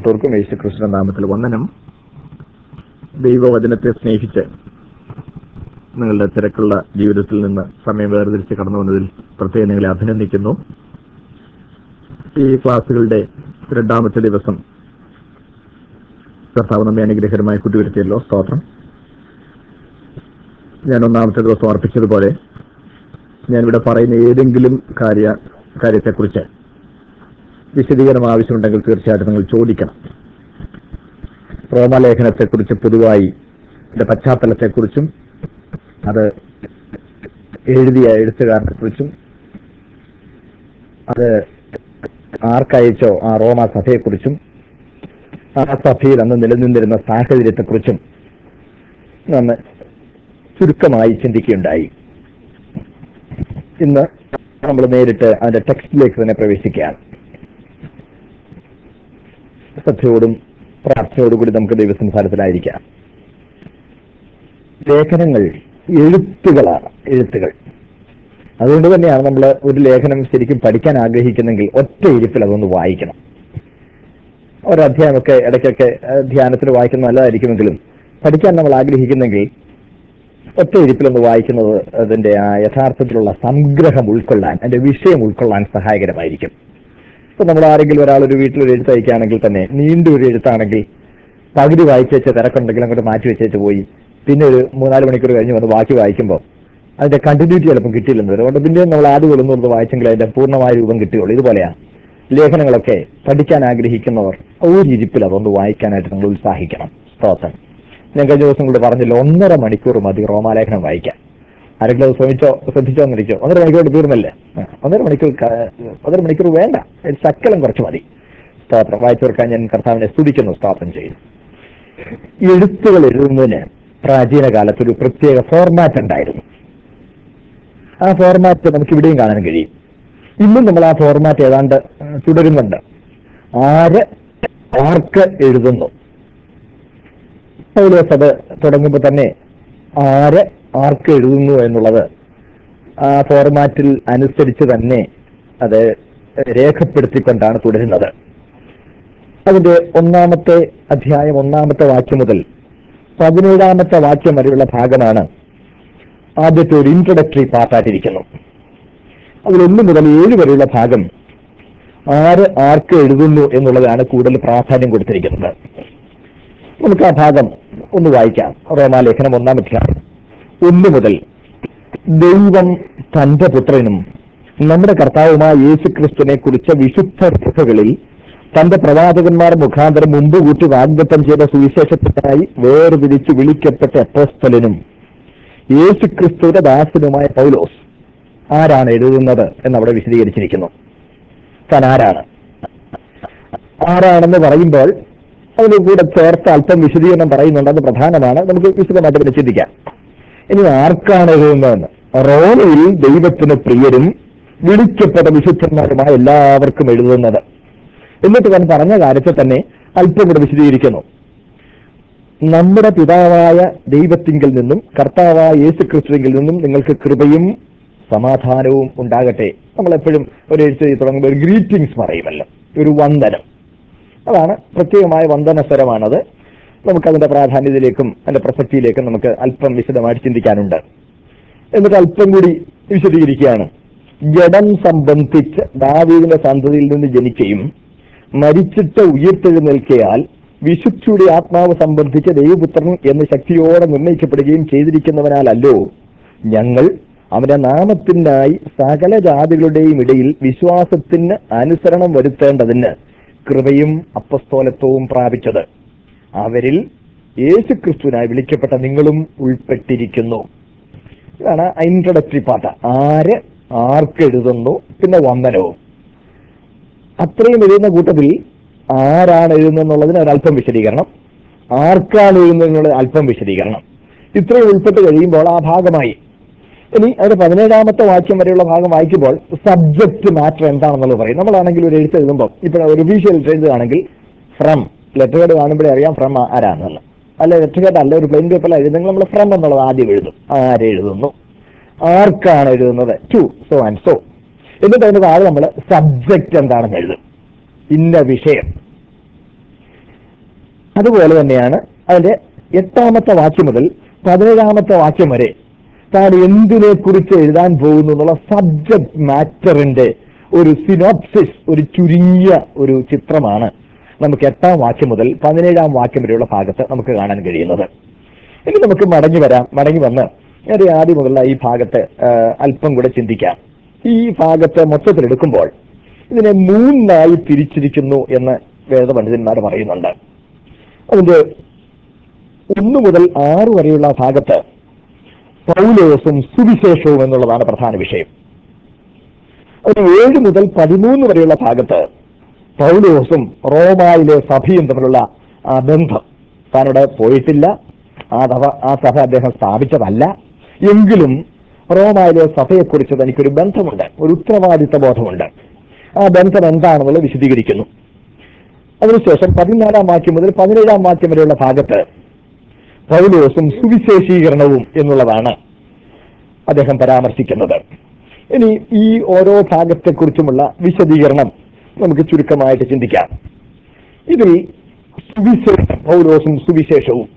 പ്രിയപ്പെട്ടവർക്കും യേശു കൃഷ്ണ നാമത്തിൽ വന്ദനം ദൈവവചനത്തെ സ്നേഹിച്ച് നിങ്ങളുടെ തിരക്കുള്ള ജീവിതത്തിൽ നിന്ന് സമയം വേർതിരിച്ച് കടന്നു വന്നതിൽ പ്രത്യേകം നിങ്ങളെ അഭിനന്ദിക്കുന്നു ഈ ക്ലാസ്സുകളുടെ രണ്ടാമത്തെ ദിവസം കർത്താവ് നമ്മെ അനുഗ്രഹകരമായി കൂട്ടിവരുത്തിയല്ലോ സ്തോത്രം ഞാൻ ഒന്നാമത്തെ ദിവസം അർപ്പിച്ചതുപോലെ ഞാനിവിടെ പറയുന്ന ഏതെങ്കിലും കാര്യ കാര്യത്തെക്കുറിച്ച് വിശദീകരണം ആവശ്യമുണ്ടെങ്കിൽ തീർച്ചയായിട്ടും നിങ്ങൾ ചോദിക്കണം റോമലേഖനത്തെക്കുറിച്ച് പൊതുവായി ഇതിന്റെ പശ്ചാത്തലത്തെക്കുറിച്ചും അത് എഴുതിയ എഴുത്തുകാരനെ കുറിച്ചും അത് ആർക്കയച്ചോ ആ റോമ സഭയെക്കുറിച്ചും ആ സഭയിൽ അന്ന് നിലനിന്നിരുന്ന സാഹചര്യത്തെക്കുറിച്ചും നമ്മ് ചുരുക്കമായി ചിന്തിക്കുകയുണ്ടായി ഇന്ന് നമ്മൾ നേരിട്ട് അതിന്റെ ടെക്സ്റ്റിലേക്ക് തന്നെ പ്രവേശിക്കുകയാണ് ശ്രദ്ധയോടും പ്രാർത്ഥനയോടും കൂടി നമുക്ക് ദൈവസംസാരത്തിലായിരിക്കാം ലേഖനങ്ങൾ എഴുത്തുകളാണ് എഴുത്തുകൾ അതുകൊണ്ട് തന്നെയാണ് നമ്മൾ ഒരു ലേഖനം ശരിക്കും പഠിക്കാൻ ആഗ്രഹിക്കുന്നെങ്കിൽ ഒറ്റ ഇരിപ്പിൽ അതൊന്ന് വായിക്കണം ഒരധ്യായമൊക്കെ ഇടയ്ക്കൊക്കെ ഏഹ്, ധ്യാനത്തിൽ വായിക്കുന്നത് നല്ലതായിരിക്കുമെങ്കിലും പഠിക്കാൻ നമ്മൾ ആഗ്രഹിക്കുന്നെങ്കിൽ ഒറ്റ ഇരിപ്പിലൊന്ന് വായിക്കുന്നത് അതിന്റെ ആ യഥാർത്ഥത്തിലുള്ള സംഗ്രഹം ഉൾക്കൊള്ളാൻ അതിന്റെ വിഷയം ഉൾക്കൊള്ളാൻ സഹായകരമായിരിക്കും ഇപ്പൊ നമ്മൾ ആരെങ്കിലും ഒരാൾ ഒരു വീട്ടിൽ ഒരു എഴുത്ത് അയക്കുകയാണെങ്കിൽ തന്നെ നീണ്ട ഒരു എഴുത്താണെങ്കിൽ പകുതി വായിച്ചു വെച്ച തിരക്കുണ്ടെങ്കിൽ അങ്ങോട്ട് മാറ്റി വെച്ചേച്ച് പോയി പിന്നെ ഒരു മൂന്നാല് മണിക്കൂർ കഴിഞ്ഞ് വന്ന് ബാക്കി വായിക്കുമ്പോൾ അതിന്റെ കണ്ടിന്യൂറ്റി ചിലപ്പോൾ കിട്ടിയില്ലെന്ന് വരും അതുകൊണ്ട് പിന്നെ നമ്മൾ ആദ്യം ഒന്ന് ഒന്ന് വായിച്ചെങ്കിൽ അതിന്റെ പൂർണ്ണമായ രൂപം കിട്ടുകയുള്ളൂ ഇതുപോലെയാണ് ലേഖനങ്ങളൊക്കെ പഠിക്കാൻ ആഗ്രഹിക്കുന്നവർ ഒരു ഇരിപ്പിൽ അതൊന്ന് വായിക്കാനായിട്ട് നിങ്ങൾ ഉത്സാഹിക്കണം സ്തോത്രം ഞാൻ കഴിഞ്ഞ ദിവസം കൂടി പറഞ്ഞില്ല ഒന്നര മണിക്കൂർ മതി റോമാലേഖനം വായിക്കാൻ ആരെങ്കിലും അത് ശ്രമിച്ചോ ശ്രദ്ധിച്ചോ എന്നിരിക്കോ ഒന്നര മണിക്കൂർ തീർന്നല്ലേ ആ, ഒന്നര മണിക്കൂർ ക- ഒന്നര മണിക്കൂർ വേണ്ട ഒരു ശക്കലം കുറച്ച് മതി സ്തോത്രം വായിച്ചു തീർക്കാൻ ഞാൻ കർത്താവിനെ സ്തുതിക്കുന്നു സ്തോത്രം ചെയ്യുന്നു എഴുത്തുകൾ എഴുതുന്നതിന് പ്രാചീന കാലത്ത് ഒരു പ്രത്യേക ഫോർമാറ്റ് ഉണ്ടായിരുന്നു ആ ഫോർമാറ്റ് നമുക്ക് ഇവിടെയും കാണാൻ കഴിയും ഇന്നും നമ്മൾ ആ ഫോർമാറ്റ് ഏതാണ്ട് ആ, തുടരുന്നുണ്ട് ആര് ആർക്ക് എഴുതുന്നു പൗലോസ് അത് തുടങ്ങുമ്പോൾ തന്നെ ആര് ആർക്ക് എഴുതുന്നു എന്നുള്ളത് ആ ഫോർമാറ്റിൽ അനുസരിച്ച് തന്നെ അത് രേഖപ്പെടുത്തിക്കൊണ്ടാണ് തുടരുന്നത് അതിന്റെ ഒന്നാമത്തെ അധ്യായം ഒന്നാമത്തെ വാക്യം മുതൽ പതിനേഴാമത്തെ വാക്യം വരെയുള്ള ഭാഗമാണ് ആദ്യത്തെ ഒരു ഇൻട്രൊഡക്ടറി പാർട്ടായിട്ടിരിക്കുന്നു അതിൽ ഒന്ന് മുതൽ ഏഴ് വരെയുള്ള ഭാഗം ആര് ആർക്ക് എഴുതുന്നു എന്നുള്ളതാണ് കൂടുതൽ പ്രാധാന്യം കൊടുത്തിരിക്കുന്നത് നമുക്ക് ആ ഭാഗം ഒന്ന് വായിക്കാം റോമാലേഖനം ഒന്നാം അധ്യായം ഒന്ന് മുതൽ ദൈവം തന്റെ പുത്രനും നമ്മുടെ കർത്താവുമായ യേശു ക്രിസ്തുവിനെ കുറിച്ച് വിശുദ്ധ രേഖകളിൽ തന്റെ പ്രവാചകന്മാർ മുഖാന്തരം മുമ്പ് കൂട്ടി വാഗ്ദത്തം ചെയ്ത സുവിശേഷത്തിനായി വേർതിരിച്ച് വിളിക്കപ്പെട്ട അപ്പോസ്തലനും യേശു ക്രിസ്തുവിന്റെ ദാസനുമായ പൗലോസ് ആരാണ് എഴുതുന്നത് എന്നവിടെ വിശദീകരിച്ചിരിക്കുന്നു താൻ ആരാണ് ആരാണെന്ന് പറയുമ്പോൾ അതിന് കൂടെ ചേർത്ത് അല്പം വിശദീകരണം പറയുന്നുണ്ട് അത് പ്രധാനമാണ് നമുക്ക് വിശദമായിട്ട് പിന്നെ ചിന്തിക്കാം ഇനി ആർക്കാണ് എഴുതുന്നതെന്ന് റോമയിൽ ദൈവത്തിന് പ്രിയരും വിളിക്കപ്പെട്ട വിശുദ്ധന്മാരുമായ എല്ലാവർക്കും എഴുതുന്നത് എന്നിട്ട് താൻ പറഞ്ഞ കാര്യത്തെ തന്നെ അല്പം കൂടെ വിശദീകരിക്കുന്നു നമ്മുടെ പിതാവായ ദൈവത്തിങ്കിൽ നിന്നും കർത്താവായ യേശു ക്രിസ്തുവിങ്കിൽ നിന്നും നിങ്ങൾക്ക് കൃപയും സമാധാനവും ഉണ്ടാകട്ടെ നമ്മൾ എപ്പോഴും ഒരു എഴുത്ത് എഴുതി തുടങ്ങുമ്പോൾ ഒരു ഗ്രീറ്റിംഗ്സ് പറയുമല്ലോ ഒരു വന്ദനം അതാണ് പ്രത്യേകമായ വന്ദന സ്വരമാണത് നമുക്കതിന്റെ പ്രാധാന്യത്തിലേക്കും അതിന്റെ പ്രസക്തിയിലേക്കും നമുക്ക് അല്പം വിശദമായിട്ട് ചിന്തിക്കാനുണ്ട് എന്നിട്ട് അല്പം കൂടി വിശദീകരിക്കുകയാണ് ജഡം സംബന്ധിച്ച് ദാവീദിന്റെ സന്തതിയിൽ നിന്ന് ജനിക്കുകയും മരിച്ചിട്ട് ഉയർത്തെഴുന്നേൽക്കയാൽ വിശുദ്ധിയുടെ ആത്മാവ് സംബന്ധിച്ച് ദൈവപുത്രൻ എന്ന് ശക്തിയോടെ നിർണയിക്കപ്പെടുകയും ചെയ്തിരിക്കുന്നവനാലല്ലോ ഞങ്ങൾ അവന്റെ നാമത്തിനായി സകല ജാതികളുടെയും ഇടയിൽ വിശ്വാസത്തിന് അനുസരണം വരുത്തേണ്ടതിന് കൃപയും അപ്പസ്തോലത്വവും പ്രാപിച്ചത് അവരിൽ യേശു ക്രിസ്തുവിനായി വിളിക്കപ്പെട്ട നിങ്ങളും ഉൾപ്പെട്ടിരിക്കുന്നു ഇതാണ് ഇൻട്രൊഡക്ടറി പാർട്ട് ആര് ആർക്ക് എഴുതുന്നു പിന്നെ വന്ദനവും അത്രയും എഴുതുന്ന കൂട്ടത്തിൽ ആരാണ് എഴുതുന്നതെന്നുള്ളതിന് ഒരല്പം വിശദീകരണം ആർക്കാണ് എഴുതുന്നതിനുള്ള അല്പം വിശദീകരണം ഇത്രയും ഉൾപ്പെട്ട് കഴിയുമ്പോൾ ആ ഭാഗമായി ഇനി അതിന്റെ പതിനേഴാമത്തെ വാക്യം വരെയുള്ള ഭാഗം വായിക്കുമ്പോൾ സബ്ജക്ട് മാറ്റർ എന്താണെന്നുള്ളത് പറയും നമ്മളാണെങ്കിൽ ഒരു എഴുത്ത് എഴുതുമ്പോൾ ഇപ്പോൾ ഒരു വിഷ്വൽ എഴുതുകയാണെങ്കിൽ ഫ്രം ലെറ്റർ ഹെഡ് കാണുമ്പോഴേ അറിയാം ഫ്രം ആരാണെന്ന് അല്ല ലെറ്റർ ഹെഡ് അല്ല ഒരു പ്ലെയിൻ പേപ്പറിൽ എഴുതുന്നെങ്കിൽ നമ്മൾ ഫ്രം എന്നുള്ളത് ആദ്യം എഴുതും ആരെഴുതുന്നു ആർക്കാണ് എഴുതുന്നത് ടു സോ ആൻഡ് സോ എന്നിട്ട് അതിന് താഴെ നമ്മൾ സബ്ജക്റ്റ് എന്താണെന്ന് എഴുതും ഇന്ന വിഷയം അതുപോലെ തന്നെയാണ് അതിന്റെ എട്ടാമത്തെ വാക്യം മുതൽ പതിനേഴാമത്തെ വാക്യം വരെ താൻ എന്തിനെ കുറിച്ച് എഴുതാൻ പോകുന്നു എന്നുള്ള സബ്ജക്ട് മാറ്ററിന്റെ ഒരു സിനോപ്സിസ് ഒരു ചുരുങ്ങിയ ഒരു ചിത്രമാണ് നമുക്ക് എട്ടാം വാക്യം മുതൽ പതിനേഴാം വാക്യം വരെയുള്ള ഭാഗത്ത് നമുക്ക് കാണാൻ കഴിയുന്നത് ഇനി നമുക്ക് മടങ്ങി വരാം മടങ്ങി വന്ന് ഒരു ആദ്യം മുതലുള്ള ഈ ഭാഗത്ത് ആ, അല്പം കൂടെ ചിന്തിക്കാം ഈ ഭാഗത്ത് മൊത്തത്തിൽ എടുക്കുമ്പോൾ ഇതിനെ മൂന്നായി തിരിച്ചിരിക്കുന്നു എന്ന് വേദപണ്ഡിതന്മാർ പറയുന്നുണ്ട് അതിന്റെ ഒന്ന് മുതൽ ആറ് വരെയുള്ള ഭാഗത്ത് പൗലോസും സുവിശേഷവും എന്നുള്ളതാണ് പ്രധാന വിഷയം ഒരു ഏഴ് മുതൽ പതിമൂന്ന് വരെയുള്ള ഭാഗത്ത് പൗലോസും റോമായിലെ സഭയും തമ്മിലുള്ള ആ ബന്ധം താനവിടെ പോയിട്ടില്ല ആ സഭ ആ സഭ അദ്ദേഹം സ്ഥാപിച്ചതല്ല എങ്കിലും റോമായിലെ സഭയെക്കുറിച്ച് തനിക്കൊരു ബന്ധമുണ്ട് ഒരു ഉത്തരവാദിത്ത ബോധമുണ്ട് ആ ബന്ധം എന്താണെന്നുള്ളത് വിശദീകരിക്കുന്നു അതിനുശേഷം പതിനാലാം വാക്യം മുതൽ പതിനേഴാം വാക്യം വരെയുള്ള ഭാഗത്ത് പൗലോസും സുവിശേഷീകരണവും എന്നുള്ളതാണ് അദ്ദേഹം പരാമർശിക്കുന്നത് ഇനി ഈ ഓരോ ഭാഗത്തെക്കുറിച്ചുമുള്ള വിശദീകരണം നമുക്ക് ചുരുക്കമായിട്ട് ചിന്തിക്കാം ഇതിൽ സുവിശേഷം പൗലോസും സുവിശേഷവും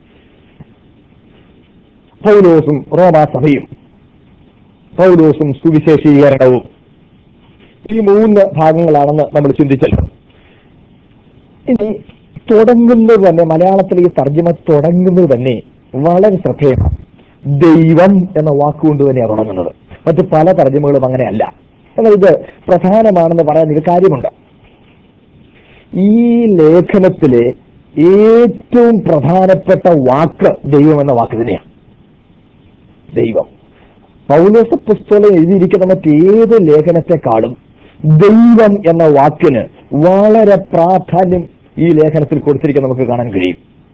പൗലോസും റോമാസഭയും പൗലോസും സുവിശേഷീകരണവും ഈ മൂന്ന് ഭാഗങ്ങളാണെന്ന് നമ്മൾ ചിന്തിച്ചല്ലോ ഇനി തുടങ്ങുന്നത് തന്നെ മലയാളത്തിൽ ഈ തർജ്ജമ തുടങ്ങുന്നത് തന്നെ വളരെ ശ്രദ്ധേയമാണ് ദൈവം എന്ന വാക്കുകൊണ്ട് തന്നെയാണ് തുടങ്ങുന്നത് മറ്റു പല തർജ്ജമകളും അങ്ങനെയല്ല എന്നാൽ ഇത് പ്രധാനമാണെന്ന് പറയാൻ ഒരു കാര്യമുണ്ട് ഈ ലേഖനത്തിലെ ഏറ്റവും പ്രധാനപ്പെട്ട വാക്ക് ദൈവം എന്ന വാക്ക് തന്നെയാണ് ദൈവം പൗലോസ പുസ്തകം എഴുതിയിരിക്കുന്ന മറ്റേത് ലേഖനത്തെക്കാളും ദൈവം എന്ന വാക്കിന് വളരെ പ്രാധാന്യം ഈ ലേഖനത്തിൽ കൊടുത്തിരിക്കുന്ന നമുക്ക് കാണാൻ കഴിയും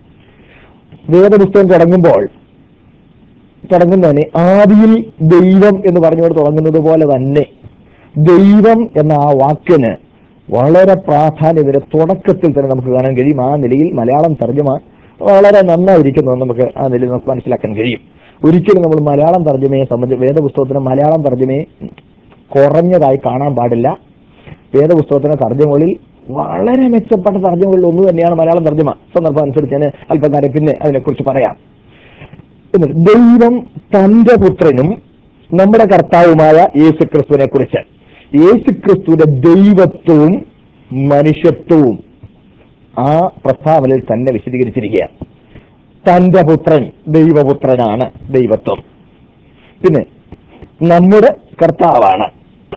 വേദപുസ്തകം തുടങ്ങുമ്പോൾ തുടങ്ങുന്നതിന് ആദിയിൽ ദൈവം എന്ന് പറഞ്ഞുകൊണ്ട് തുടങ്ങുന്നത് പോലെ തന്നെ ദൈവം എന്ന ആ വാക്കിന് വളരെ പ്രാധാന്യം ഇതിന്റെ തുടക്കത്തിൽ തന്നെ നമുക്ക് കാണാൻ കഴിയും ആ നിലയിൽ മലയാളം തർജ്ജമ വളരെ നന്നായിരിക്കുന്നു എന്ന് നമുക്ക് ആ നിലയിൽ നമുക്ക് മനസ്സിലാക്കാൻ കഴിയും ഒരിക്കലും നമ്മൾ മലയാളം തർജ്ജമയെ സംബന്ധിച്ച് വേദപുസ്തകത്തിന് മലയാളം തർജ്ജമയെ കുറഞ്ഞതായി കാണാൻ പാടില്ല വേദപുസ്തകത്തിന്റെ തർജ്ജമകളിൽ വളരെ മെച്ചപ്പെട്ട തർജ്ജമകളിൽ ഒന്ന് തന്നെയാണ് മലയാളം തർജ്ജമ സന്ദർഭം അനുസരിച്ച് ഞാൻ അല്പകാലം പിന്നെ അതിനെക്കുറിച്ച് പറയാം എന്നിട്ട് ദൈവം തന്റെ പുത്രനും നമ്മുടെ കർത്താവുമായ യേശു ക്രിസ്തുവിനെ കുറിച്ച് യേശു ക്രിസ്തുവിന്റെ ദൈവത്വവും മനുഷ്യത്വവും ആ പ്രസ്താവനയിൽ തന്നെ വിശദീകരിച്ചിരിക്കുകയാണ് തന്റെ പുത്രൻ ദൈവപുത്രനാണ് ദൈവത്വം പിന്നെ നമ്മുടെ കർത്താവാണ്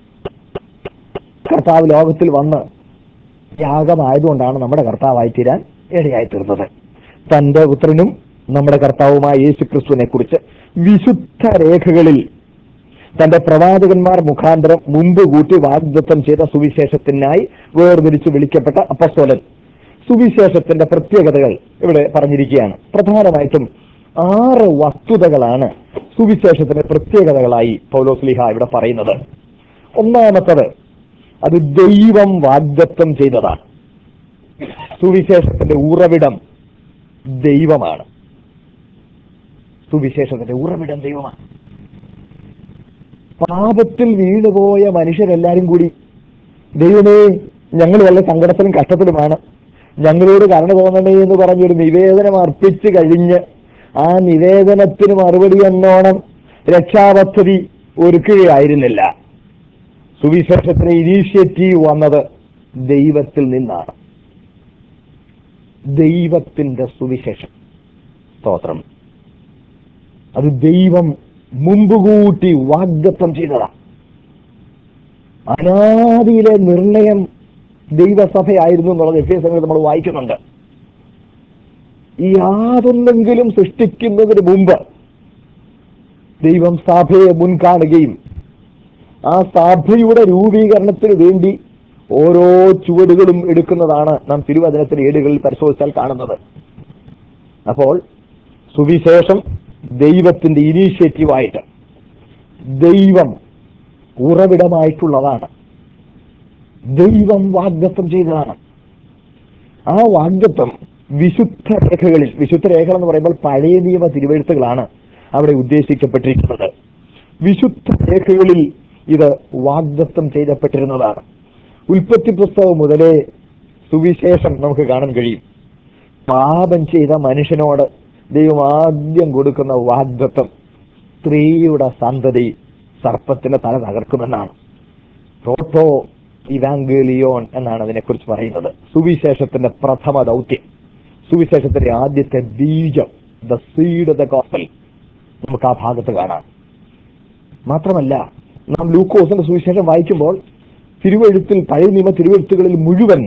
കർത്താവ് ലോകത്തിൽ വന്ന് യാഗമായതുകൊണ്ടാണ് നമ്മുടെ കർത്താവായി തീരാൻ ഇടയായി തീർന്നത് തന്റെ പുത്രനും നമ്മുടെ കർത്താവുമായ യേശു ക്രിസ്തുവിനെ കുറിച്ച് വിശുദ്ധ രേഖകളിൽ തന്റെ പ്രവാചകന്മാർ മുഖാന്തരം മുമ്പ് കൂട്ടി വാഗ്ദത്തം ചെയ്ത സുവിശേഷത്തിനായി വേർതിരിച്ച് വിളിക്കപ്പെട്ട അപ്പസ്തോലൻ സുവിശേഷത്തിന്റെ പ്രത്യേകതകൾ ഇവിടെ പറഞ്ഞിരിക്കുകയാണ് പ്രധാനമായിട്ടും ആറ് വസ്തുതകളാണ് സുവിശേഷത്തിന്റെ പ്രത്യേകതകളായി പൗലോസ്ലിഹ ഇവിടെ പറയുന്നത് ഒന്നാമത്തത് അത് ദൈവം വാഗ്ദത്തം ചെയ്തതാണ് സുവിശേഷത്തിന്റെ ഉറവിടം ദൈവമാണ് സുവിശേഷത്തിന്റെ ഉറവിടം ദൈവമാണ് പാപത്തിൽ വീണുപോയ മനുഷ്യരെല്ലാരും കൂടി ദൈവമേ ഞങ്ങൾ വല്ല സങ്കടത്തിലും കഷ്ടത്തിലുമാണ് ഞങ്ങളോട് കരുണ തോന്നണേ എന്ന് പറഞ്ഞൊരു നിവേദനം അർപ്പിച്ചു കഴിഞ്ഞ് ആ നിവേദനത്തിന് മറുപടി എന്നോണം രക്ഷാപദ്ധതി ഒരുക്കുകയായിരുന്നില്ല സുവിശേഷത്തിന് ഇനീഷ്യേറ്റീവ് വന്നത് ദൈവത്തിൽ നിന്നാണ് ദൈവത്തിന്റെ സുവിശേഷം സ്തോത്രം അത് ദൈവം മുമ്പുകൂട്ടി വാഗ്ദത്വം ചെയ്തതാണ് അനാദിയിലെ നിർണയം ദൈവസഭയായിരുന്നു എന്നുള്ളത് എഫ് എസ് നമ്മൾ വായിക്കുന്നുണ്ട് ഈ യാതൊന്നെങ്കിലും സൃഷ്ടിക്കുന്നതിന് മുമ്പ് ദൈവം സഭയെ മുൻകാണുകയും ആ സഭയുടെ രൂപീകരണത്തിന് വേണ്ടി ഓരോ ചുവടുകളും എടുക്കുന്നതാണ് നാം തിരുവചനത്തിലെ ഏടുകളിൽ പരിശോധിച്ചാൽ കാണുന്നത് അപ്പോൾ സുവിശേഷം ദൈവത്തിന്റെ ഇനീഷ്യേറ്റീവായിട്ട് ദൈവം ഉറവിടമായിട്ടുള്ളതാണ് ദൈവം വാഗ്ദത്വം ചെയ്തതാണ് ആ വാഗ്ദത്വം വിശുദ്ധ രേഖകളിൽ വിശുദ്ധ രേഖകൾ എന്ന് പറയുമ്പോൾ പഴയ നിയമ തിരുവെഴുത്തുകളാണ് അവിടെ ഉദ്ദേശിക്കപ്പെട്ടിരിക്കുന്നത് വിശുദ്ധ രേഖകളിൽ ഇത് വാഗ്ദത്വം ചെയ്യപ്പെട്ടിരുന്നതാണ് ഉൽപ്പത്തി പുസ്തകം മുതലേ സുവിശേഷം നമുക്ക് കാണാൻ കഴിയും പാപം ചെയ്ത മനുഷ്യനോട് ദൈവം ആദ്യം കൊടുക്കുന്ന വാഗ്ദത്വം സ്ത്രീയുടെ സന്തതി സർപ്പത്തിന്റെ തല തകർക്കുമെന്നാണ് പ്രോട്ടോ ഇവാങ്കേലിയോൺ എന്നാണ് അതിനെക്കുറിച്ച് പറയുന്നത് സുവിശേഷത്തിന്റെ പ്രഥമ ദൗത്യം സുവിശേഷത്തിന്റെ ആദ്യത്തെ ബീജം ദ സീഡ് ദ ഗോപ്പൽ നമുക്ക് ആ ഭാഗത്ത് കാണാം മാത്രമല്ല നാം ലൂക്കോസിന്റെ സുവിശേഷം വായിക്കുമ്പോൾ തിരുവഴുത്തിൽ പഴയ നിയമ തിരുവഴുത്തുകളിൽ മുഴുവൻ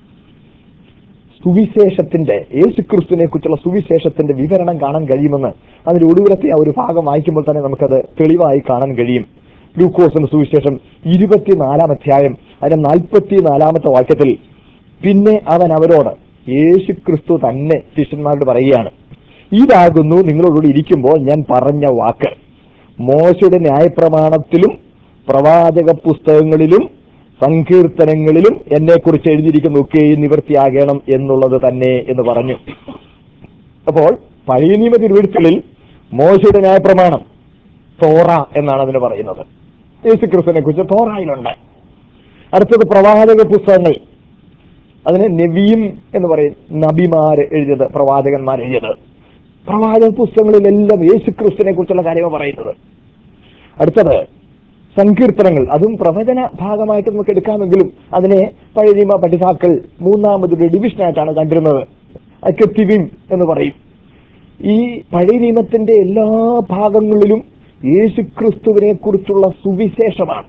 സുവിശേഷത്തിന്റെ യേശുക്രിസ്തുവിനെ കുറിച്ചുള്ള സുവിശേഷത്തിന്റെ വിവരണം കാണാൻ കഴിയുമെന്ന് അതിന്റെ ഒടുവിലത്തെ ആ ഒരു ഭാഗം വായിക്കുമ്പോൾ തന്നെ നമുക്കത് തെളിവായി കാണാൻ കഴിയും ലൂക്കോസിന്റെ സുവിശേഷം ഇരുപത്തിനാലാം അധ്യായം അതിന്റെ നാൽപ്പത്തി നാലാമത്തെ വാക്യത്തിൽ പിന്നെ അവൻ അവരോട് യേശുക്രിസ്തു തന്നെ ശിഷ്യന്മാരോട് പറയുകയാണ് ഇതാകുന്നു നിങ്ങളോടുകൂടി ഇരിക്കുമ്പോൾ ഞാൻ പറഞ്ഞ വാക്ക് മോശയുടെ ന്യായപ്രമാണത്തിലും പ്രവാചക പുസ്തകങ്ങളിലും സങ്കീർത്തനങ്ങളിലും എന്നെ കുറിച്ച് എഴുതിയിരിക്കുന്ന ഒക്കെ നിവൃത്തിയാകണം എന്നുള്ളത് തന്നെ എന്ന് പറഞ്ഞു അപ്പോൾ പഴയ നിയമ തിരുവഴുത്തുകളിൽ മോശയുടെ ന്യായപ്രമാണം തോറ എന്നാണ് അതിന് പറയുന്നത് യേശു ക്രിസ്തുവിനെ കുറിച്ച് തോറായിലുണ്ട് അടുത്തത് പ്രവാചക പുസ്തകങ്ങൾ അതിന് നബിയും എന്ന് പറയും നബിമാര് എഴുതിയത് പ്രവാചകന്മാർ എഴുതിയത് പ്രവാചക പുസ്തകങ്ങളിലെല്ലാം യേശു ക്രിസ്തുവിനെ കുറിച്ചുള്ള കാര്യമാണ് പറയുന്നത് അടുത്തത് സങ്കീർത്തനങ്ങൾ അതും പ്രവചന ഭാഗമായിട്ട് നമുക്ക് എടുക്കാമെങ്കിലും അതിനെ പഴയ നിയമ പഠിതാക്കൾ മൂന്നാമതൊരു ഡിവിഷനായിട്ടാണ് കണ്ടിരുന്നത് അക്കത്തിവിൻ എന്ന് പറയും ഈ പഴയ നിയമത്തിന്റെ എല്ലാ ഭാഗങ്ങളിലും യേശുക്രിസ്തുവിനെ കുറിച്ചുള്ള സുവിശേഷമാണ്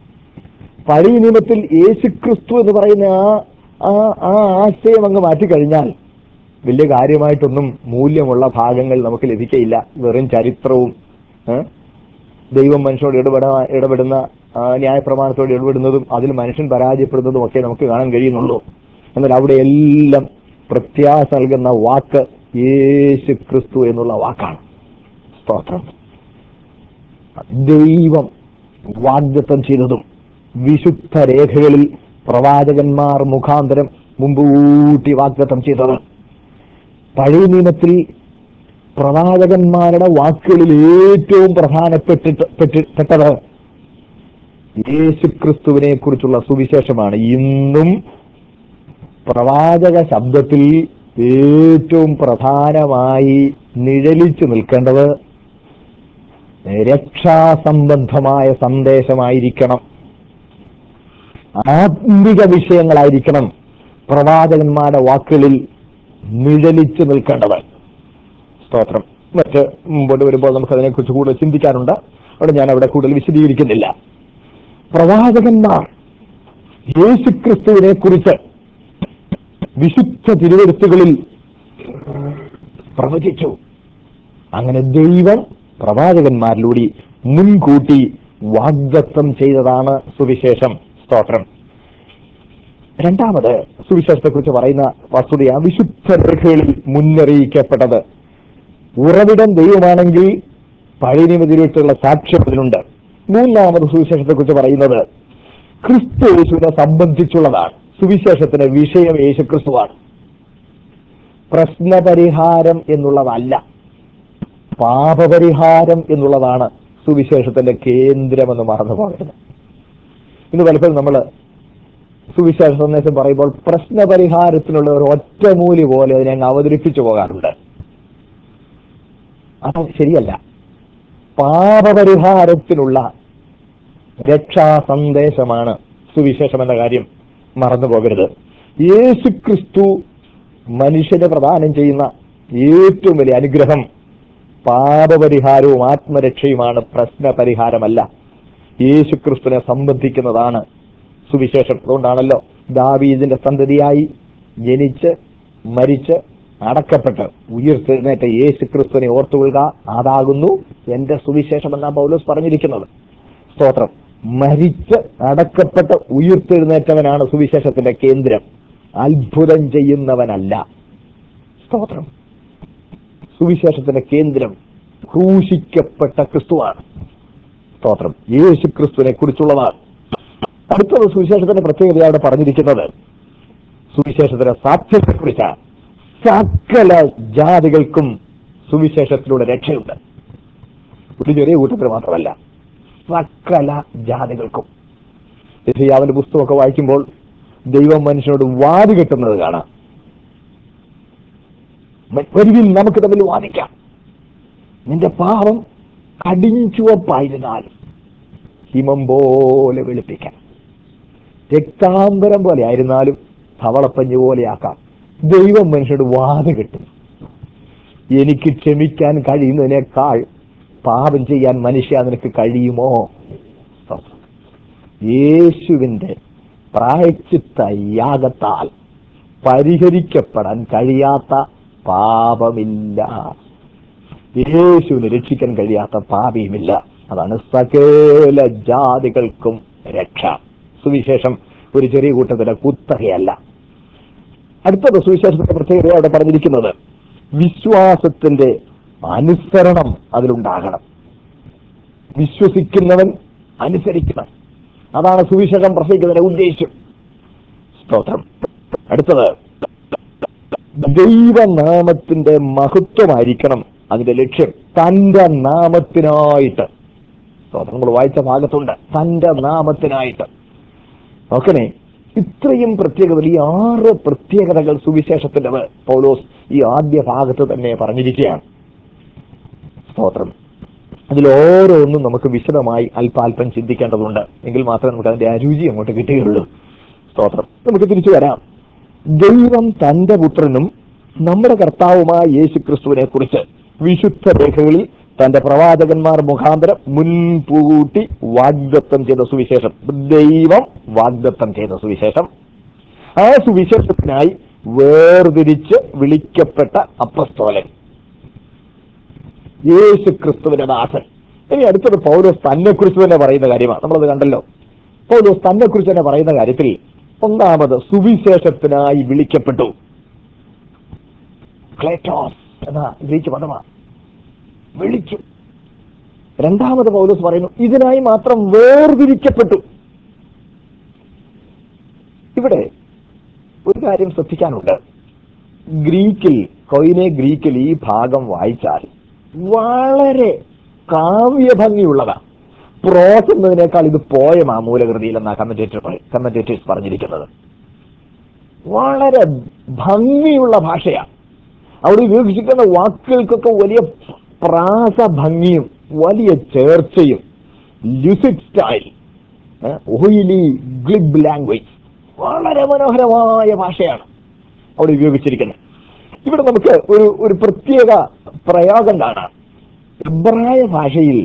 പഴയ നിയമത്തിൽ യേശുക്രിസ്തു എന്ന് പറയുന്ന ആ ആ ആ ആശയം അങ്ങ് മാറ്റിക്കഴിഞ്ഞാൽ വലിയ കാര്യമായിട്ടൊന്നും മൂല്യമുള്ള ഭാഗങ്ങൾ നമുക്ക് ലഭിക്കയില്ല വെറും ചരിത്രവും ഏ? ദൈവം മനുഷ്യനോട് ഇടപെടാ ഇടപെടുന്ന ആ, ന്യായപ്രമാണത്തോട് ഇടപെടുന്നതും അതിൽ മനുഷ്യൻ പരാജയപ്പെടുന്നതും ഒക്കെ നമുക്ക് കാണാൻ കഴിയുന്നുള്ളൂ എന്നാൽ അവിടെ എല്ലാം പ്രത്യാശ നൽകുന്ന വാക്ക് യേശു ക്രിസ്തു എന്നുള്ള വാക്കാണ് സ്തോത്രം ദൈവം വാഗ്ദത്തം ചെയ്തതും വിശുദ്ധ രേഖകളിൽ പ്രവാചകന്മാർ മുഖാന്തരം മുമ്പൂട്ടി വാഗ്ദത്തം ചെയ്തതും പഴയ നിയമത്തിൽ പ്രവാചകന്മാരുടെ വാക്കുകളിൽ ഏറ്റവും പ്രധാനപ്പെട്ടിട്ട് പെട്ടി- പെട്ടത് യേശുക്രിസ്തുവിനെ കുറിച്ചുള്ള സുവിശേഷമാണ് ഇന്നും പ്രവാചക ശബ്ദത്തിൽ ഏറ്റവും പ്രധാനമായി നിഴലിച്ചു നിൽക്കേണ്ടത് രക്ഷാസംബന്ധമായ സന്ദേശമായിരിക്കണം ആത്മിക വിഷയങ്ങളായിരിക്കണം പ്രവാചകന്മാരുടെ വാക്കുകളിൽ നിഴലിച്ചു നിൽക്കേണ്ടത് സ്തോത്രം മറ്റ് മുമ്പോട്ട് വരുമ്പോൾ നമുക്ക് അതിനെക്കുറിച്ച് കൂടുതൽ ചിന്തിക്കാനുണ്ട് അവിടെ ഞാൻ അവിടെ കൂടുതൽ വിശദീകരിക്കുന്നില്ല പ്രവാചകന്മാർ യേശുക്രിസ്തുവിനെ കുറിച്ച് വിശുദ്ധ തിരുവെടുത്തുകളിൽ പ്രവചിച്ചു അങ്ങനെ ദൈവം പ്രവാചകന്മാരിലൂടെ മുൻകൂട്ടി വാഗ്ദത്തം ചെയ്തതാണ് സുവിശേഷം സ്തോത്രം രണ്ടാമത് സുവിശേഷത്തെ കുറിച്ച് പറയുന്ന വസ്തുത വിശുദ്ധ രേഖകളിൽ മുന്നറിയിക്കപ്പെട്ടത് ഉറവിടം ദൈവമാണെങ്കിൽ പഴയ നിയമത്തിലുള്ള സാക്ഷ്യം അതിനുണ്ട് മൂന്നാമത് സുവിശേഷത്തെ കുറിച്ച് പറയുന്നത് ക്രിസ്തു യേശുവിനെ സംബന്ധിച്ചുള്ളതാണ് സുവിശേഷത്തിന് വിഷയം യേശു ക്രിസ്തുവാണ് പ്രശ്നപരിഹാരം എന്നുള്ളതല്ല പാപപരിഹാരം എന്നുള്ളതാണ് സുവിശേഷത്തിന്റെ കേന്ദ്രമെന്ന് മറന്നു പോകരുത് ഇന്ന് പലപ്പോഴും നമ്മൾ സുവിശേഷ സന്ദേശം പറയുമ്പോൾ പ്രശ്നപരിഹാരത്തിനുള്ള ഒരു ഒറ്റമൂലി പോലെ അതിനെ അങ്ങ് അവതരിപ്പിച്ചു പോകാറുണ്ട് അത് ശരിയല്ല പാപപരിഹാരത്തിനുള്ള രക്ഷാ സന്ദേശമാണ് സുവിശേഷം എന്ന കാര്യം മറന്നു പോകരുത് യേശു ക്രിസ്തു മനുഷ്യന് പ്രദാനം ചെയ്യുന്ന ഏറ്റവും വലിയ അനുഗ്രഹം പാപപരിഹാരവും ആത്മരക്ഷയുമാണ് പ്രശ്നപരിഹാരമല്ല യേശു ക്രിസ്തുവിനെ സംബന്ധിക്കുന്നതാണ് സുവിശേഷം അതുകൊണ്ടാണല്ലോ ദാവീദിന്റെ സന്തതിയായി ജനിച്ച് മരിച്ച് അടക്കപ്പെട്ട് ഉയർത്തെഴുന്നേറ്റ യേശു ക്രിസ്തുവിനെ ഓർത്തുകൊള്ളുക അതാകുന്നു എന്റെ സുവിശേഷം എന്നാ പൗലോസ് പറഞ്ഞിരിക്കുന്നത് സ്തോത്രം മരിച്ച് അടക്കപ്പെട്ട് ഉയർത്തെഴുന്നേറ്റവനാണ് സുവിശേഷത്തിന്റെ കേന്ദ്രം അത്ഭുതം ചെയ്യുന്നവനല്ല സ്തോത്രം സുവിശേഷത്തിന്റെ കേന്ദ്രം ക്രൂശിക്കപ്പെട്ട ക്രിസ്തുവാണ് സ്തോത്രം യേശു ക്രിസ്തുവിനെ കുറിച്ചുള്ളതാണ് അടുത്തത് സുവിശേഷത്തിന്റെ പ്രത്യേകത അവിടെ പറഞ്ഞിരിക്കുന്നത് സുവിശേഷത്തിന്റെ സാധ്യതയെ കുറിച്ചാണ് സകല ജാതികൾക്കും സുവിശേഷത്തിലൂടെ രക്ഷയുണ്ട് ഒരു ചെറിയ കൂട്ടത്തിൽ മാത്രമല്ല സകല ജാതികൾക്കും യശയാവിന്റെ പുസ്തകമൊക്കെ വായിക്കുമ്പോൾ ദൈവം മനുഷ്യനോട് വാതി കെട്ടുന്നത് കാണാം വരുവിൽ നമുക്ക് തമ്മിൽ വാദിക്കാം നിന്റെ പാപം കടിഞ്ചുവപ്പായിരുന്നാൽ ഹിമം പോലെ വെളുപ്പിക്കാം രക്താന്തരം പോലെ ആയിരുന്നാലും ധവളപ്പഞ്ഞ് പോലെയാക്കാം ദൈവം മനുഷ്യരുടെ വാത കിട്ടും എനിക്ക് ക്ഷമിക്കാൻ കഴിയുന്നതിനേക്കാൾ പാപം ചെയ്യാൻ മനുഷ്യ നിനക്ക് കഴിയുമോ യേശുവിന്റെ പ്രായച്ചിത്ത യാഗത്താൽ പരിഹരിക്കപ്പെടാൻ കഴിയാത്ത പാപമില്ല യേശുവിന് രക്ഷിക്കാൻ കഴിയാത്ത പാപിയുമില്ല അതാണ് സകല ജാതികൾക്കും രക്ഷ സുവിശേഷം ഒരു ചെറിയ കൂട്ടത്തിന്റെ കുത്തകയല്ല അടുത്തത് സുവിശേഷത്തിന്റെ പ്രത്യേകത അവിടെ പറഞ്ഞിരിക്കുന്നത് വിശ്വാസത്തിന്റെ അനുസരണം അതിലുണ്ടാകണം വിശ്വസിക്കുന്നവൻ അനുസരിക്കണം അതാണ് സുവിശേഷം പ്രസംഗിക്കുന്നതിന്റെ ഉദ്ദേശം സ്തോത്രം അടുത്തത് ദൈവനാമത്തിന്റെ മഹത്വമായിരിക്കണം അതിന്റെ ലക്ഷ്യം തന്റെ നാമത്തിനായിട്ട് സ്തോത്രം നമ്മൾ വായിച്ച ഭാഗത്തുണ്ട് തന്റെ നാമത്തിനായിട്ട് നോക്കണേ ഇത്രയും പ്രത്യേകത ഈ ആറ് പ്രത്യേകതകൾ സുവിശേഷത്തിന്റെ പൗലോസ് ഈ ആദ്യ ഭാഗത്ത് തന്നെ പറഞ്ഞിരിക്കുകയാണ് സ്തോത്രം അതിൽ ഓരോന്നും നമുക്ക് വിശദമായി അല്പാൽപ്പം ചിന്തിക്കേണ്ടതുണ്ട് എങ്കിൽ മാത്രമേ നമുക്ക് അതിന്റെ അരുചി അങ്ങോട്ട് കിട്ടുകയുള്ളൂ സ്തോത്രം നമുക്ക് തിരിച്ചു വരാം ദൈവം തന്റെ പുത്രനും നമ്മുടെ കർത്താവുമായ യേശു ക്രിസ്തുവിനെ കുറിച്ച് വിശുദ്ധ രേഖകളിൽ തന്റെ പ്രവാചകന്മാർ മുഖാന്തരം മുൻകൂട്ടി വാഗ്ദത്തം ചെയ്ത സുവിശേഷം ദൈവം വാഗ്ദത്തം ചെയ്ത സുവിശേഷം ആ സുവിശേഷത്തിനായി വേർതിരിച്ച് വിളിക്കപ്പെട്ട അപ്പസ്തോലൻ യേശു ക്രിസ്തുവിന്റെ ദാസൻ ഇനി അടുത്തത് പൗലോസ് തന്നെ കുറിച്ച് തന്നെ പറയുന്ന കാര്യമാണ് നമ്മളത് കണ്ടല്ലോ പൗലോസ് തന്നെ കുറിച്ച് തന്നെ പറയുന്ന കാര്യത്തിൽ ഒന്നാമത് സുവിശേഷത്തിനായി വിളിക്കപ്പെട്ടു ക്ലേറ്റോസ് എന്ന ഗ്രീക്ക് പദമാണ് വിളിച്ചു രണ്ടാമത് പൗലോസ് പറയുന്നു ഇതിനായി മാത്രം വേർതിരിക്കപ്പെട്ടു ഇവിടെ ഒരു കാര്യം ശ്രദ്ധിക്കാനുണ്ട് ഗ്രീക്കിൽ കൊയിനെ ഗ്രീക്കിൽ ഈ ഭാഗം വായിച്ചാൽ വളരെ കാവ്യഭംഗിയുള്ളതാണ് പ്രോസ് എന്നതിനേക്കാൾ ഇത് പോയമാ മൂലകൃതിയിൽ എന്നാ കമന്റേറ്റർ കമന്റേറ്റേഴ്സ് പറഞ്ഞിരിക്കുന്നത് വളരെ ഭംഗിയുള്ള ഭാഷയാണ് അവിടെ ഉപയോഗിച്ചിരിക്കുന്ന വാക്കുകൾക്കൊക്കെ വലിയ പ്രാസഭംഗിയും വലിയ ചേർച്ചയും lucid style oily glib language വളരെ മനോഹരമായ ഭാഷയാണ് അവിടെ ഉപയോഗിച്ചിരിക്കുന്നത് ഇവിടെ നമുക്ക് ഒരു ഒരു പ്രത്യേക പ്രയോഗം കാണാം എബ്രായ ഭാഷയിൽ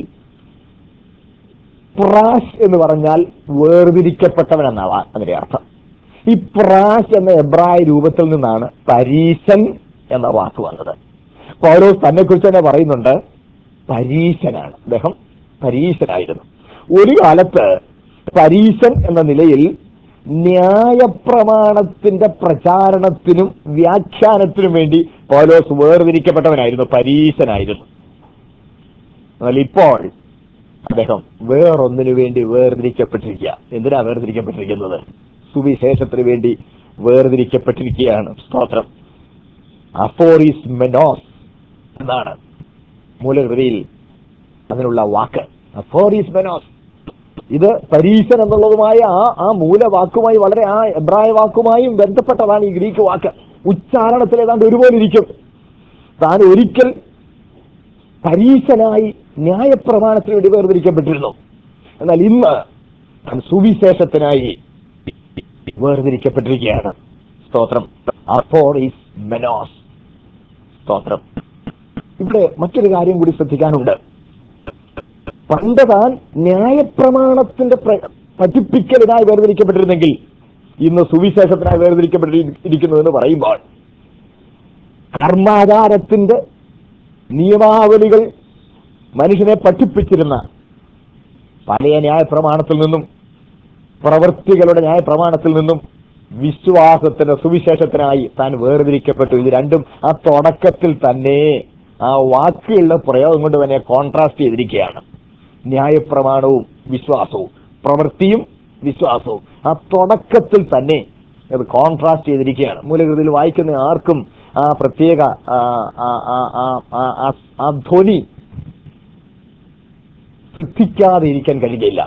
പ്രാസ് എന്ന് പറഞ്ഞാൽ വേർതിരിക്കപ്പെട്ടവൻ എന്നാണ് അതിന്റെ അർത്ഥം ഈ പ്രാസ് എന്ന എബ്രായ രൂപത്തിൽ നിന്നാണ് പരീശൻ എന്ന വാക്ക് വന്നത് പൗലോസ് തന്നെ കുറിച്ച് തന്നെ പറയുന്നുണ്ട് പരീശനാണ് അദ്ദേഹം പരീശനായിരുന്നു ഒരു കാലത്ത് പരീശൻ എന്ന നിലയിൽ ന്യായപ്രമാണത്തിന്റെ പ്രചാരണത്തിനും വ്യാഖ്യാനത്തിനും വേണ്ടി പൗലോസ് വേർതിരിക്കപ്പെട്ടവനായിരുന്നു പരീശനായിരുന്നു എന്നാൽ ഇപ്പോൾ അദ്ദേഹം വേറൊന്നിനു വേണ്ടി വേർതിരിക്കപ്പെട്ടിരിക്കുക എന്തിനാ വേർതിരിക്കപ്പെട്ടിരിക്കുന്നത് സുവിശേഷത്തിന് വേണ്ടി വേർതിരിക്കപ്പെട്ടിരിക്കുകയാണ് സ്തോത്രം അഫോറിസ് മെനോസ് എന്നാണ് മൂലകൃതിയിൽ അതിനുള്ള വാക്ക് അഫോറിസ് മെനോസ് ഇത് പരീശൻ എന്നുള്ളതുമായ ആ ആ മൂലവാക്കുമായി വളരെ ആ എബ്രായ വാക്കുമായും ബന്ധപ്പെട്ടതാണ് ഈ ഗ്രീക്ക് വാക്ക് ഉച്ചാരണത്തിൽ ഏതാണ്ട് ഒരുപോലെ ഇരിക്കും താൻ ഒരിക്കൽ പരീശനായി ന്യായപ്രമാണത്തിന് വേണ്ടി വേർതിരിക്കപ്പെട്ടിരുന്നു എന്നാൽ ഇന്ന് താൻ സുവിശേഷത്തിനായി വേർതിരിക്കപ്പെട്ടിരിക്കുകയാണ് സ്തോത്രം അഫോറിസ് മെനോസ് സ്തോത്രം ഇവിടെ മറ്റൊരു കാര്യം കൂടി ശ്രദ്ധിക്കാനുണ്ട് പണ്ട് താൻ ന്യായപ്രമാണത്തിന്റെ പ്ര- പഠിപ്പിക്കലിനായി വേർതിരിക്കപ്പെട്ടിരുന്നെങ്കിൽ ഇന്ന് സുവിശേഷത്തിനായി വേർതിരിക്കപ്പെട്ടിരിക്കുന്നു എന്ന് പറയുമ്പോൾ കർമാചാരത്തിന്റെ നിയമാവലികൾ മനുഷ്യനെ പഠിപ്പിച്ചിരുന്ന പഴയ ന്യായപ്രമാണത്തിൽ നിന്നും പ്രവൃത്തികളുടെ ന്യായപ്രമാണത്തിൽ നിന്നും വിശ്വാസത്തിന്റെ സുവിശേഷത്തിനായി താൻ വേർതിരിക്കപ്പെട്ടു ഇത് രണ്ടും ആ തുടക്കത്തിൽ തന്നെ ആ വാക്കുകളുടെ പ്രയോഗം കൊണ്ട് തന്നെ കോൺട്രാസ്റ്റ് ചെയ്തിരിക്കുകയാണ് ന്യായപ്രമാണവും വിശ്വാസവും പ്രവൃത്തിയും വിശ്വാസവും ആ തുടക്കത്തിൽ തന്നെ അത് കോൺട്രാസ്റ്റ് ചെയ്തിരിക്കുകയാണ് മൂലകൃതിയിൽ വായിക്കുന്ന ആർക്കും ആ പ്രത്യേക ആ, ആ, ആ, ആ, ആ, ആ, ആ ധ്വനി ശ്രദ്ധിക്കാതെ ഇരിക്കാൻ കഴിയില്ല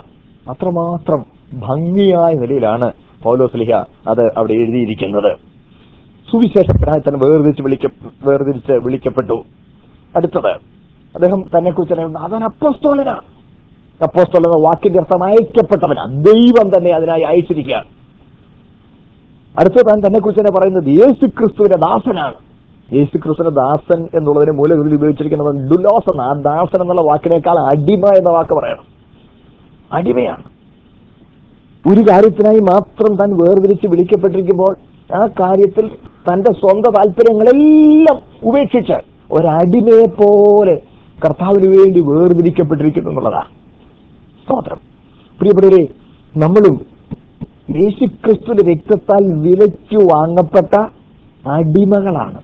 അത്രമാത്രം ഭംഗിയായ നിലയിലാണ് പൗലോസ്ലിഹ അത് അവിടെ എഴുതിയിരിക്കുന്നത് സുവിശേഷത്തിനായി തന്നെ വേർതിരിച്ച് വിളിക്ക വേർതിരിച്ച് വിളിക്കപ്പെട്ടു അടുത്തത് അദ്ദേഹം തന്നെ കുറിച്ച് അവൻ അപ്പോസ്തോലനാണ് അപ്പോസ്തോലൻ എന്ന വാക്കിന്റെ അർത്ഥം അയക്കപ്പെട്ടവനാണ് ദൈവം തന്നെ അതിനായി അയച്ചിരിക്കുകയാണ് അടുത്ത താൻ തന്നെ കുറിച്ച് തന്നെ പറയുന്നത് യേശു ക്രിസ്തുവിന്റെ ദാസനാണ് യേശു ക്രിസ്തുവിന്റെ ദാസൻ എന്നുള്ളതിന് മൂലകൃതിയിൽ ഉപയോഗിച്ചിരിക്കുന്നത് ഡുലോസ് എന്ന ആ ദാസൻ എന്നുള്ള വാക്കിനേക്കാൾ അടിമ എന്ന വാക്ക് പറയണം അടിമയാണ് ഒരു കാര്യത്തിനായി മാത്രം താൻ വേർതിരിച്ച് വിളിക്കപ്പെട്ടിരിക്കുമ്പോൾ ആ കാര്യത്തിൽ തന്റെ സ്വന്തം താല്പര്യങ്ങളെല്ലാം ഉപേക്ഷിച്ച് ഒരടിമയെ പോലെ കർത്താവിന് വേണ്ടി വേർതിരിക്കപ്പെട്ടിരിക്കുന്നു എന്നുള്ളതാണ് സ്തോത്രം പ്രിയപ്പെട്ടവരെ നമ്മളും യേശുക്രിസ്തുവിന്റെ രക്തത്താൽ വിലയ്ക്ക് വാങ്ങപ്പെട്ട അടിമകളാണ്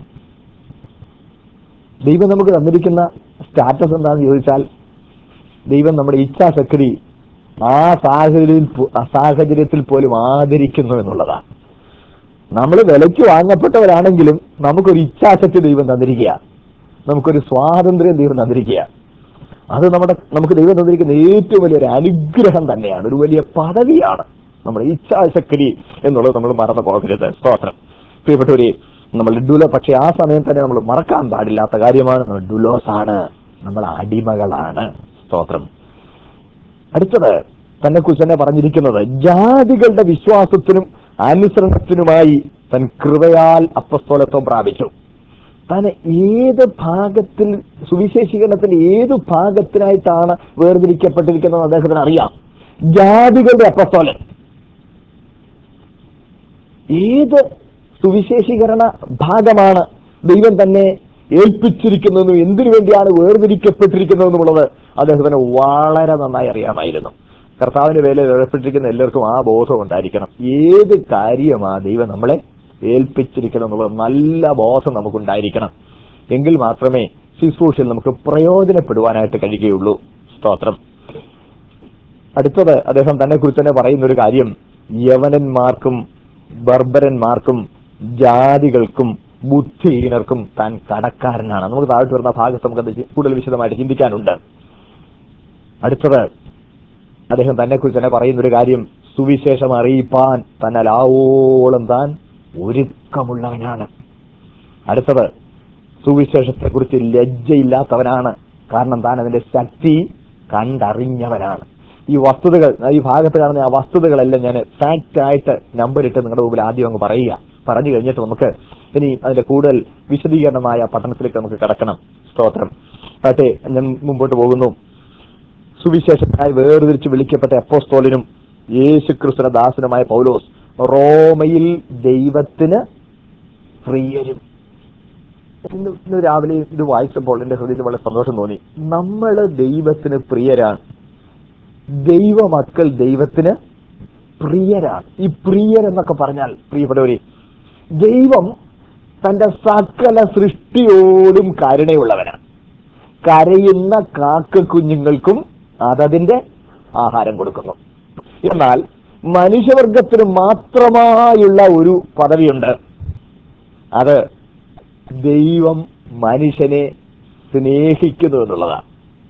ദൈവം നമുക്ക് തന്നിരിക്കുന്ന സ്റ്റാറ്റസ് എന്താണെന്ന് ചോദിച്ചാൽ ദൈവം നമ്മുടെ ഇച്ഛാശക്തി ആ സാഹചര്യത്തിൽ പോ- ആ സാഹചര്യത്തിൽ പോലും ആദരിക്കുന്നു എന്നുള്ളതാണ് നമ്മൾ വിലയ്ക്ക് വാങ്ങപ്പെട്ടവരാണെങ്കിലും നമുക്കൊരു ഇച്ഛാശക്തി ദൈവം തന്നിരിക്കുക നമുക്കൊരു സ്വാതന്ത്ര്യം ദൈവം തന്നിരിക്കുക അത് നമ്മുടെ നമുക്ക് ദൈവം തന്നിരിക്കുന്ന ഏറ്റവും വലിയൊരു അനുഗ്രഹം തന്നെയാണ് ഒരു വലിയ പദവിയാണ് നമ്മുടെ ഇച്ഛാശക്തി എന്നുള്ളത് നമ്മൾ മറന്നു പോകരുത് സ്തോത്രം പ്രിയപ്പെട്ടവരെ നമ്മൾ ഡുലോ പക്ഷെ ആ സമയം തന്നെ നമ്മൾ മറക്കാൻ പാടില്ലാത്ത കാര്യമാണ് നമ്മൾ ഡുലോസ് ആണ് നമ്മൾ അടിമകളാണ് സ്തോത്രം അടുത്തത് തന്നെ കുറിച്ച് തന്നെ പറഞ്ഞിരിക്കുന്നത് ജാതികളുടെ വിശ്വാസത്തിനും അനുസരണത്തിനുമായി തൻ കൃപയാൽ അപ്പസ്തോലത്വം പ്രാപിച്ചു താൻ ഏത് ഭാഗത്തിൽ സുവിശേഷീകരണത്തിന്റെ ഏത് ഭാഗത്തിനായിട്ടാണ് വേർതിരിക്കപ്പെട്ടിരിക്കുന്നത് അദ്ദേഹത്തിന് അറിയാം ജാതികളുടെ അപ്പസ്തോലൻ ഏത് സുവിശേഷീകരണ ഭാഗമാണ് ദൈവം തന്നെ ഏൽപ്പിച്ചിരിക്കുന്നതെന്നും എന്തിനു വേണ്ടിയാണ് വേർതിരിക്കപ്പെട്ടിരിക്കുന്നതെന്നുള്ളത് അദ്ദേഹത്തിന് വളരെ നന്നായി അറിയാമായിരുന്നു കർത്താവിന്റെ വേല ഏർപ്പെട്ടിരിക്കുന്ന എല്ലാവർക്കും ആ ബോധം ഉണ്ടായിരിക്കണം ഏത് കാര്യമാ ദൈവം നമ്മളെ ഏൽപ്പിച്ചിരിക്കണം എന്നുള്ളത് നല്ല ബോധം നമുക്കുണ്ടായിരിക്കണം എങ്കിൽ മാത്രമേ ശുശ്രൂഷയിൽ നമുക്ക് പ്രയോജനപ്പെടുവാനായിട്ട് കഴിയുകയുള്ളൂ സ്തോത്രം അടുത്തത് അദ്ദേഹം തന്നെ കുറിച്ച് തന്നെ പറയുന്ന ഒരു കാര്യം യവനന്മാർക്കും ബർബരന്മാർക്കും ജാതികൾക്കും ബുദ്ധിഹീനർക്കും താൻ കടക്കാരനാണ് നമുക്ക് താഴോട്ട് വരുന്ന ഭാഗത്ത് നമുക്ക് അത് കൂടുതൽ വിശദമായിട്ട് ചിന്തിക്കാനുണ്ട് അടുത്തത് അദ്ദേഹം തന്നെ കുറിച്ച് തന്നെ പറയുന്ന ഒരു കാര്യം സുവിശേഷം അറിയിപ്പാൻ തന്നാൽ ആവോളം താൻ ഒരുക്കമുള്ളവനാണ് അടുത്തത് സുവിശേഷത്തെ കുറിച്ച് ലജ്ജയില്ലാത്തവനാണ് കാരണം താൻ അതിന്റെ ശക്തി കണ്ടറിഞ്ഞവനാണ് ഈ വസ്തുതകൾ ഈ ഭാഗത്ത് കാണുന്ന ആ വസ്തുതകളെല്ലാം ഞാൻ ഫാക്റ്റ് ആയിട്ട് നമ്പർ ഇട്ട് നിങ്ങളുടെ മുമ്പിൽ ആദ്യം അങ്ങ് പറയുക പറഞ്ഞു കഴിഞ്ഞിട്ട് നമുക്ക് ഇനി അതിന്റെ കൂടുതൽ വിശദീകരണമായ പഠനത്തിലേക്ക് നമുക്ക് കിടക്കണം സ്തോത്രം ആട്ടെ ഞാൻ മുമ്പോട്ട് പോകുന്നു സുവിശേഷത്തിനായി വേർതിരിച്ച് വിളിക്കപ്പെട്ട അപ്പോസ്തോലിനും യേശു ക്രിസ്തുന ദാസനുമായ പൗലോസ് റോമയിൽ ദൈവത്തിന് പ്രിയരും ഇന്ന് ഇന്ന് രാവിലെ ഇത് വായിച്ചപ്പോൾ എന്റെ ഹൃദയത്തിൽ വളരെ സന്തോഷം തോന്നി നമ്മള് ദൈവത്തിന് പ്രിയരാണ് ദൈവമക്കൾ ദൈവത്തിന് പ്രിയരാണ് ഈ പ്രിയർ എന്നൊക്കെ പറഞ്ഞാൽ പ്രിയപ്പെട്ടവരെ ദൈവം തന്റെ സകല സൃഷ്ടിയോടും കരുണയുള്ളവനാണ് കരയുന്ന കാക്ക കുഞ്ഞുങ്ങൾക്കും അതതിന്റെ ആഹാരം കൊടുക്കുന്നു എന്നാൽ മനുഷ്യവർഗത്തിന് മാത്രമായുള്ള ഒരു പദവിയുണ്ട് അത് ദൈവം മനുഷ്യനെ സ്നേഹിക്കുന്നു എന്നുള്ളതാണ്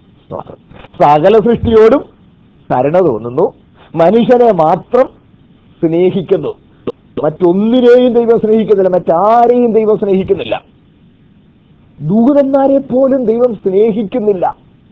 സകല സൃഷ്ടിയോടും കരുണ തോന്നുന്നു മനുഷ്യനെ മാത്രം സ്നേഹിക്കുന്നു മറ്റൊന്നിനെയും ദൈവം സ്നേഹിക്കുന്നില്ല മറ്റാരെയും ദൈവം സ്നേഹിക്കുന്നില്ല ദൂതന്മാരെ പോലും ദൈവം സ്നേഹിക്കുന്നില്ല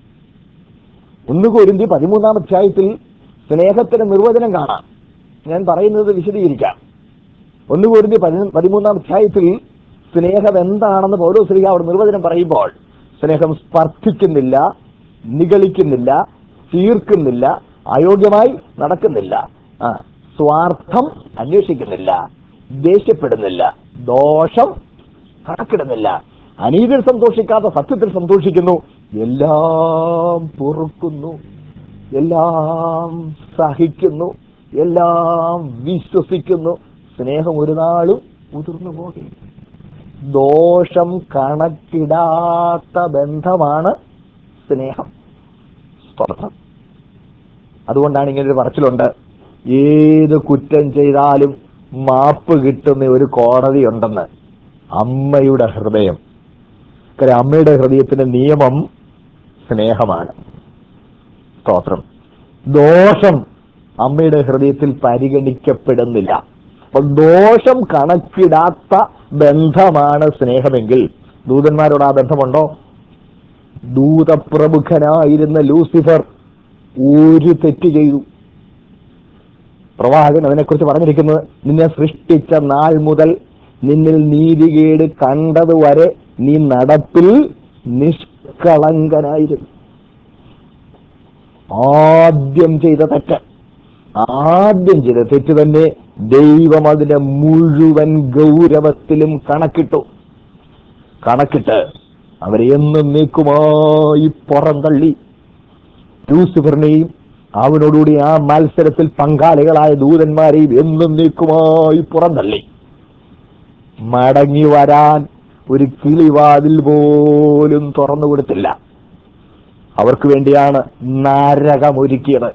ഒന്ന് കൊരിന്തി പതിമൂന്നാം അധ്യായത്തിൽ സ്നേഹത്തിന്റെ നിർവചനം കാണാം ഞാൻ പറയുന്നത് വിശദീകരിക്കാം ഒന്ന് കൊരിന്തി പതി- പതിമൂന്നാം അധ്യായത്തിൽ സ്നേഹം എന്താണെന്ന് പൗരോ ശ്രീ അവിടെ നിർവചനം പറയുമ്പോൾ സ്നേഹം സ്പർശിക്കുന്നില്ല നിഗളിക്കുന്നില്ല തീർക്കുന്നില്ല അയോഗ്യമായി നടക്കുന്നില്ല ആ സ്വാർത്ഥം അന്വേഷിക്കുന്നില്ല ദേഷ്യപ്പെടുന്നില്ല ദോഷം കണക്കിടുന്നില്ല അനീതിൽ സന്തോഷിക്കാതെ സത്യത്തിൽ സന്തോഷിക്കുന്നു എല്ലാം പൊറുക്കുന്നു എല്ലാം സഹിക്കുന്നു എല്ലാം വിശ്വസിക്കുന്നു സ്നേഹം ഒരു നാളും മുതിർന്നു പോകില്ല ദോഷം കണക്കിടാത്ത ബന്ധമാണ് സ്നേഹം സ്തോത്രം അതുകൊണ്ടാണ് ഇങ്ങനെ ഒരു പറച്ചിലുണ്ട് ഏത് കുറ്റം ചെയ്താലും മാപ്പ് കിട്ടുന്ന ഒരു കോടതി ഉണ്ടെന്ന് അമ്മയുടെ ഹൃദയം കാര്യം അമ്മയുടെ ഹൃദയത്തിന്റെ നിയമം സ്നേഹമാണ് സ്തോത്രം ദോഷം അമ്മയുടെ ഹൃദയത്തിൽ പരിഗണിക്കപ്പെടുന്നില്ല അപ്പൊ ദോഷം കണക്കിടാത്ത ബന്ധമാണ് സ്നേഹമെങ്കിൽ ദൂതന്മാരോട് ആ ബന്ധമുണ്ടോ ദൂതപ്രമുഖനായിരുന്ന ലൂസിഫർ ഒരു തെറ്റ് ചെയ്തു പ്രവാചകൻ അതിനെക്കുറിച്ച് പറഞ്ഞിരിക്കുന്നത് നിന്നെ സൃഷ്ടിച്ച നാൾ മുതൽ നിന്നിൽ നീതികേട് കണ്ടതുവരെ നീ നടപ്പിൽ നിഷ്കളങ്കനായിരുന്നു ആദ്യം ചെയ്ത തെറ്റ് ആദ്യം ചെയ്ത തെറ്റ് തന്നെ ദൈവം അതിന്റെ മുഴുവൻ ഗൗരവത്തിലും കണക്കിട്ടു കണക്കിട്ട് അവരെ എന്നും നീക്കുമായി പുറന്തള്ളി ലൂസിഫറിനെയും അവനോടുകൂടി ആ മത്സരത്തിൽ പങ്കാളികളായ ദൂതന്മാരെയും എന്നും നീക്കുമായി പുറന്തള്ളി മടങ്ങി വരാൻ ഒരു കിളിവാതിൽ പോലും തുറന്നു കൊടുത്തില്ല അവർക്ക് വേണ്ടിയാണ് നരകമൊരുക്കിയത്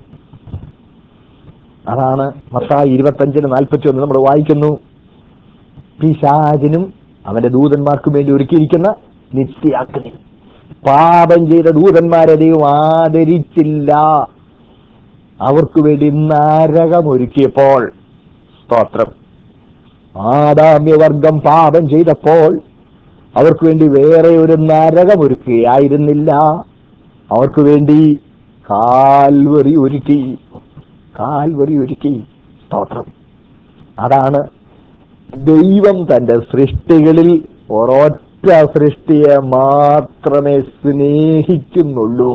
അതാണ് മത്തായി ഇരുപത്തഞ്ചിന് നാൽപ്പത്തി ഒന്ന് നമ്മൾ വായിക്കുന്നു പിശാചിനും അവന്റെ ദൂതന്മാർക്കും വേണ്ടി ഒരുക്കിയിരിക്കുന്ന നിത്യാഗ്നി പാപം ചെയ്ത ദൂതന്മാരെ ദൈവം ആദരിച്ചില്ല അവർക്ക് വേണ്ടി നരകമൊരുക്കിയപ്പോൾ സ്തോത്രം ആദാമ്യവർഗം പാപം ചെയ്തപ്പോൾ അവർക്ക് വേണ്ടി വേറെ ഒരു നരകമൊരുക്കുകയായിരുന്നില്ല അവർക്ക് വേണ്ടി കാൽവറി ഒരുക്കി കാൽവറി ഒരുക്കി സ്തോത്രം അതാണ് ദൈവം തന്റെ സൃഷ്ടികളിൽ ഒരൊറ്റ സൃഷ്ടിയെ മാത്രമേ സ്നേഹിക്കുന്നുള്ളൂ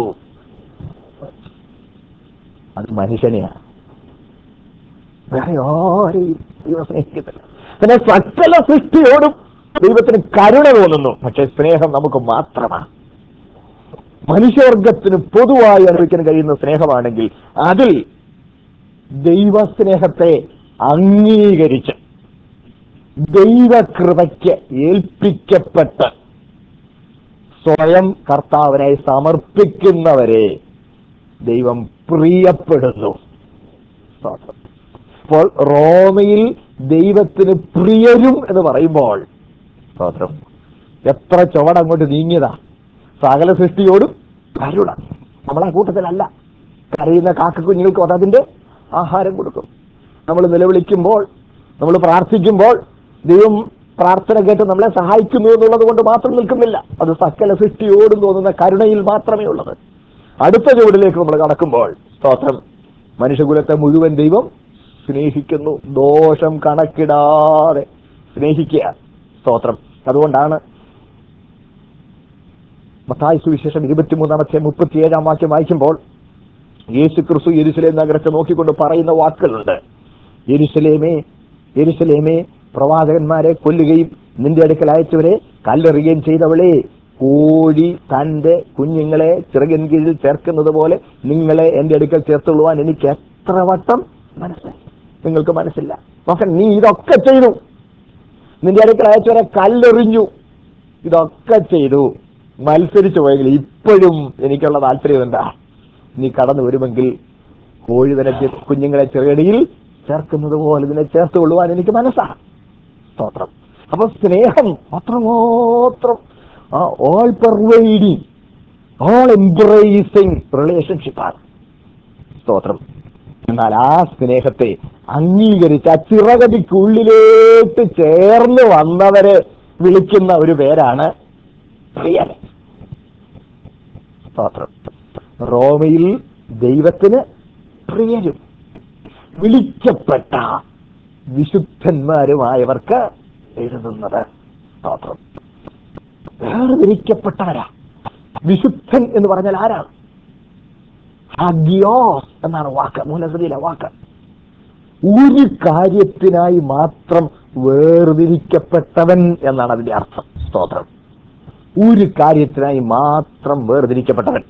അത് മനുഷ്യനെയാണ് വേറെ ആരെയും ദൈവം സ്നേഹിക്കുന്നില്ല പിന്നെ സകല സൃഷ്ടിയോടും ദൈവത്തിന് കരുണ തോന്നുന്നു പക്ഷെ സ്നേഹം നമുക്ക് മാത്രമാണ് മനുഷ്യവർഗത്തിന് പൊതുവായി അനുഭവിക്കാൻ കഴിയുന്ന സ്നേഹമാണെങ്കിൽ അതിൽ ദൈവസ്നേഹത്തെ അംഗീകരിച്ച് ദൈവകൃപയ്ക്ക് ഏൽപ്പിക്കപ്പെട്ട് സ്വയം കർത്താവിനായി സമർപ്പിക്കുന്നവരെ ദൈവം പ്രിയപ്പെടുന്നു സ്തോത്രം. അപ്പോൾ റോമയിൽ ദൈവത്തിന് പ്രിയരും എന്ന് പറയുമ്പോൾ സ്തോത്രം എത്ര ചുവടങ്ങോട്ട് നീങ്ങിയതാ സകല സൃഷ്ടിയോടും കരുണ നമ്മളാ കൂട്ടത്തിലല്ല കരയുന്ന കാക്കക്കുഞ്ഞുങ്ങൾക്ക് അതതിന്റെ ആഹാരം കൊടുക്കും നമ്മൾ നിലവിളിക്കുമ്പോൾ നമ്മൾ പ്രാർത്ഥിക്കുമ്പോൾ ദൈവം പ്രാർത്ഥന കേട്ട് നമ്മളെ സഹായിക്കുന്നു എന്നുള്ളത് കൊണ്ട് മാത്രം നിൽക്കുന്നില്ല അത് സകല സൃഷ്ടിയോടും തോന്നുന്ന കരുണയിൽ മാത്രമേ ഉള്ളത് അടുത്ത ചുവടിലേക്ക് നമ്മൾ കടക്കുമ്പോൾ സ്തോത്രം മനുഷ്യകുലത്തെ മുഴുവൻ ദൈവം സ്നേഹിക്കുന്നു ദോഷം കണക്കിടാതെ സ്നേഹിക്കുക സ്തോത്രം അതുകൊണ്ടാണ് മത്തായി സുവിശേഷം ഇരുപത്തിമൂന്നാമത്തെ മുപ്പത്തിയേഴാം വാക്യം വായിക്കുമ്പോൾ യേശു ക്രിസ്തു യെരുസലേം നഗരത്തെ നോക്കിക്കൊണ്ട് പറയുന്ന വാക്കുകളുണ്ട് യെരുസലേമേ യെരുസലേമേ പ്രവാചകന്മാരെ കൊല്ലുകയും നിന്റെ അടുക്കൽ അയച്ചവരെ കല്ലെറിയുകയും ചെയ്തവളെ കോഴി തന്റെ കുഞ്ഞുങ്ങളെ ചിറകിൻ കീഴിൽ ചേർക്കുന്നത് പോലെ നിങ്ങളെ എന്റെ അടുക്കൽ ചേർത്തുള്ളുവാൻ എനിക്ക് എത്ര വട്ടം മനസ്സിലായി നിങ്ങൾക്ക് മനസ്സില്ല നോക്കാൻ നീ ഇതൊക്കെ ചെയ്തു നിന്റെ അടുക്കൽ അയച്ചവരെ കല്ലെറിഞ്ഞു ഇതൊക്കെ ചെയ്തു മത്സരിച്ചു പോയെങ്കിൽ ഇപ്പോഴും എനിക്കുള്ള താല്പര്യം എന്താ നീ കടന്നു വരുമെങ്കിൽ കോഴി തന്നെ ചെ- കുഞ്ഞുങ്ങളെ ചെറുകടിയിൽ ചേർക്കുന്നത് പോലെ ഇതിനെ ചേർത്ത് കൊള്ളുവാൻ എനിക്ക് മനസ്സാണ് സ്തോത്രം അപ്പൊ സ്നേഹം അത്രമാത്രം ഓൾ പെർവൈഡിങ് ഓൾ എംബ്രേസിങ് റിലേഷൻഷിപ്പാണ് സ്തോത്രം എന്നാൽ ആ സ്നേഹത്തെ അംഗീകരിച്ച് ആ ചിറകടിക്കുള്ളിലേക്ക് ചേർന്ന് വന്നവരെ വിളിക്കുന്ന ഒരു പേരാണ് പ്രിയൻ സ്തോത്രം റോമയിൽ ദൈവത്തിന് പ്രിയരും വിളിക്കപ്പെട്ട വിശുദ്ധന്മാരുമായവർക്ക് എഴുതുന്നത് സ്തോത്രം വേർതിരിക്കപ്പെട്ടവരാ വിശുദ്ധൻ എന്ന് പറഞ്ഞാൽ ആരാണ് ഹാഗ്യോസ് എന്നാണ് വാക്ക് മൂലശ്രീയിലെ വാക്ക് ഒരു കാര്യത്തിനായി മാത്രം വേർതിരിക്കപ്പെട്ടവൻ എന്നാണ് അതിന്റെ അർത്ഥം സ്തോത്രം ഒരു കാര്യത്തിനായി മാത്രം വേർതിരിക്കപ്പെട്ടവൻ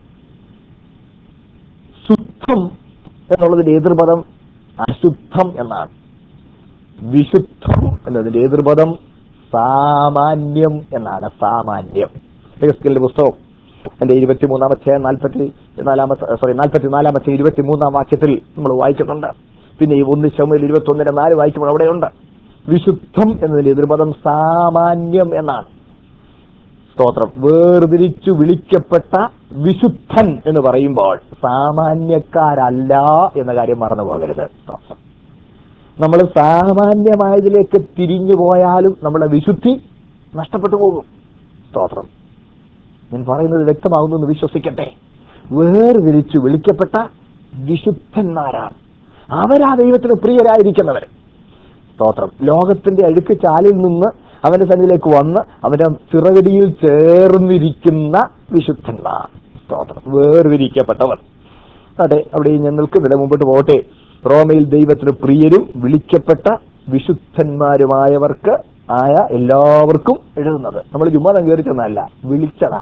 ശുദ്ധം എന്നുള്ളതിന്റെ എതിർപദം അശുദ്ധം എന്നാണ് വിശുദ്ധം എന്നതിന്റെ എതിർപദം സാമാന്യം എന്നാണ് സാമാന്യം എഹെസ്കേലിന്റെ പുസ്തകം എന്റെ ഇരുപത്തിമൂന്നാമത്തെ നാൽപ്പത്തി നാലാമത്തെ സോറി നാൽപ്പത്തി നാലാമത്തെ ഇരുപത്തിമൂന്നാം വാക്യത്തിൽ നമ്മൾ വായിക്കുന്നുണ്ട് പിന്നെ ഈ ഒന്ന് ശമുൽ ഇരുപത്തി ഒന്നിന്റെ നാല് വായിക്കുമ്പോൾ അവിടെയുണ്ട് വിശുദ്ധം എന്നതിന്റെ എതിർപദം സാമാന്യം എന്നാണ് സ്തോത്രം വേർതിരിച്ചു വിളിക്കപ്പെട്ട വിശുദ്ധൻ എന്ന് പറയുമ്പോൾ സാമാന്യക്കാരല്ല എന്ന കാര്യം മറന്നു പോകരുത് സ്തോത്രം നമ്മൾ സാമാന്യമായതിലേക്ക് തിരിഞ്ഞു പോയാലും നമ്മുടെ വിശുദ്ധി നഷ്ടപ്പെട്ടു പോകും സ്തോത്രം ഞാൻ പറയുന്നത് വ്യക്തമാകുന്നു എന്ന് വിശ്വസിക്കട്ടെ വേർതിരിച്ചു വിളിക്കപ്പെട്ട വിശുദ്ധന്മാരാണ് അവരാ ദൈവത്തിന് പ്രിയരായിരിക്കുന്നവർ സ്തോത്രം ലോകത്തിന്റെ അഴുക്ക് ചാലിൽ നിന്ന് അവന്റെ സന്നിധിയിലേക്ക് വന്ന് അവന്റെ ചിറകടിയിൽ ചേർന്നിരിക്കുന്ന വിശുദ്ധന്മാർ സ്തോത്രം വേർതിരിക്കപ്പെട്ടവർ അതെ അവിടെ ഞാൻ നിൽക്കുന്നില്ല മുമ്പോട്ട് പോകട്ടെ റോമയിൽ ദൈവത്തിന് പ്രിയരും വിളിക്കപ്പെട്ട വിശുദ്ധന്മാരുമായവർക്ക് ആയ എല്ലാവർക്കും എഴുതുന്നത് നമ്മൾ ചുമ്മാ കയറി ചെന്നല്ല വിളിച്ചതാ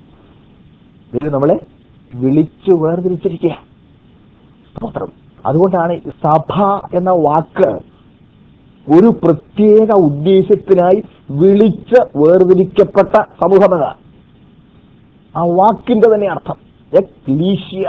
ദൈവം നമ്മളെ വിളിച്ചു വേർതിരിച്ചിരിക്കുക സ്തോത്രം അതുകൊണ്ടാണ് ഈ സഭ എന്ന വാക്ക് ഒരു പ്രത്യേക ഉദ്ദേശത്തിനായി വിളിച്ച് വേർതിരിക്കപ്പെട്ട സമൂഹമെന്ന ആ വാക്കിന്റെ തന്നെ അർത്ഥം എക്ലീഷ്യ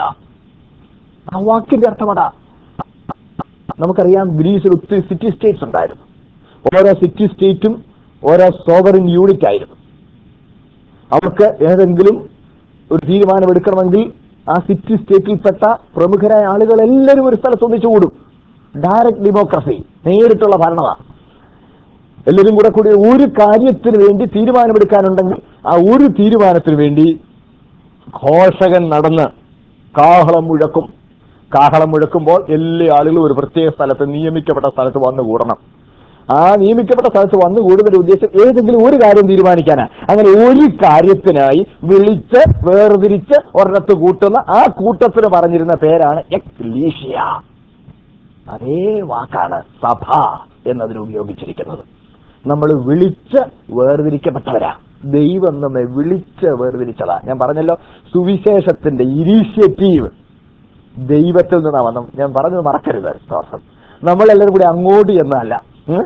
ആ വാക്കിന്റെ അർത്ഥം അതാ നമുക്കറിയാം ഗ്രീസിൽ ഒത്തിരി സിറ്റി സ്റ്റേറ്റ്സ് ഉണ്ടായിരുന്നു ഓരോ സിറ്റി സ്റ്റേറ്റും ഓരോ സോവറിൻ യൂണിറ്റ് ആയിരുന്നു അവർക്ക് ഏതെങ്കിലും ഒരു തീരുമാനം എടുക്കണമെങ്കിൽ ആ സിറ്റി സ്റ്റേറ്റിൽപ്പെട്ട പ്രമുഖരായ ആളുകൾ എല്ലാവരും ഒരു സ്ഥലത്ത് ഒന്നിച്ചു കൂടും ഡയറക്റ്റ് ഡെമോക്രസി നേരിട്ടുള്ള ഭരണമാണ് എല്ലാവരും കൂടെ കൂടി ഒരു കാര്യത്തിന് വേണ്ടി തീരുമാനമെടുക്കാനുണ്ടെങ്കിൽ ആ ഒരു തീരുമാനത്തിന് വേണ്ടി ഘോഷകൻ നടന്ന് കാഹളം മുഴക്കും കാഹളം മുഴക്കുമ്പോൾ എല്ലാ ആളുകളും ഒരു പ്രത്യേക സ്ഥലത്ത് നിയമിക്കപ്പെട്ട സ്ഥലത്ത് വന്നു കൂടണം ആ നിയമിക്കപ്പെട്ട സ്ഥലത്ത് വന്നു കൂടുന്നതിന്റെ ഉദ്ദേശം ഏതെങ്കിലും ഒരു കാര്യം തീരുമാനിക്കാനാ അങ്ങനെ ഒരു കാര്യത്തിനായി വിളിച്ച് വേർതിരിച്ച് ഒരിടത്ത് കൂട്ടുന്ന ആ കൂട്ടത്തിന് പറഞ്ഞിരുന്ന പേരാണ് എക്ലീഷ്യ അതേ വാക്കാണ് സഭ എന്നതിന് ഉപയോഗിച്ചിരിക്കുന്നത് നമ്മൾ വിളിച്ച് വേർതിരിക്കപ്പെട്ടവരാ ദൈവം നമ്മെ വിളിച്ച് വേർതിരിച്ചതാ ഞാൻ പറഞ്ഞല്ലോ സുവിശേഷത്തിന്റെ ഇനീഷ്യേറ്റീവ് ദൈവത്തിൽ നിന്നാണ് വന്നത് ഞാൻ പറഞ്ഞത് മറക്കരുത് സ്തോത്രം നമ്മളെല്ലാവരും കൂടി അങ്ങോട്ട് എന്നല്ല ഉം?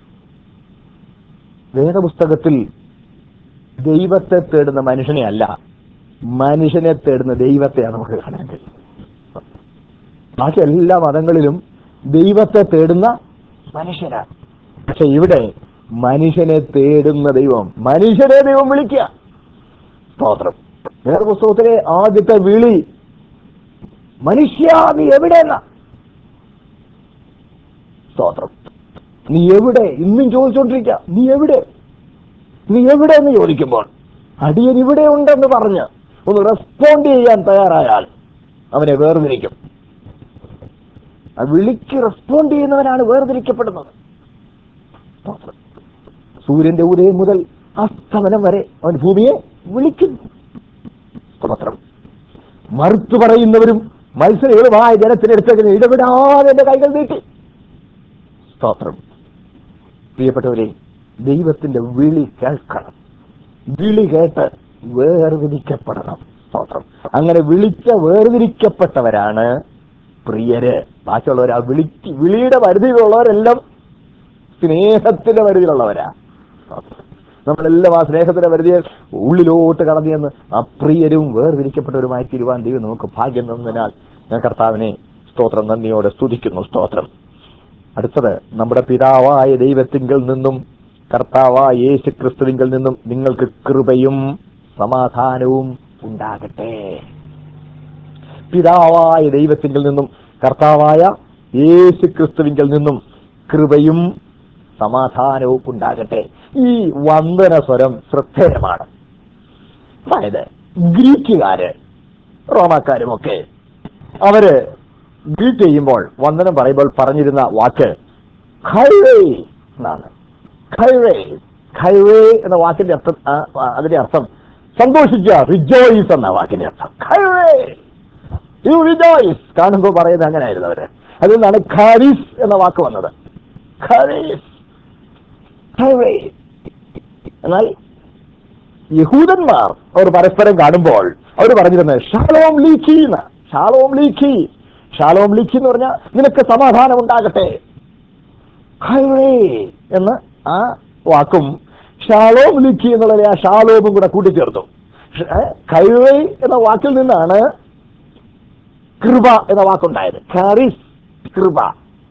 വേദപുസ്തകത്തിൽ ദൈവത്തെ തേടുന്ന മനുഷ്യനെ അല്ല മനുഷ്യനെ തേടുന്ന ദൈവത്തെയാണ് നമുക്ക് കാണാൻ കഴിയും ബാക്കി എല്ലാ മതങ്ങളിലും ദൈവത്തെ തേടുന്ന മനുഷ്യനാണ് പക്ഷെ ഇവിടെ മനുഷ്യനെ തേടുന്ന ദൈവം മനുഷ്യനെ ദൈവം വിളിക്കുക സ്തോത്രം വേറെ പുസ്തകത്തിലെ ആദ്യത്തെ വിളി മനുഷ്യ നീ എവിടെയെന്ന സ്തോത്രം നീ എവിടെ ഇന്നും ചോദിച്ചോണ്ടിരിക്ക നീ എവിടെ നീ എവിടെ എന്ന് ചോദിക്കുമ്പോൾ അടിയൻ ഇവിടെ ഉണ്ടെന്ന് പറഞ്ഞ് ഒന്ന് റെസ്പോണ്ട് ചെയ്യാൻ തയ്യാറായാൽ അവനെ വേർതിരിക്കും ആ വിളിക്ക് റെസ്പോണ്ട് ചെയ്യുന്നവനാണ് വേർതിരിക്കപ്പെടുന്നത് സ്തോത്രം. സൂര്യന്റെ ഉദയം മുതൽ അസ്തമനം വരെ അവൻ ഭൂമിയെ വിളിക്കുന്നു സ്തോത്രം മറുത്തു പറയുന്നവരും മത്സരികളുമായ ജനത്തിനടുത്തേക്ക് ഇടപെടാതെ എന്റെ കൈകൾ നീട്ടി സ്തോത്രം പ്രിയപ്പെട്ടവരെ ദൈവത്തിന്റെ വിളി കേൾക്കണം വിളി കേട്ട് വേർതിരിക്കപ്പെടണം സ്തോത്രം അങ്ങനെ വിളിച്ച വേർതിരിക്കപ്പെട്ടവരാണ് പ്രിയര് ബാക്കിയുള്ളവർ ആ വിളി വിളിയുടെ പരിധിയിലുള്ളവരെല്ലാം സ്നേഹത്തിന്റെ പരിധിയിലുള്ളവരാ നമ്മളെല്ലാം ആ സ്നേഹത്തിന്റെ പരിധിയിൽ ഉള്ളിലോട്ട് കടന്നു ചെന്ന് അപ്രിയരും വേർതിരിക്കപ്പെട്ടവരുമായി തീരുവാൻ ദൈവം നമുക്ക് ഭാഗ്യം തന്നതിനാൽ ഞാൻ കർത്താവിനെ സ്തോത്രം നന്ദിയോടെ സ്തുതിക്കുന്നു സ്തോത്രം അടുത്തത് നമ്മുടെ പിതാവായ ദൈവത്തിങ്കിൽ നിന്നും കർത്താവായ യേശു ക്രിസ്തുവിങ്കിൽ നിന്നും നിങ്ങൾക്ക് കൃപയും സമാധാനവും ഉണ്ടാകട്ടെ പിതാവായ ദൈവത്തിങ്കിൽ നിന്നും കർത്താവായ യേശു ക്രിസ്തുവിങ്കിൽ നിന്നും കൃപയും സമാധാനവും ഉണ്ടാകട്ടെ ഈ വന്ദന സ്വരം ശ്രദ്ധേയമാണ് അതായത് ഗ്രീക്കുകാര് റോമാക്കാരുമൊക്കെ അവര് ഗ്രീറ്റ് ചെയ്യുമ്പോൾ വന്ദനം പറയുമ്പോൾ പറഞ്ഞിരുന്ന വാക്ക് ഖൈവേ എന്നാണ് ഖൈവേ ഖൈവേ എന്ന വാക്കിന്റെ അർത്ഥം ആ, ആ, അതിന്റെ അർത്ഥം സന്തോഷിക്കുക റിജോയിസ് എന്ന വാക്കിന്റെ അർത്ഥം ഖൈവേ യു റിജോയിസ് കാണുമ്പോൾ പറയുന്നത് അങ്ങനെയായിരുന്നു അവര് അതിൽ നിന്നാണ് ഖാരിസ് എന്ന വാക്ക് വന്നത് ഖാരിസ് ഖൈവേ എന്നാൽ യഹൂദന്മാർ അവർ പരസ്പരം കാണുമ്പോൾ അവർ പറഞ്ഞിരുന്നത് ഷാലോം ലീഖി എന്ന് ഷാലോം ലീഖി ഷാലോം ലീഖി എന്ന് പറഞ്ഞാൽ നിനക്ക് സമാധാനം ഉണ്ടാകട്ടെ ഖൈറേ എന്ന് ആ വാക്കും ഷാലോം ലീഖി എന്നുള്ളതിലെ ആ ഷാലോമും കൂടെ കൂട്ടിച്ചേർത്തു ഖൈറേ എന്ന വാക്കിൽ നിന്നാണ് കൃപ എന്ന വാക്കുണ്ടായത് ഖാരിസ് കൃപ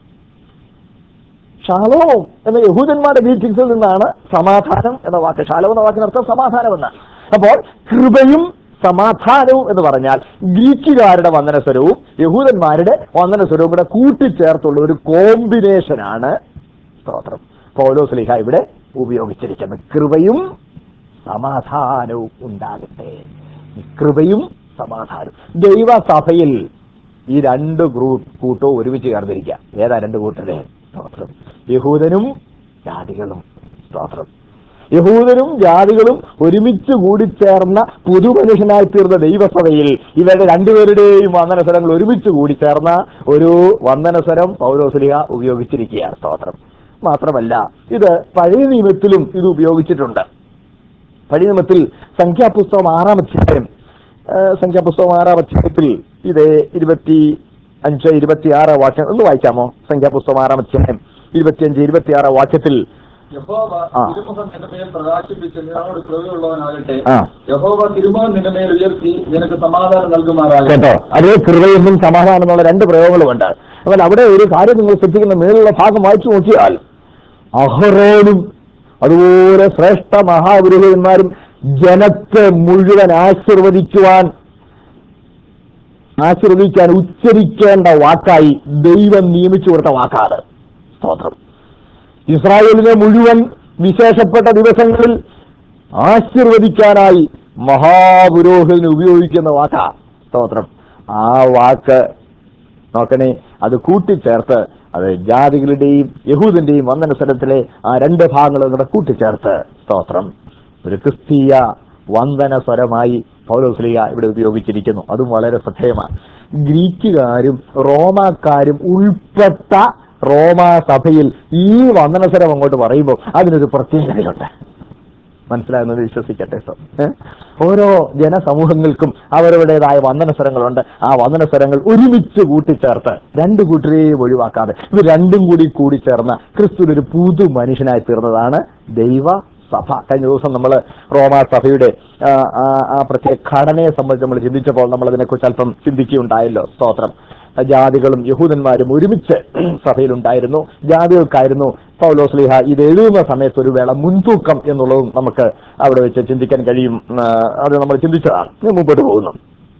ഷാലോം എന്ന യഹൂദന്മാരുടെ മീറ്റിംഗ്സിൽ നിന്നാണ് സമാധാനം എന്ന വാക്ക് ഷാലോം എന്ന വാക്കിനർത്ഥം സമാധാനം എന്ന് അപ്പോൾ കൃപയും സമാധാനവും എന്ന് പറഞ്ഞാൽ ഗ്രീക്കുകാരുടെ വന്ദനസ്വരവും യഹൂദന്മാരുടെ വന്ദനസ്വരവും കൂടെ കൂട്ടിച്ചേർത്തുള്ള ഒരു കോമ്പിനേഷനാണ് സ്തോത്രം പൗലോസ്ലിഹ ഇവിടെ ഉപയോഗിച്ചിരിക്കുന്നത് കൃപയും സമാധാനവും ഉണ്ടാകട്ടെ കൃപയും സമാധാനവും ദൈവസഭയിൽ ഈ രണ്ട് ഗ്രൂപ്പ് കൂട്ടവും ഒരുമിച്ച് ചേർന്നിരിക്കുക ഏതാ രണ്ട് കൂട്ടരെ സ്തോത്രം യഹൂദനും ജാതികളും സ്തോത്രം യഹൂദരും ജാതികളും ഒരുമിച്ച് കൂടിച്ചേർന്ന പുതുമനുഷ്യനായി തീർന്ന ദൈവസഭയിൽ ഇവരുടെ രണ്ടുപേരുടെയും വന്ദനസ്വരങ്ങൾ ഒരുമിച്ച് കൂടിച്ചേർന്ന ഒരു വന്ദനസ്വരം പൗരോസ്ലിഹ ഉപയോഗിച്ചിരിക്കുകയാണ് സ്തോത്രം മാത്രമല്ല ഇത് പഴയ നിയമത്തിലും ഇത് ഉപയോഗിച്ചിട്ടുണ്ട് പഴയ നിയമത്തിൽ സംഖ്യാപുസ്തകം ആറാം അധ്യായം ആ, സംഖ്യാപുസ്തകം ആറാം അധ്യായത്തിൽ ഇത് ഇരുപത്തി അഞ്ച് ഇരുപത്തി ആറ് വാക്യം ഒന്ന് വായിക്കാമോ സംഖ്യാപുസ്തകം ആറാം അധ്യായം ഇരുപത്തിയഞ്ച് ഇരുപത്തി ആറ് വാക്യത്തിൽ യഹോവ ആ. തിരുമുഖം നിന്റെ മേൽ പ്രകാശിപ്പിച്ച് നിന്നോട് കൃപയുള്ളവനാകട്ടെ ആ. യഹോവ തിരുമുഖം നിന്റെ മേൽ ഉയർത്തി നിനക്ക് സമാധാനം നൽകുമാറാകട്ടെ കേട്ടോ അതേ കൃപയെന്നും സമാധാനം എന്നുള്ള രണ്ട് പ്രയോഗങ്ങളുമുണ്ട് എന്നാൽ അവിടെ ഒരു കാര്യം നിങ്ങൾ ശ്രദ്ധിക്കുന്ന മേലുള്ള ഭാഗം വായിച്ചു നോക്കിയാൽ അഹ്റോനും അതുപോലെ ശ്രേഷ്ഠ മഹാപുരോഹിതന്മാരും ജനത്തെ മുഴുവൻ ആശീർവദിക്കുവാൻ ആശീർവദിക്കാൻ ഉച്ചരിക്കേണ്ട വാക്കായി ദൈവം നിയമിച്ചു കൊടുത്ത വാക്കാണ് സ്തോത്രം ഇസ്രായേലിനെ മുഴുവൻ വിശേഷപ്പെട്ട ദിവസങ്ങളിൽ ആശീർവദിക്കാനായി മഹാപുരോഹിതന് ഉപയോഗിക്കുന്ന വാക്കാ സ്തോത്രം ആ വാക്ക് നോക്കണേ അത് കൂട്ടിച്ചേർത്ത് അത് ജാതികളുടെയും യഹൂദന്റെയും വന്ദനസ്ഥലത്തിലെ ആ രണ്ട് ഭാഗങ്ങളും കൂടെ കൂട്ടിച്ചേർത്ത് സ്തോത്രം ഒരു ക്രിസ്തീയ വന്ദന സ്വരമായി പൗലോസ്ലിയ ഇവിടെ ഉപയോഗിച്ചിരിക്കുന്നു അതും വളരെ ശ്രദ്ധേയമാണ് ഗ്രീക്കുകാരും റോമാക്കാരും ഉൾപ്പെട്ട റോമാ സഭയിൽ ഈ വന്ദനസ്വരം അങ്ങോട്ട് പറയുമ്പോൾ അതിനൊരു പ്രത്യേകതയുണ്ട് മനസ്സിലാകുന്നത് വിശ്വസിക്കട്ടെ സർ ഏ? ഓരോ ജനസമൂഹങ്ങൾക്കും അവരവരുടേതായ വന്ദനസ്വരങ്ങളുണ്ട് ആ വന്ദനസ്വരങ്ങൾ ഒരുമിച്ച് കൂട്ടിച്ചേർത്ത് രണ്ട് കൂട്ടരെയും ഒഴിവാക്കാതെ ഇത് രണ്ടും കൂടി കൂടിച്ചേർന്ന ക്രിസ്തു ഒരു പുതു മനുഷ്യനായി തീർന്നതാണ് ദൈവ സഭ കഴിഞ്ഞ ദിവസം നമ്മൾ റോമാ സഭയുടെ ആ, ആ, ആ പ്രത്യേക ഘടനയെ സംബന്ധിച്ച് നമ്മൾ ചിന്തിച്ചപ്പോൾ നമ്മൾ അതിനെക്കുറിച്ച് അല്പം ചിന്തിക്കുകയുണ്ടായല്ലോ സ്തോത്രം ജാതികളും യഹൂദന്മാരും ഒരുമിച്ച് സഭയിലുണ്ടായിരുന്നു ജാതികൾക്കായിരുന്നു പൗലോസ്ലിഹ ഇത് എഴുതുന്ന സമയത്ത് ഒരു വേള മുൻതൂക്കം എന്നുള്ളതും നമുക്ക് അവിടെ വെച്ച് ചിന്തിക്കാൻ കഴിയും ആ, അത് നമ്മൾ ചിന്തിച്ചതാണ് ഇനി മുമ്പോട്ട് പോകുന്നു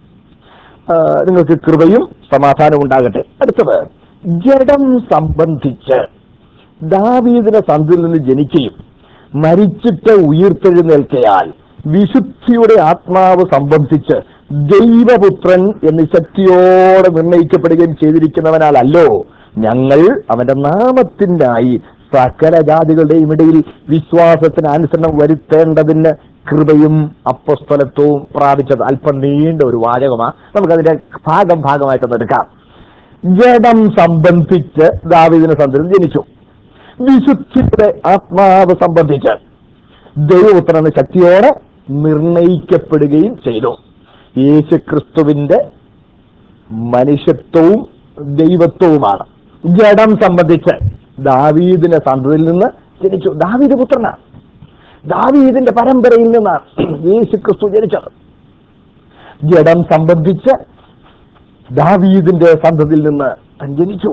ആ, നിങ്ങൾക്ക് കൃപയും സമാധാനവും ഉണ്ടാകട്ടെ അടുത്തത് ജഡം സംബന്ധിച്ച് ദാവീദിന്റെ സന്ധിയിൽ നിന്ന് ജനിക്കുകയും മരിച്ചിട്ട് ഉയർത്തെഴുന്നേൽക്കയാൽ വിശുദ്ധിയുടെ ആത്മാവ് സംബന്ധിച്ച് ദൈവപുത്രൻ എന്ന് ശക്തിയോടെ നിർണയിക്കപ്പെടുകയും ചെയ്തിരിക്കുന്നവനാലല്ലോ ഞങ്ങൾ അവന്റെ നാമത്തിനായി സകല ജാതികളുടെയും ഇടയിൽ വിശ്വാസത്തിന് അനുസരണം വരുത്തേണ്ടതിന് കൃപയും അപ്പസ്തലത്വവും പ്രാപിച്ചത് അല്പം നീണ്ട ഒരു വാചകമാണ് നമുക്കതിന്റെ ഭാഗം ഭാഗമായിട്ടൊന്ന് എടുക്കാം ജഡം സംബന്ധിച്ച് ദാവീദിന് സന്ദർഭം ജനിച്ചു വിശുദ്ധിയുടെ ആത്മാവ് സംബന്ധിച്ച് ദൈവപുത്രന് ശക്തിയോടെ നിർണയിക്കപ്പെടുകയും ചെയ്തു യേശു ക്രിസ്തുവിന്റെ മനുഷ്യത്വവും ദൈവത്വവുമാണ് ജഡം സംബന്ധിച്ച് ദാവീദിന്റെ സന്തതിയിൽ നിന്ന് ജനിച്ചു ദാവീദ് പുത്രനാണ് ദാവീദിന്റെ പരമ്പരയിൽ നിന്നാണ് യേശു ക്രിസ്തു ജനിച്ചത് ജഡം സംബന്ധിച്ച് ദാവീദിന്റെ സന്തതിയിൽ നിന്ന് താൻ ജനിച്ചു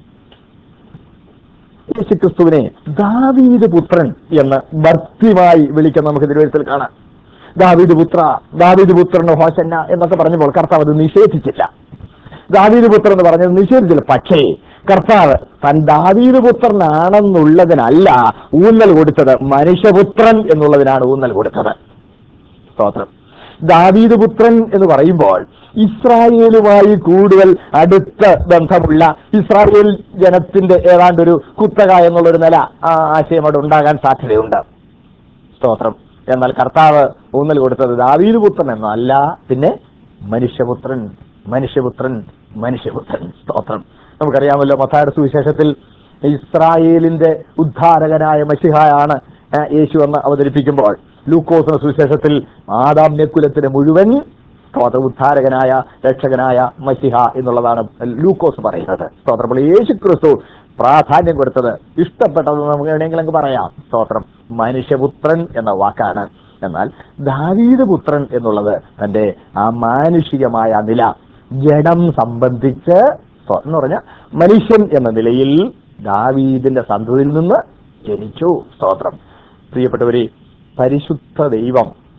യേശുക്രിസ്തുവിനെ ദാവീദ് പുത്രൻ എന്ന് ഭക്തിമായി വിളിക്കാൻ നമുക്ക് തിരുവഴുത്തിൽ കാണാം ദാവീദ് പുത്ര ദാവീദ് പുത്രൻ ഹോശന്ന എന്നൊക്കെ പറഞ്ഞപ്പോൾ കർത്താവ് അത് നിഷേധിച്ചില്ല ദാവീദ് പുത്രൻ എന്ന് പറഞ്ഞത് നിഷേധിച്ചില്ല പക്ഷേ കർത്താവ് താൻ ദാവീദ് പുത്രനാണെന്നുള്ളതിനല്ല ഊന്നൽ കൊടുത്തത് മനുഷ്യപുത്രൻ എന്നുള്ളതിനാണ് ഊന്നൽ കൊടുത്തത് സ്തോത്രം ദാവീദ് പുത്രൻ എന്ന് പറയുമ്പോൾ ഇസ്രായേലുമായി കൂടുതൽ അടുത്ത ബന്ധമുള്ള ഇസ്രായേൽ ജനത്തിന്റെ ഏതാണ്ടൊരു കുത്തക എന്നുള്ളൊരു നില ആ ആശയം അവിടെ ഉണ്ടാകാൻ സാധ്യതയുണ്ട് സ്തോത്രം എന്നാൽ കർത്താവ് ഊന്നൽ കൊടുത്തത് ദാവീദ് പുത്രൻ എന്നല്ല പിന്നെ മനുഷ്യപുത്രൻ മനുഷ്യപുത്രൻ മനുഷ്യപുത്രൻ സ്തോത്രം നമുക്കറിയാമല്ലോ മത്തായുടെ സുവിശേഷത്തിൽ ഇസ്രായേലിന്റെ ഉദ്ധാരകനായ മഷിഹായാണ് ആ, യേശു എന്ന് അവതരിപ്പിക്കുമ്പോൾ ലൂക്കോസിന്റെ സുവിശേഷത്തിൽ ആദാമ്യക്കുലത്തിന് മുഴുവൻ സ്തോത്ര ഉദ്ധാരകനായ രക്ഷകനായ മസിഹ എന്നുള്ളതാണ് ലൂക്കോസ് പറയുന്നത് സ്തോത്രം അപ്പോൾ യേശു ക്രിസ്തു പ്രാധാന്യം കൊടുത്തത് ഇഷ്ടപ്പെട്ടത് നമുക്ക് എവിടെയെങ്കിലും പറയാം സ്തോത്രം മനുഷ്യപുത്രൻ എന്ന വാക്കാണ് എന്നാൽ ദാവീദ് പുത്രൻ എന്നുള്ളത് തന്റെ ആ മാനുഷികമായ നില ജഡം സംബന്ധിച്ച് സ്വ- എന്ന് പറഞ്ഞ മനുഷ്യൻ എന്ന നിലയിൽ ദാവീദിന്റെ സന്തതിയിൽ നിന്ന് ജനിച്ചു സ്തോത്രം പ്രിയപ്പെട്ടവരെ പരിശുദ്ധ ദൈവം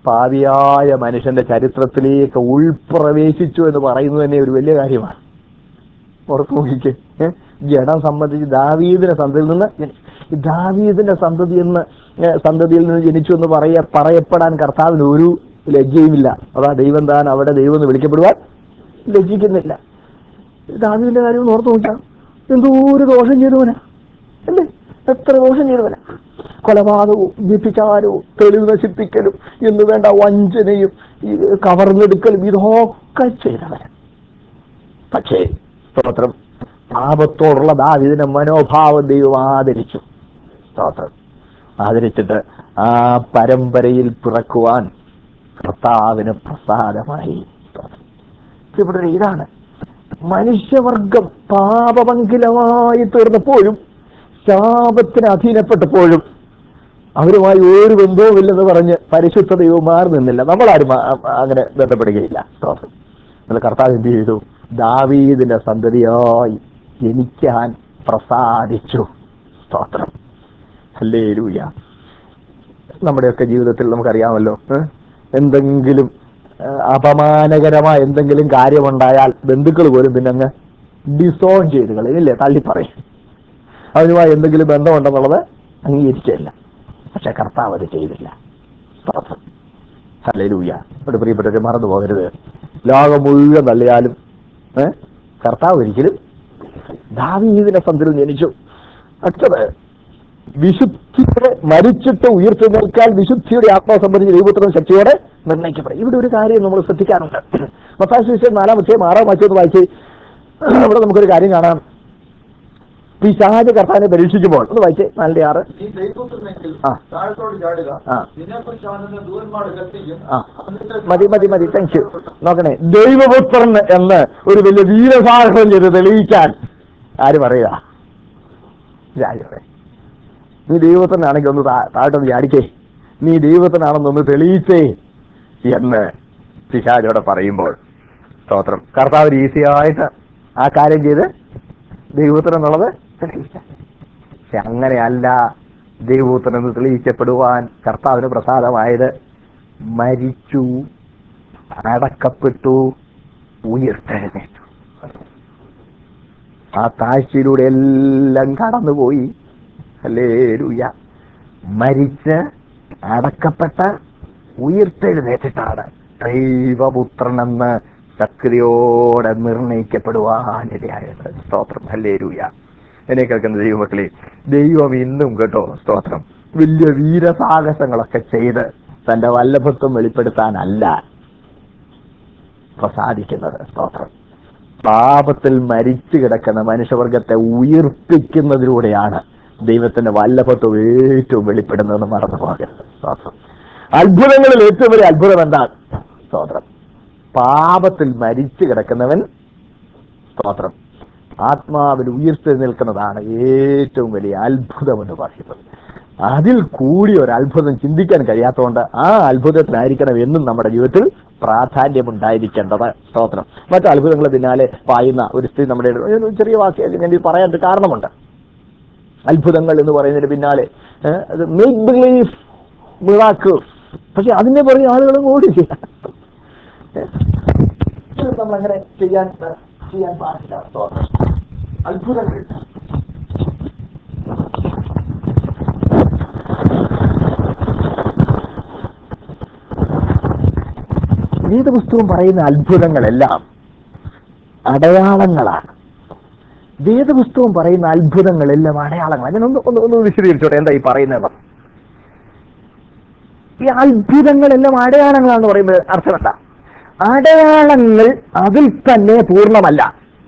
പാവിയായ മനുഷ്യന്റെ ചരിത്രത്തിലേക്ക് ഉൾപ്രവേശിച്ചു എന്ന് പറയുന്നത് തന്നെ ഒരു വലിയ കാര്യമാണ് പുറത്തു നോക്കിക്കേ ഏ? ജഡം സംബന്ധിച്ച് ദാവീദിന്റെ സന്തതിയിൽ നിന്ന് ജനി- ഈ ദാവീദിന്റെ സന്തതി എന്ന് ഏ, സന്തതിയിൽ നിന്ന് ജനിച്ചു എന്ന് പറയ പറയപ്പെടാൻ കർത്താവിന് ഒരു ലജ്ജയുമില്ല അതാ ദൈവം താൻ അവിടെ ദൈവം എന്ന് വിളിക്കപ്പെടുവാൻ ലജ്ജിക്കുന്നില്ല ദാവീദിന്റെ കാര്യം ഒന്ന് ഓർത്ത് നോക്കാം എന്തോ ഒരു ദോഷം ചെയ്തവനാ അല്ലേ എത്ര ദോഷം ചെയ്തവനാ കൊലപാതകവും വ്യഭിചാരവും തെളിവ് നശിപ്പിക്കലും എന്ന് വേണ്ട വഞ്ചനയും ഈ കവർന്നെടുക്കലും ഇതൊക്കെ ചെയ്തവനാ പക്ഷേ സ്തോത്രം പാപത്തോടുള്ള ദാവിദിന്റെ മനോഭാവം ദൈവം ആദരിച്ചു സ്തോത്രം ആദരിച്ചിട്ട് ആ പരമ്പരയിൽ പിറക്കുവാൻ കർത്താവിന് പ്രസാദമായി സ്തോത്രം. ഇവിടെ ഇതാണ് മനുഷ്യവർഗം പാപമംഗലമായി തീർന്നപ്പോഴും ശാപത്തിന് അധീനപ്പെട്ടപ്പോഴും അവരുമായി ഒരു ബന്ധവുമില്ലെന്ന് പറഞ്ഞ് പരിശുദ്ധ ദൈവം മാറി നിന്നില്ല നമ്മളാരും ആ- ആ- അങ്ങനെ ബന്ധപ്പെടുകയില്ല സ്തോത്രം എന്നാൽ കർത്താവ് എന്ത് ചെയ്തു ദാവീദിന്റെ സന്തതിയായി ജനിക്കാൻ പ്രസാദിച്ചു സ്തോത്രം ഹല്ലേലൂയ നമ്മുടെയൊക്കെ ജീവിതത്തിൽ നമുക്കറിയാമല്ലോ ഏ? എന്തെങ്കിലും ഏ, അപമാനകരമായ എന്തെങ്കിലും കാര്യമുണ്ടായാൽ ബന്ധുക്കൾ പോലും പിന്നെ അങ്ങ് ഡിസോൺ ചെയ്ത് കളയും ഇല്ലേ തള്ളി പറയും അവനുമായി എന്തെങ്കിലും ബന്ധമുണ്ടെന്നുള്ളത് അംഗീകരിച്ചില്ല പക്ഷെ കർത്താവ് അത് ചെയ്തില്ല സ്തോത്രം ഹല്ലേലൂയ ഇവിടെ പ്രിയപ്പെട്ടവരെ മറന്നു പോകരുത് ലോകം മുഴുവൻ തള്ളിയാലും ഏ? കർത്താവ് ഒരിക്കലും ദാവീദിനെ സന്ദർഭം ജനിച്ചു അടുത്തത് വിശുദ്ധിയുടെ മരിച്ചിട്ട് ഉയർത്തി നിൽക്കാൻ വിശുദ്ധിയുടെ ആത്മാവ് സംബന്ധിച്ച് ദൈവപുത്രൻ ശക്തിയോടെ നിർണ്ണയിക്കപ്പെടും ഇവിടെ ഒരു കാര്യം നമ്മൾ ശ്രദ്ധിക്കാറുണ്ട് മത്തായി വിഷയം നാലാം അധ്യായം ആറാം വാക്യം വായിച്ച് ഇവിടെ നമുക്കൊരു കാര്യം കാണാം പിശാച് കർത്താവിനെ പരീക്ഷിക്കുമ്പോൾ ഒന്ന് വായിച്ചേ നാലിന്റെ ആറ് നീ ദൈവപുത്രനെങ്കിൽ ആ. താഴത്തോട് ചാടുക ആ. നിന്നെക്കുറിച്ച് അവനെന്ന് ദൂരന്മാട് കത്തിക്കും ആ മതി മതി മതി താങ്ക് യു നോക്കണേ ദൈവപുത്രൻ എന്ന് ഒരു വലിയ വീരസാഹസം ചെയ്ത് തെളിയിക്കാൻ ആര് പറയുക രാജവേ നീ ദൈവപുത്രനാണെങ്കിൽ ഒന്ന് താ- താഴോട്ടൊന്ന് ചാടിക്കേ നീ ദൈവപുത്രനാണെന്നൊന്ന് തെളിയിച്ചേ എന്ന് പിശാചോടെ പറയുമ്പോൾ സ്തോത്രം കർത്താവ് ഈസിയായിട്ട് ആ കാര്യം ചെയ്ത് ദൈവപുത്രൻ എന്നുള്ളത് തെളിയിച്ച പക്ഷെ അങ്ങനെയല്ല ദൈവപുത്രൻ എന്ന് തെളിയിക്കപ്പെടുവാൻ കർത്താവിന് പ്രസാദമായത് മരിച്ചു അടക്കപ്പെട്ടു ഉയർത്തെഴുന്നേറ്റു ആ താഴ്ചയിലൂടെ എല്ലാം കടന്നുപോയി അല്ലേലൂയ മരിച്ച് അടക്കപ്പെട്ട് ഉയർത്തെഴുന്നേറ്റിട്ടാണ് ദൈവപുത്രൻ എന്ന് ശക്തിയോടെ നിർണയിക്കപ്പെടുവാനിടയായത് സ്തോത്രം ഹല്ലേലൂയ എന്നെ കേൾക്കുന്ന ദൈവമക്കളെ ദൈവം ഇന്നും കേട്ടോ സ്തോത്രം വലിയ വീരസാഹസങ്ങളൊക്കെ ചെയ്ത് തന്റെ വല്ലഭത്വം വെളിപ്പെടുത്താനല്ല പ്രസാദിക്കുന്നത് സ്തോത്രം പാപത്തിൽ മരിച്ചു കിടക്കുന്ന മനുഷ്യവർഗത്തെ ഉയർപ്പിക്കുന്നതിലൂടെയാണ് ദൈവത്തിന്റെ വല്ലഭത്വം ഏറ്റവും വെളിപ്പെടുന്നതെന്ന് മറന്നു പോകരുത് സ്തോത്രം അത്ഭുതങ്ങളിൽ ഏറ്റവും വലിയ അത്ഭുതം എന്താണ് സ്തോത്രം പാപത്തിൽ മരിച്ചു കിടക്കുന്നവൻ സ്തോത്രം ആത്മാവിൽ ഉയർത്തി നിൽക്കുന്നതാണ് ഏറ്റവും വലിയ അത്ഭുതം എന്ന് പറയുന്നത് അതിൽ കൂടി ഒരു അത്ഭുതം ചിന്തിക്കാൻ കഴിയാത്തതുകൊണ്ട് ആ അത്ഭുതത്തിനായിരിക്കണം എന്നും നമ്മുടെ ജീവിതത്തിൽ പ്രാധാന്യമുണ്ടായിരിക്കേണ്ടത് സ്തോത്രം മറ്റു അത്ഭുതങ്ങൾ പിന്നാലെ പായുന്ന ഒരു സ്ത്രീ നമ്മുടെ ഇടയിൽ- ഒരു ചെറിയ വാക്യം ഞാൻ ഇത് പറയാൻ ഒരു കാരണമുണ്ട് അത്ഭുതങ്ങൾ എന്ന് പറയുന്നതിന് പിന്നാലെ മേക്ക് ബിലീഫ് മിറാക്കിൾ പക്ഷെ അതിനെ പറഞ്ഞ ആളുകളും ഓടി നമ്മളങ്ങനെ ചെയ്യാൻ ചെയ്യാൻ പാടില്ല സ്തോത്രം അത്ഭുതങ്ങൾ വേദപുസ്തകം പറയുന്ന അത്ഭുതങ്ങളെല്ലാം അടയാളങ്ങളാണ് വേദപുസ്തകം പറയുന്ന അത്ഭുതങ്ങളെല്ലാം അടയാളങ്ങളാണ് ഞാൻ ഒന്ന് ഒന്ന് ഒന്ന് വിശദീകരിച്ചോട്ടെ എന്താ ഈ പറയുന്നത് ഈ അത്ഭുതങ്ങളെല്ലാം അടയാളങ്ങളാണെന്ന് പറയുമ്പോൾ അർത്ഥമല്ല അടയാളങ്ങൾ അതിൽ തന്നെ പൂർണ്ണമല്ല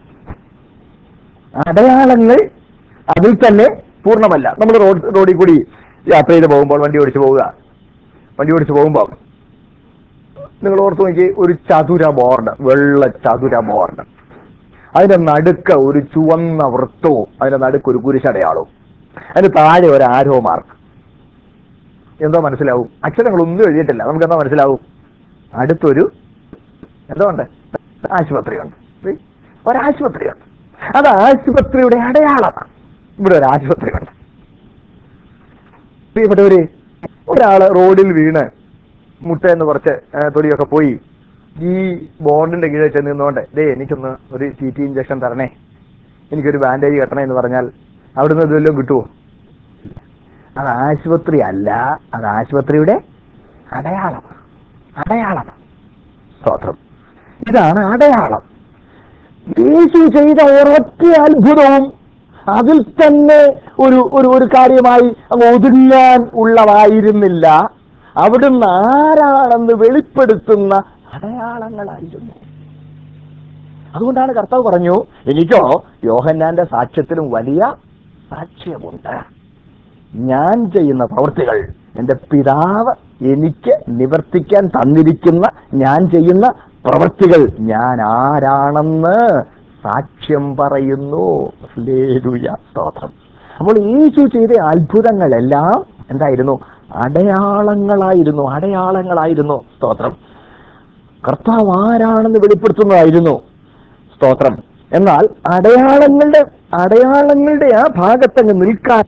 അടയാളങ്ങൾ അതിൽ തന്നെ പൂർണ്ണമല്ല നമ്മൾ റോഡ് റോഡിൽ കൂടി യാത്ര ചെയ്ത് പോകുമ്പോൾ വണ്ടി ഓടിച്ച് പോവുക വണ്ടി ഓടിച്ച് പോകുമ്പോൾ നിങ്ങൾ ഓർത്ത് നോക്കി ഒരു ചതുര ബോർഡ് വെള്ള ചതുര ബോർഡ് അതിന്റെ നടുക്ക് ഒരു ചുവന്ന വൃത്തവും അതിന്റെ നടുക്ക് ഒരു കുരിശടയാളവും അതിന് താഴെ ഒരു ആരോ മാർക്ക് എന്തോ മനസ്സിലാവും അക്ഷരങ്ങളൊന്നും എഴുതിയിട്ടില്ല നമുക്ക് എന്താ മനസ്സിലാവും അടുത്തൊരു എന്തോ ഉണ്ട് ആശുപത്രിയുണ്ട് See? ഒരാശുപത്രിയുണ്ട് അത് ആശുപത്രിയുടെ അടയാളമാണ് ഇവിടെ ഒരു ആശുപത്രിയുണ്ട് പ്രിയപ്പെട്ടവര് ഒരാള് റോഡിൽ വീണ് മുട്ട എന്ന് കുറച്ച് ആ, തൊലിയൊക്കെ പോയി ഈ ബോർഡിന്റെ കീഴിൽ ചെന്ന് നിന്നുകൊണ്ട് ദേ എനിക്കൊന്ന് ഒരു ടി ടി ഇഞ്ചക്ഷൻ തരണേ എനിക്കൊരു ബാൻഡേജ് കെട്ടണേ എന്ന് പറഞ്ഞാൽ അവിടുന്ന് ഇതെല്ലാം കിട്ടുമോ അത് ആശുപത്രി അല്ല അത് ആശുപത്രിയുടെ അടയാളം അടയാളം സ്തോത്രം ഇതാണ് അടയാളം യേശു ചെയ്ത ഒരൊറ്റ അത്ഭുതവും അതിൽ തന്നെ ഒരു ഒരു ഒരു കാര്യമായി അങ്ങ് ഒതുങ്ങാൻ ഉള്ളതായിരുന്നില്ല അവിടുന്ന് ആരാണെന്ന് വെളിപ്പെടുത്തുന്ന അടയാളങ്ങളായിരുന്നു അതുകൊണ്ടാണ് കർത്താവ് പറഞ്ഞു എനിക്കോ യോഹന്നാന്റെ സാക്ഷ്യത്തിലും വലിയ സാക്ഷ്യമുണ്ട് ഞാൻ ചെയ്യുന്ന പ്രവൃത്തികൾ എന്റെ പിതാവ് എനിക്ക് നിവർത്തിക്കാൻ തന്നിരിക്കുന്ന ഞാൻ ചെയ്യുന്ന പ്രവൃത്തികൾ ഞാൻ ആരാണെന്ന് സാക്ഷ്യം പറയുന്നു ഹല്ലേലൂയ, സ്തോത്രം അപ്പോൾ യേശു ചെയ്ത അത്ഭുതങ്ങളെല്ലാം എന്തായിരുന്നു അടയാളങ്ങളായിരുന്നു അടയാളങ്ങളായിരുന്നു സ്തോത്രം കർത്താവ് ആരാണെന്ന് വെളിപ്പെടുത്തുന്നതായിരുന്നു സ്തോത്രം എന്നാൽ അടയാളങ്ങളുടെ അടയാളങ്ങളുടെ ആ ഭാഗത്തങ്ങ് നിൽക്കാൻ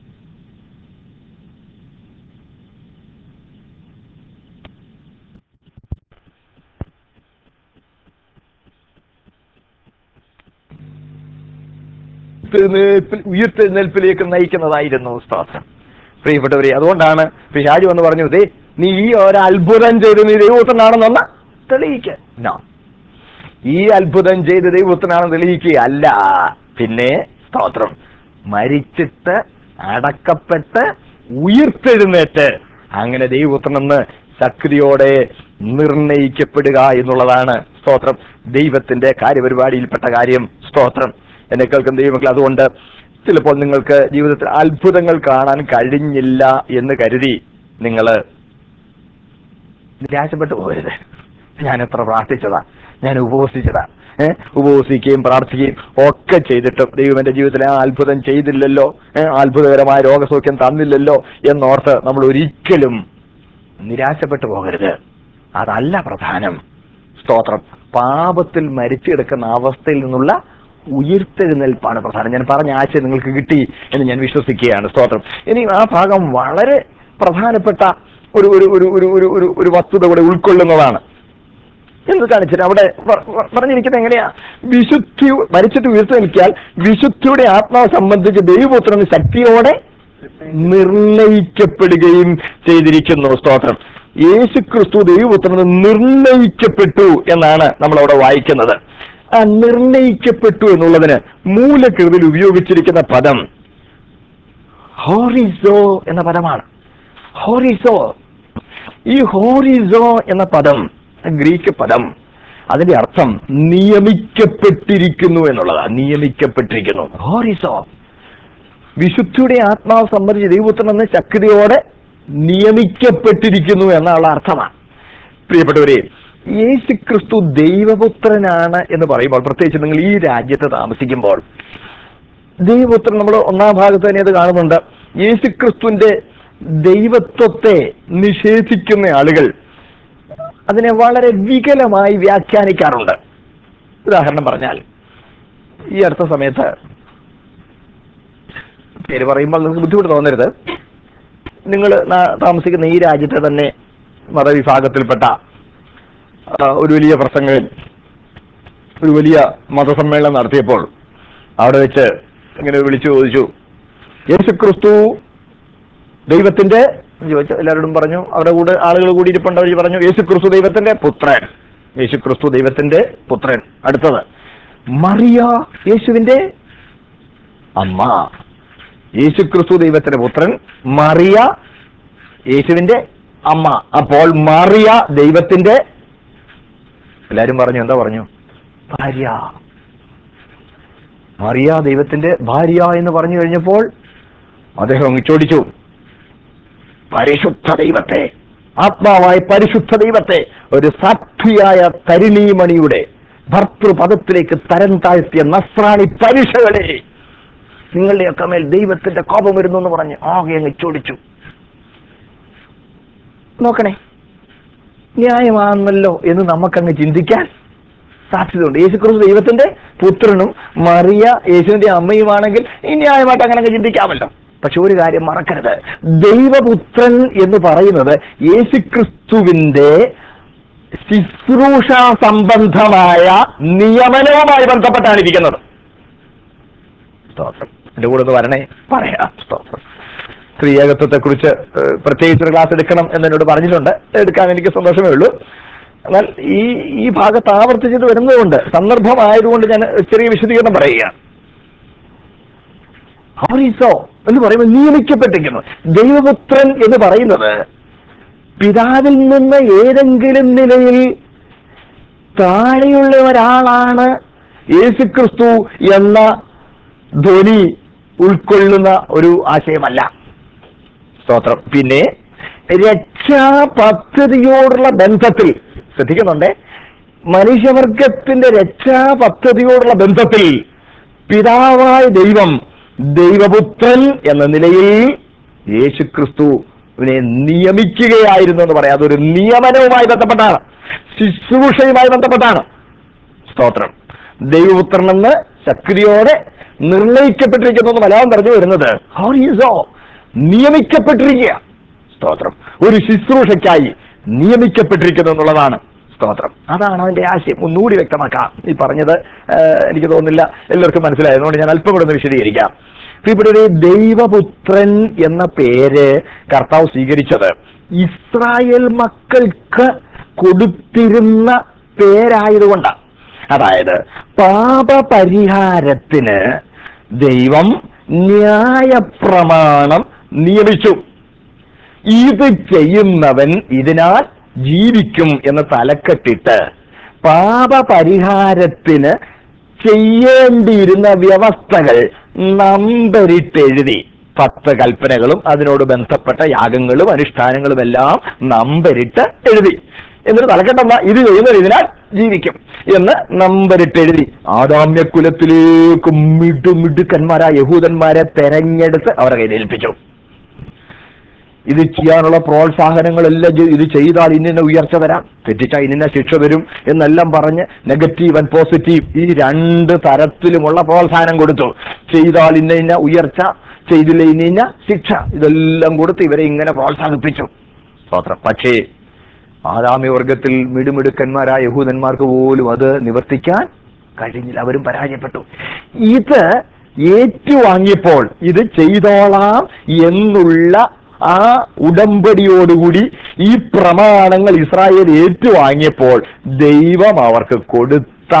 ഉയർത്തെഴുന്നേൽപ്പിൽ- ഉയർത്തെഴുന്നേൽപ്പിലേക്ക് നയിക്കുന്നതായിരുന്നു സ്തോത്രം പ്രിയപ്പെട്ടവരെ അതുകൊണ്ടാണ് പിശാജ് വന്ന് പറഞ്ഞു ദേ നീ ഈ ഒരു അത്ഭുതം ചെയ്ത് നീ ദൈവത്തിനാണെന്നൊന്ന് തെളിയിക്ക No. ഈ അത്ഭുതം ചെയ്ത് ദൈവത്തിനാണെന്ന് തെളിയിക്കുകയല്ല പിന്നെ സ്തോത്രം മരിച്ചിട്ട് അടക്കപ്പെട്ട് ഉയർത്തെഴുന്നേറ്റ് അങ്ങനെ ദൈവത്തിനെന്ന് ശക്തിയോടെ നിർണയിക്കപ്പെടുക എന്നുള്ളതാണ് സ്തോത്രം ദൈവത്തിന്റെ കാര്യപരിപാടിയിൽപ്പെട്ട കാര്യം സ്തോത്രം എന്നെ കേൾക്കുന്ന ദൈവമക്കൾ അതുകൊണ്ട് ചിലപ്പോൾ നിങ്ങൾക്ക് ജീവിതത്തിൽ അത്ഭുതങ്ങൾ കാണാൻ കഴിഞ്ഞില്ല എന്ന് കരുതി നിങ്ങൾ നിരാശപ്പെട്ടു പോകരുത് ഞാൻ എത്ര പ്രാർത്ഥിച്ചതാ ഞാൻ ഉപവസിച്ചതാ ഏഹ് ഉപവസിക്കുകയും പ്രാർത്ഥിക്കുകയും ഒക്കെ ചെയ്തിട്ടും ദൈവം എന്റെ ജീവിതത്തിൽ ആ അത്ഭുതം ചെയ്തില്ലല്ലോ ഏഹ് അത്ഭുതകരമായ രോഗസൗഖ്യം തന്നില്ലല്ലോ എന്നോർത്ത് നമ്മൾ ഒരിക്കലും നിരാശപ്പെട്ടു പോകരുത് അതല്ല പ്രധാനം സ്തോത്രം പാപത്തിൽ മരിച്ചെടുക്കുന്ന അവസ്ഥയിൽ നിന്നുള്ള ഉയർത്തെഴുന്നേൽപ്പാണ് പ്രധാനം ഞാൻ പറഞ്ഞ ആശയം നിങ്ങൾക്ക് കിട്ടി എന്ന് ഞാൻ വിശ്വസിക്കുകയാണ് സ്തോത്രം ഇനി ആ ഭാഗം വളരെ പ്രധാനപ്പെട്ട ഒരു ഒരു ഒരു ഒരു ഒരു ഒരു ഒരു വസ്തുത കൂടെ ഉൾക്കൊള്ളുന്നതാണ് എന്ന് കാണിച്ചിട്ട് അവിടെ പ- പ- പറഞ്ഞിരിക്കുന്നത് എങ്ങനെയാ വിശുദ്ധി മരിച്ചിട്ട് ഉയർത്തെനിക്കാൽ വിശുദ്ധിയുടെ ആത്മാവ് സംബന്ധിച്ച് ദൈവപുത്രന് ശക്തിയോടെ നിർണയിക്കപ്പെടുകയും ചെയ്തിരിക്കുന്നു സ്തോത്രം യേശു ക്രിസ്തു ദൈവപുത്രന് നിർണയിക്കപ്പെട്ടു എന്നാണ് നമ്മൾ അവിടെ വായിക്കുന്നത് ആ നിർണയിക്കപ്പെട്ടു എന്നുള്ളതിന് മൂലകൃതിയിൽ ഉപയോഗിച്ചിരിക്കുന്ന പദം ഹോറിസോ എന്ന പദമാണ് ഹോറിസോ ഈ ഹോറിസോ എന്ന പദം ഗ്രീക്ക് പദം അതിന്റെ അർത്ഥം നിയമിക്കപ്പെട്ടിരിക്കുന്നു എന്നുള്ളതാണ് നിയമിക്കപ്പെട്ടിരിക്കുന്നു ഹോറിസോ വിശുദ്ധിയുടെ ആത്മാവ് സംബന്ധിച്ച് ദൈവപുത്രൻ എന്ന ശക്തിയോടെ നിയമിക്കപ്പെട്ടിരിക്കുന്നു എന്നുള്ള അർത്ഥമാണ് പ്രിയപ്പെട്ടവരെ യേശു ക്രിസ്തു ദൈവപുത്രനാണ് എന്ന് പറയുമ്പോൾ പ്രത്യേകിച്ച് നിങ്ങൾ ഈ രാജ്യത്ത് താമസിക്കുമ്പോൾ ദൈവപുത്രൻ നമ്മൾ ഒന്നാം ഭാഗത്ത് തന്നെ അത് കാണുന്നുണ്ട് യേശു ക്രിസ്തുവിന്റെ ദൈവത്വത്തെ നിഷേധിക്കുന്ന ആളുകൾ അതിനെ വളരെ വികലമായി വ്യാഖ്യാനിക്കാറുണ്ട് ഉദാഹരണം പറഞ്ഞാൽ ഈ അടുത്ത സമയത്ത് പേര് പറയുമ്പോൾ നിങ്ങൾക്ക് ബുദ്ധിമുട്ട് തോന്നരുത് നിങ്ങൾ താമസിക്കുന്ന ഈ രാജ്യത്തെ തന്നെ മതവിഭാഗത്തിൽപ്പെട്ട ആ, ഒരു വലിയ പ്രസംഗകൻ ഒരു വലിയ മതസമ്മേളനം നടത്തിയപ്പോൾ അവിടെ വെച്ച് ഇങ്ങനെ വിളിച്ചു ചോദിച്ചു യേശു ക്രിസ്തു ദൈവത്തിന്റെ എന്ന് ചോദിച്ചു എല്ലാവരോടും പറഞ്ഞു അവരുടെ കൂടെ ആളുകൾ കൂടി ഇരിപ്പുണ്ട് അവർ പറഞ്ഞു യേശു ക്രിസ്തു ദൈവത്തിന്റെ പുത്രൻ യേശു ക്രിസ്തു ദൈവത്തിന്റെ പുത്രൻ അടുത്തത് മറിയ യേശുവിന്റെ അമ്മ യേശു ക്രിസ്തു ദൈവത്തിന്റെ പുത്രൻ മറിയ യേശുവിന്റെ അമ്മ അപ്പോൾ മറിയ ദൈവത്തിന്റെ എല്ലാരും പറഞ്ഞു എന്താ പറഞ്ഞു ഭാര്യ മറിയ ദൈവത്തിന്റെ ഭാര്യ എന്ന് പറഞ്ഞു കഴിഞ്ഞപ്പോൾ അദ്ദേഹം അങ്ങ് ചോദിച്ചു പരിശുദ്ധ ദൈവത്തെ ആത്മാവായ പരിശുദ്ധ ദൈവത്തെ ഒരു സാക്ഷിയായ തരുണീമണിയുടെ ഭർത്തൃപദത്തിലേക്ക് തരം താഴ്ത്തിയ നസ്രാണി പരീക്ഷകളെ നിങ്ങളുടെയൊക്കെ മേൽ ദൈവത്തിന്റെ കോപം വരുന്നു എന്ന് പറഞ്ഞ് ആകെ അങ്ങ് ചോദിച്ചു നോക്കണേ ന്യായമാണല്ലോ എന്ന് നമുക്കങ്ങ് ചിന്തിക്കാൻ സാധ്യതയുണ്ട് യേശുക്രിസ്തു ദൈവത്തിന്റെ പുത്രനും മറിയ യേശുവിന്റെ അമ്മയുമാണെങ്കിൽ ഈ ന്യായമായിട്ട് അങ്ങനെ അങ്ങ് ചിന്തിക്കാമല്ലോ പക്ഷെ ഒരു കാര്യം മറക്കരുത് ദൈവപുത്രൻ എന്ന് പറയുന്നത് യേശുക്രിസ്തുവിന്റെ ശുശ്രൂഷ സംബന്ധമായ നിയമനവുമായി ബന്ധപ്പെട്ടാണ് ഇരിക്കുന്നത് സ്തോത്രം എന്റെ കൂടെ ഒന്ന് വരണേ പറയാം സ്തോത്രം സ്ത്രീയേകത്വത്തെ കുറിച്ച് പ്രത്യേകിച്ച് ഒരു ക്ലാസ് എടുക്കണം എന്നോട് പറഞ്ഞിട്ടുണ്ട് എടുക്കാൻ എനിക്ക് സന്തോഷമേ ഉള്ളൂ എന്നാൽ ഈ ഈ ഭാഗത്ത് ആവർത്തിച്ചത് വരുന്നതുകൊണ്ട് സന്ദർഭമായതുകൊണ്ട് ഞാൻ ചെറിയ വിശദീകരണം പറയുകയാണ് ഹോറിസോ എന്ന് പറയുമ്പോൾ നിയമിക്കപ്പെട്ടിരിക്കുന്നു ദൈവപുത്രൻ എന്ന് പറയുന്നത് പിതാവിൽ നിന്ന് ഏതെങ്കിലും നിലയിൽ താഴെയുള്ള ഒരാളാണ് യേശുക്രിസ്തു എന്ന ധ്വനി ഉൾക്കൊള്ളുന്ന ഒരു ആശയമല്ല സ്തോത്രം പിന്നെ രക്ഷാ പദ്ധതിയോടുള്ള ബന്ധത്തിൽ ശ്രദ്ധിക്കുന്നുണ്ടേ മനുഷ്യവർഗത്തിന്റെ രക്ഷാ പദ്ധതിയോടുള്ള ബന്ധത്തിൽ പിതാവായ ദൈവം ദൈവപുത്രൻ എന്ന നിലയിൽ യേശുക്രിസ്തുവിനെ നിയമിക്കുകയായിരുന്നു എന്ന് പറയാം അതൊരു നിയമനവുമായി ബന്ധപ്പെട്ടാണ് ശുശ്രൂഷയുമായി ബന്ധപ്പെട്ടാണ് സ്തോത്രം ദൈവപുത്രൻ എന്ന് ശക്തിയോടെ നിർണയിക്കപ്പെട്ടിരിക്കുന്നു എന്ന് മലയാളം പറഞ്ഞു വരുന്നത് ഹൗരീസോ നിയമിക്കപ്പെട്ടിരിക്കുക സ്തോത്രം ഒരു ശുശ്രൂഷയ്ക്കായി നിയമിക്കപ്പെട്ടിരിക്കുന്നു എന്നുള്ളതാണ് സ്തോത്രം അതാണ് അതിന്റെ ആശയം ഒന്നുകൂടി വ്യക്തമാക്കാം ഈ പറഞ്ഞത് ആ, എനിക്ക് തോന്നുന്നില്ല എല്ലാവർക്കും മനസ്സിലായതുകൊണ്ട് ഞാൻ അല്പം കൂടെ ഒന്ന് വിശദീകരിക്കാം ഇവിടെ ഒരു ദൈവപുത്രൻ എന്ന പേര് കർത്താവ് സ്വീകരിച്ചത് ഇസ്രായേൽ മക്കൾക്ക് കൊടുത്തിരുന്ന പേരായതുകൊണ്ടാണ് അതായത് പാപപരിഹാരത്തിന് ദൈവം ന്യായപ്രമാണം നിയമിച്ചു ഇത് ചെയ്യുന്നവൻ ഇതിനാൽ ജീവിക്കും എന്ന് തലക്കെട്ടിട്ട് പാപപരിഹാരത്തിന് ചെയ്യേണ്ടിയിരുന്ന വ്യവസ്ഥകൾ നമ്പരിട്ടെഴുതി പത്ത് കൽപ്പനകളും അതിനോട് ബന്ധപ്പെട്ട യാഗങ്ങളും അനുഷ്ഠാനങ്ങളും എല്ലാം നമ്പരിട്ട് എഴുതി എന്നിട്ട് തലക്കെട്ടെന്ന ഇത് ചെയ്യുന്നവർ ഇതിനാൽ ജീവിക്കും എന്ന് നമ്പരിട്ടെഴുതി ആദാമ്യ കുലത്തിലേക്ക് മിടുമിടുക്കന്മാരായ യഹൂദന്മാരെ തെരഞ്ഞെടുത്ത് അവരെ കയ്യിൽ ഏൽപ്പിച്ചു ഇത് ചെയ്യാനുള്ള പ്രോത്സാഹനങ്ങളെല്ലാം ചെയ്- ഇത് ചെയ്താൽ ഇന്നിന്ന ഉയർച്ച വരാം തെറ്റിച്ചാൽ ഇന്നിന്ന ശിക്ഷ വരും എന്നെല്ലാം പറഞ്ഞ് നെഗറ്റീവ് ആൻഡ് പോസിറ്റീവ് ഈ രണ്ട് തരത്തിലുമുള്ള പ്രോത്സാഹനം കൊടുത്തു ചെയ്താൽ ഇന്ന ഇന്ന ഉയർച്ച ചെയ്തില്ല ഇന്ന ഇന്ന ശിക്ഷ ഇതെല്ലാം കൊടുത്ത് ഇവരെ ഇങ്ങനെ പ്രോത്സാഹിപ്പിച്ചു സ്തോത്രം പക്ഷേ ആദാമ്യ വർഗത്തിൽ മിടുമിടുക്കന്മാരായ യഹൂദന്മാർക്ക് പോലും അത് നിവർത്തിക്കാൻ കഴിഞ്ഞില്ല അവരും പരാജയപ്പെട്ടു ഇത് ഏറ്റുവാങ്ങിയപ്പോൾ ഇത് ചെയ്തോളാം എന്നുള്ള ആ ഉടമ്പടിയോടുകൂടി ഈ പ്രമാണങ്ങൾ ഇസ്രായേൽ ഏറ്റുവാങ്ങിയപ്പോൾ ദൈവം അവർക്ക് കൊടുത്ത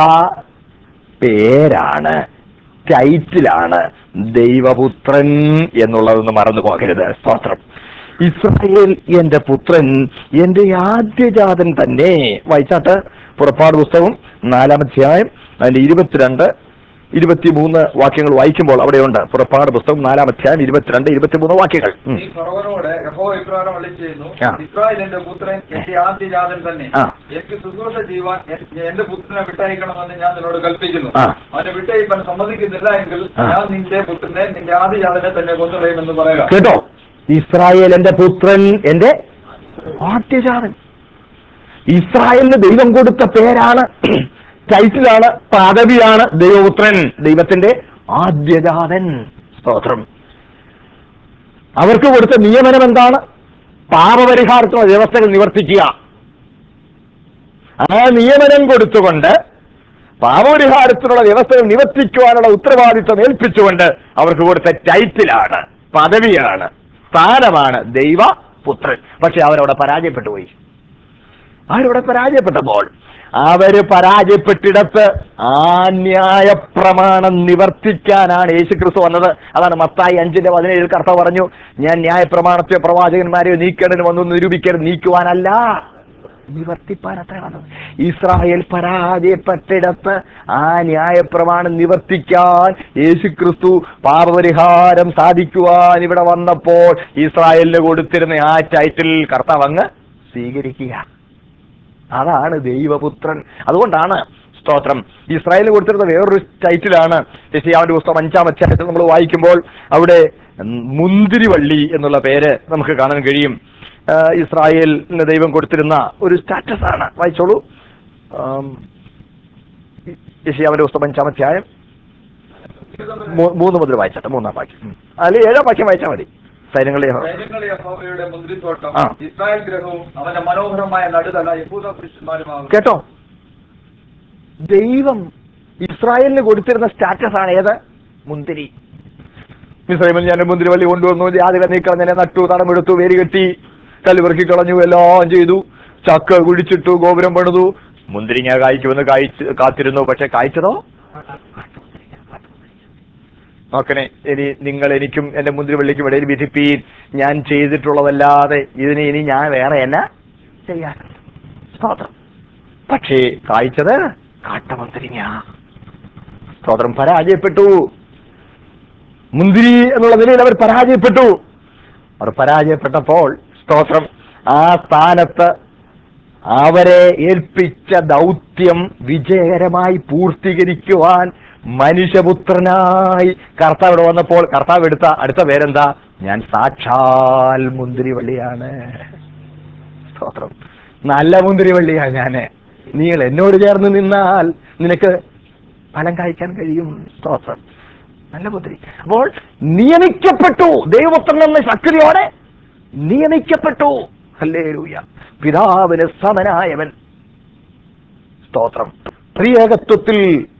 പേരാണ് ടൈറ്റിലാണ് ദൈവപുത്രൻ എന്നുള്ളതൊന്ന് മറന്നു പോകരുത് സ്തോത്രം ഇസ്രായേൽ എന്റെ പുത്രൻ എന്റെ ആദ്യജാതൻ തന്നെ വായിച്ചാട്ട് പുറപ്പാട് പുസ്തകം നാലാമധ്യായം അതിന്റെ ഇരുപത്തിരണ്ട് ഇരുപത്തിമൂന്ന് വാക്യങ്ങൾ വായിക്കുമ്പോൾ അവിടെയുണ്ട് പുറപ്പാട് പുസ്തകം നാലാമധ്യായം ഇരുപത്തിരണ്ട് ഇരുപത്തിമൂന്ന് വാക്യങ്ങൾ ഉം. നീ ഫറവനോട് യഹോവ ഇപ്രകാരം അരുളി ചെയ്യുന്നു ആ. ഇസ്രായേൽ എന്റെ പുത്രൻ എന്റെ ആദ്യജാതൻ തന്നെ ആ. എനിക്ക് ശുശ്രൂഷ ചെയ്യുവാൻ എ- എന്റെ പുത്രനെ വിട്ടയക്കണമെന്ന് ഞാൻ നിന്നോട് കൽപ്പിക്കുന്നു ആ. അവനെ വിട്ടയപ്പാൻ സമ്മതിക്കുന്നില്ല എങ്കിൽ ആ. ഞാൻ നിന്റെ പുത്രനെ നിന്റെ ആദ്യജാതനെ തന്നെ കൊന്നുകളയുമെന്ന് പറയുക കേട്ടോ ഇസ്രായേൽ എന്റെ പുത്രൻ എന്റെ ആദ്യജാതൻ ഇസ്രായേലിന് ദൈവം കൊടുത്ത പേരാണ് ടൈറ്റിലാണ് പദവിയാണ് ദൈവപുത്രൻ ദൈവത്തിന്റെ ആദ്യജാതൻ സ്തോത്രം അവർക്ക് കൊടുത്ത നിയമനം എന്താണ് പാപപരിഹാരത്തിനുള്ള വ്യവസ്ഥകൾ നിവർത്തിക്കുക ആ നിയമനം കൊടുത്തുകൊണ്ട് പാപപരിഹാരത്തിനുള്ള വ്യവസ്ഥകൾ നിവർത്തിക്കുവാനുള്ള ഉത്തരവാദിത്വം ഏൽപ്പിച്ചുകൊണ്ട് അവർക്ക് കൊടുത്ത ടൈറ്റിലാണ് പദവിയാണ് സ്ഥാനമാണ് ദൈവ പുത്രൻ പക്ഷെ അവരവിടെ പരാജയപ്പെട്ടു പോയി അവരവിടെ പരാജയപ്പെട്ടപ്പോൾ അവര് പരാജയപ്പെട്ടിടത്ത് ആ ന്യായ പ്രമാണം നിവർത്തിക്കാനാണ് യേശുക്രിസ്തു വന്നത് അതാണ് മത്തായി അഞ്ചിന്റെ പതിനേഴിൽ കർത്ത പറഞ്ഞു ഞാൻ ന്യായ പ്രമാണത്തെ പ്രവാചകന്മാരെയോ നീക്കേണ്ടതിന് വന്നു നീരൂപിക്കരുത് നീക്കുവാനല്ല നിവർത്തിപ്പാൻ അത്ര വന്നത് ഇസ്രായേൽ പരാജയപ്പെട്ടിടത്ത് ആ ന്യായപ്രമാണം നിവർത്തിക്കാൻ യേശുക്രിസ്തു പാപപരിഹാരം സാധിക്കുവാൻ ഇവിടെ വന്നപ്പോൾ ഇസ്രായേലിന് കൊടുത്തിരുന്ന ആ ടൈറ്റിൽ കർത്താവ് അങ്ങ് സ്വീകരിക്കുക അതാണ് ദൈവപുത്രൻ അതുകൊണ്ടാണ് സ്തോത്രം ഇസ്രായേലിന് കൊടുത്തിരുന്ന വേറൊരു ടൈറ്റിലാണ് യശയാവിന്റെ പുസ്തകം അഞ്ചാം അധ്യായത്തിൽ നമ്മൾ വായിക്കുമ്പോൾ അവിടെ മുന്തിരിവള്ളി എന്നുള്ള പേര് നമുക്ക് കാണാൻ കഴിയും ആ, ഇസ്രായേലിന് ദൈവം കൊടുത്തിരുന്ന ഒരു സ്റ്റാറ്റസ് ആണ് വായിച്ചോളൂ ആം, യശയാവിന്റെ പുസ്തകം അഞ്ചാം അധ്യായം മൂ- മൂന്ന് മുതൽ വായിച്ചട്ടെ മൂന്നാം വാക്യം ഉം. അതിൽ ഏഴാം വാക്യം വായിച്ചാൽ മതി സൈന്യങ്ങളെ സൈന്യങ്ങളെ യഹോവയുടെ മുന്തിരിത്തോട്ടം ആ. ഇസ്രായേൽ ഗ്രഹവും അവന്റെ മനോഹരമായ നടുതല യഹൂദ പുരുഷന്മാരുമാകും കേട്ടോ ദൈവം ഇസ്രായേലിന് കൊടുത്തിരുന്ന സ്റ്റാറ്റസ് ആണ് ഏത് മുന്തിരി ഇസ്രായേലിൽ ഞാൻ മുന്തിരി വള്ളി കൊണ്ടുവന്നു ജാതിക നീക്കളഞ്ഞനെ നട്ടു തടമെടുത്തു വേര് കെട്ടി കല്ലുപെറുക്കി കളഞ്ഞു എല്ലാം ചെയ്തു ചക്ക കുഴിച്ചിട്ടു ഗോപുരം പണിതു മുന്തിരിങ്ങ കായ്ക്കുമെന്ന് കായ്ച്ച് കാത്തിരുന്നു പക്ഷെ കായ്ച്ചതോ നോക്കണേ ഇനി നിങ്ങൾ എനിക്കും എന്റെ മുന്തിരി വള്ളിക്കും ഇടയിൽ വിധിപ്പീൻ ഞാൻ ചെയ്തിട്ടുള്ളതല്ലാതെ ഇതിന് ഇനി ഞാൻ വേറെ എന്നാ ചെയ്യാൻ സ്തോത്രം പക്ഷേ കായ്ച്ചത് കാട്ടമുന്തിരിങ്ങ സ്തോത്രം പരാജയപ്പെട്ടു മുന്തിരി എന്നുള്ള നിലയിൽ അവർ പരാജയപ്പെട്ടു അവർ പരാജയപ്പെട്ടപ്പോൾ സ്തോത്രം ആ സ്ഥാനത്ത് അവരെ ഏൽപ്പിച്ച ദൗത്യം വിജയകരമായി പൂർത്തീകരിക്കുവാൻ മനുഷ്യപുത്രനായി കർത്താവ് ഇവിടെ വന്നപ്പോൾ കർത്താവ് എടുത്ത അടുത്ത പേരെന്താ ഞാൻ സാക്ഷാൽ മുന്തിരിവള്ളിയാണ് സ്തോത്രം നല്ല മുന്തിരിവള്ളിയാ ഞാന് നിങ്ങൾ എന്നോട് ചേർന്ന് നിന്നാൽ നിനക്ക് ഫലം കായ്ക്കാൻ കഴിയും സ്തോത്രം നല്ല മുന്തിരി അപ്പോൾ നിയമിക്കപ്പെട്ടു ദൈവപുത്രൻ എന്ന ശക്തിയോടെ നിയമിക്കപ്പെട്ടു ഹല്ലേലൂയ പിതാവിന് സമനായവൻ സ്തോത്രം ത്രിയേകത്വത്തിൽ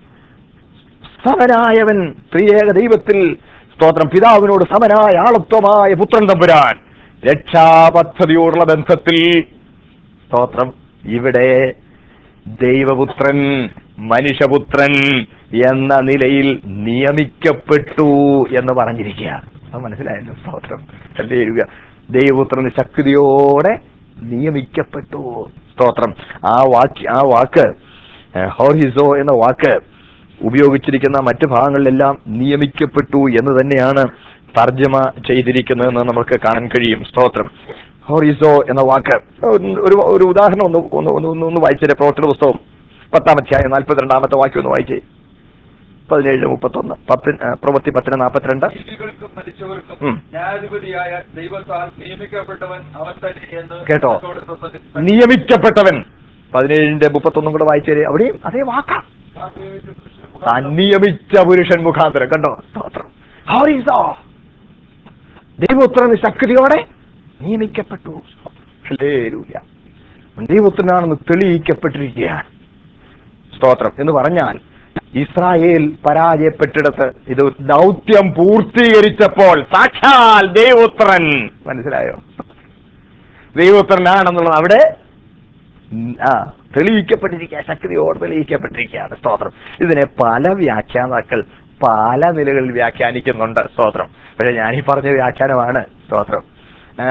സമനായവൻ ത്രിയേക ദൈവത്തിൽ സ്തോത്രം പിതാവിനോട് സമനായ ആളത്വമായ പുത്രൻ തമ്പുരാൻ രക്ഷാപദ്ധതിയോടുള്ള ബന്ധത്തിൽ സ്തോത്രം ഇവിടെ ദൈവപുത്രൻ മനുഷ്യപുത്രൻ എന്ന നിലയിൽ നിയമിക്കപ്പെട്ടു എന്ന് പറഞ്ഞിരിക്കുക അത് മനസ്സിലായല്ലോ സ്തോത്രം എഴുതുക ദൈവപുത്രൻ ശക്തിയോടെ നിയമിക്കപ്പെട്ടു സ്തോത്രം ആ വാക്ക് ആ വാക്ക് ഏഹ്, ഹോർഹിസോ എന്ന വാക്ക് ഉപയോഗിച്ചിരിക്കുന്ന മറ്റു ഭാഗങ്ങളിലെല്ലാം നിയമിക്കപ്പെട്ടു എന്ന് തന്നെയാണ് തർജ്ജമ ചെയ്തിരിക്കുന്നതെന്ന് നമുക്ക് കാണാൻ കഴിയും സ്തോത്രം ഹോറിസോ എന്ന വാക്ക് ഒന്ന് ഒരു ഒരു ഉദാഹരണം ഒന്ന് ഒന്ന് ഒന്ന് ഒന്ന് ഒന്ന് വായിച്ചേ പ്രവർത്തന പുസ്തകം പത്താം അധ്യായം നാൽപ്പത്തിരണ്ടാമത്തെ വാക്യം ഒന്ന് വായിച്ചേ പതിനേഴ് മുപ്പത്തൊന്ന് പത്ത് ആ, പ്രവൃത്തി പത്തിന് നാൽപ്പത്തിരണ്ട് ജീവികൾക്കും മരിച്ചവർക്കും ഉം. ന്യായാധിപതിയായ ദൈവത്താൽ നിയമിക്കപ്പെട്ടവൻ അവൻ തന്നെ എന്ന് കേട്ടോ? അവരോട് പ്രസംഗിച്ചു. നിയമിക്കപ്പെട്ടവൻ പതിനേഴിന്റെ മുപ്പത്തൊന്നും കൂടെ വായിച്ചേരെ അവിടെയും അതേ വാക്കാം താൻ നിയമിച്ച പുരുഷൻ മുഖാന്തരം കണ്ടോ സ്തോത്രം ഹോറിസോ ദൈവപുത്രൻ ശക്തിയോടെ നിയമിക്കപ്പെട്ടു ഹല്ലേലൂയ. ദൈവപുത്രനാണെന്ന് തെളിയിക്കപ്പെട്ടിരിക്കുകയാണ് സ്തോത്രം എന്ന് പറഞ്ഞാൽ ഇസ്രായേൽ പരാജയപ്പെട്ടിടത്ത് ഇത് ദൗത്യം പൂർത്തീകരിച്ചപ്പോൾ സാക്ഷാൽ ദൈവപുത്രൻ മനസ്സിലായോ ദൈവപുത്രനാണെന്നുള്ളത് അവിടെ ഉം, ആ തെളിയിക്കപ്പെട്ടിരിക്കുക ശക്തിയോട് തെളിയിക്കപ്പെട്ടിരിക്കുകയാണ് സ്തോത്രം ഇതിനെ പല വ്യാഖ്യാതാക്കൾ പല നിലകളിൽ വ്യാഖ്യാനിക്കുന്നുണ്ട് സ്തോത്രം പക്ഷെ ഞാനീ പറഞ്ഞ വ്യാഖ്യാനമാണ് സ്തോത്രം ഏ?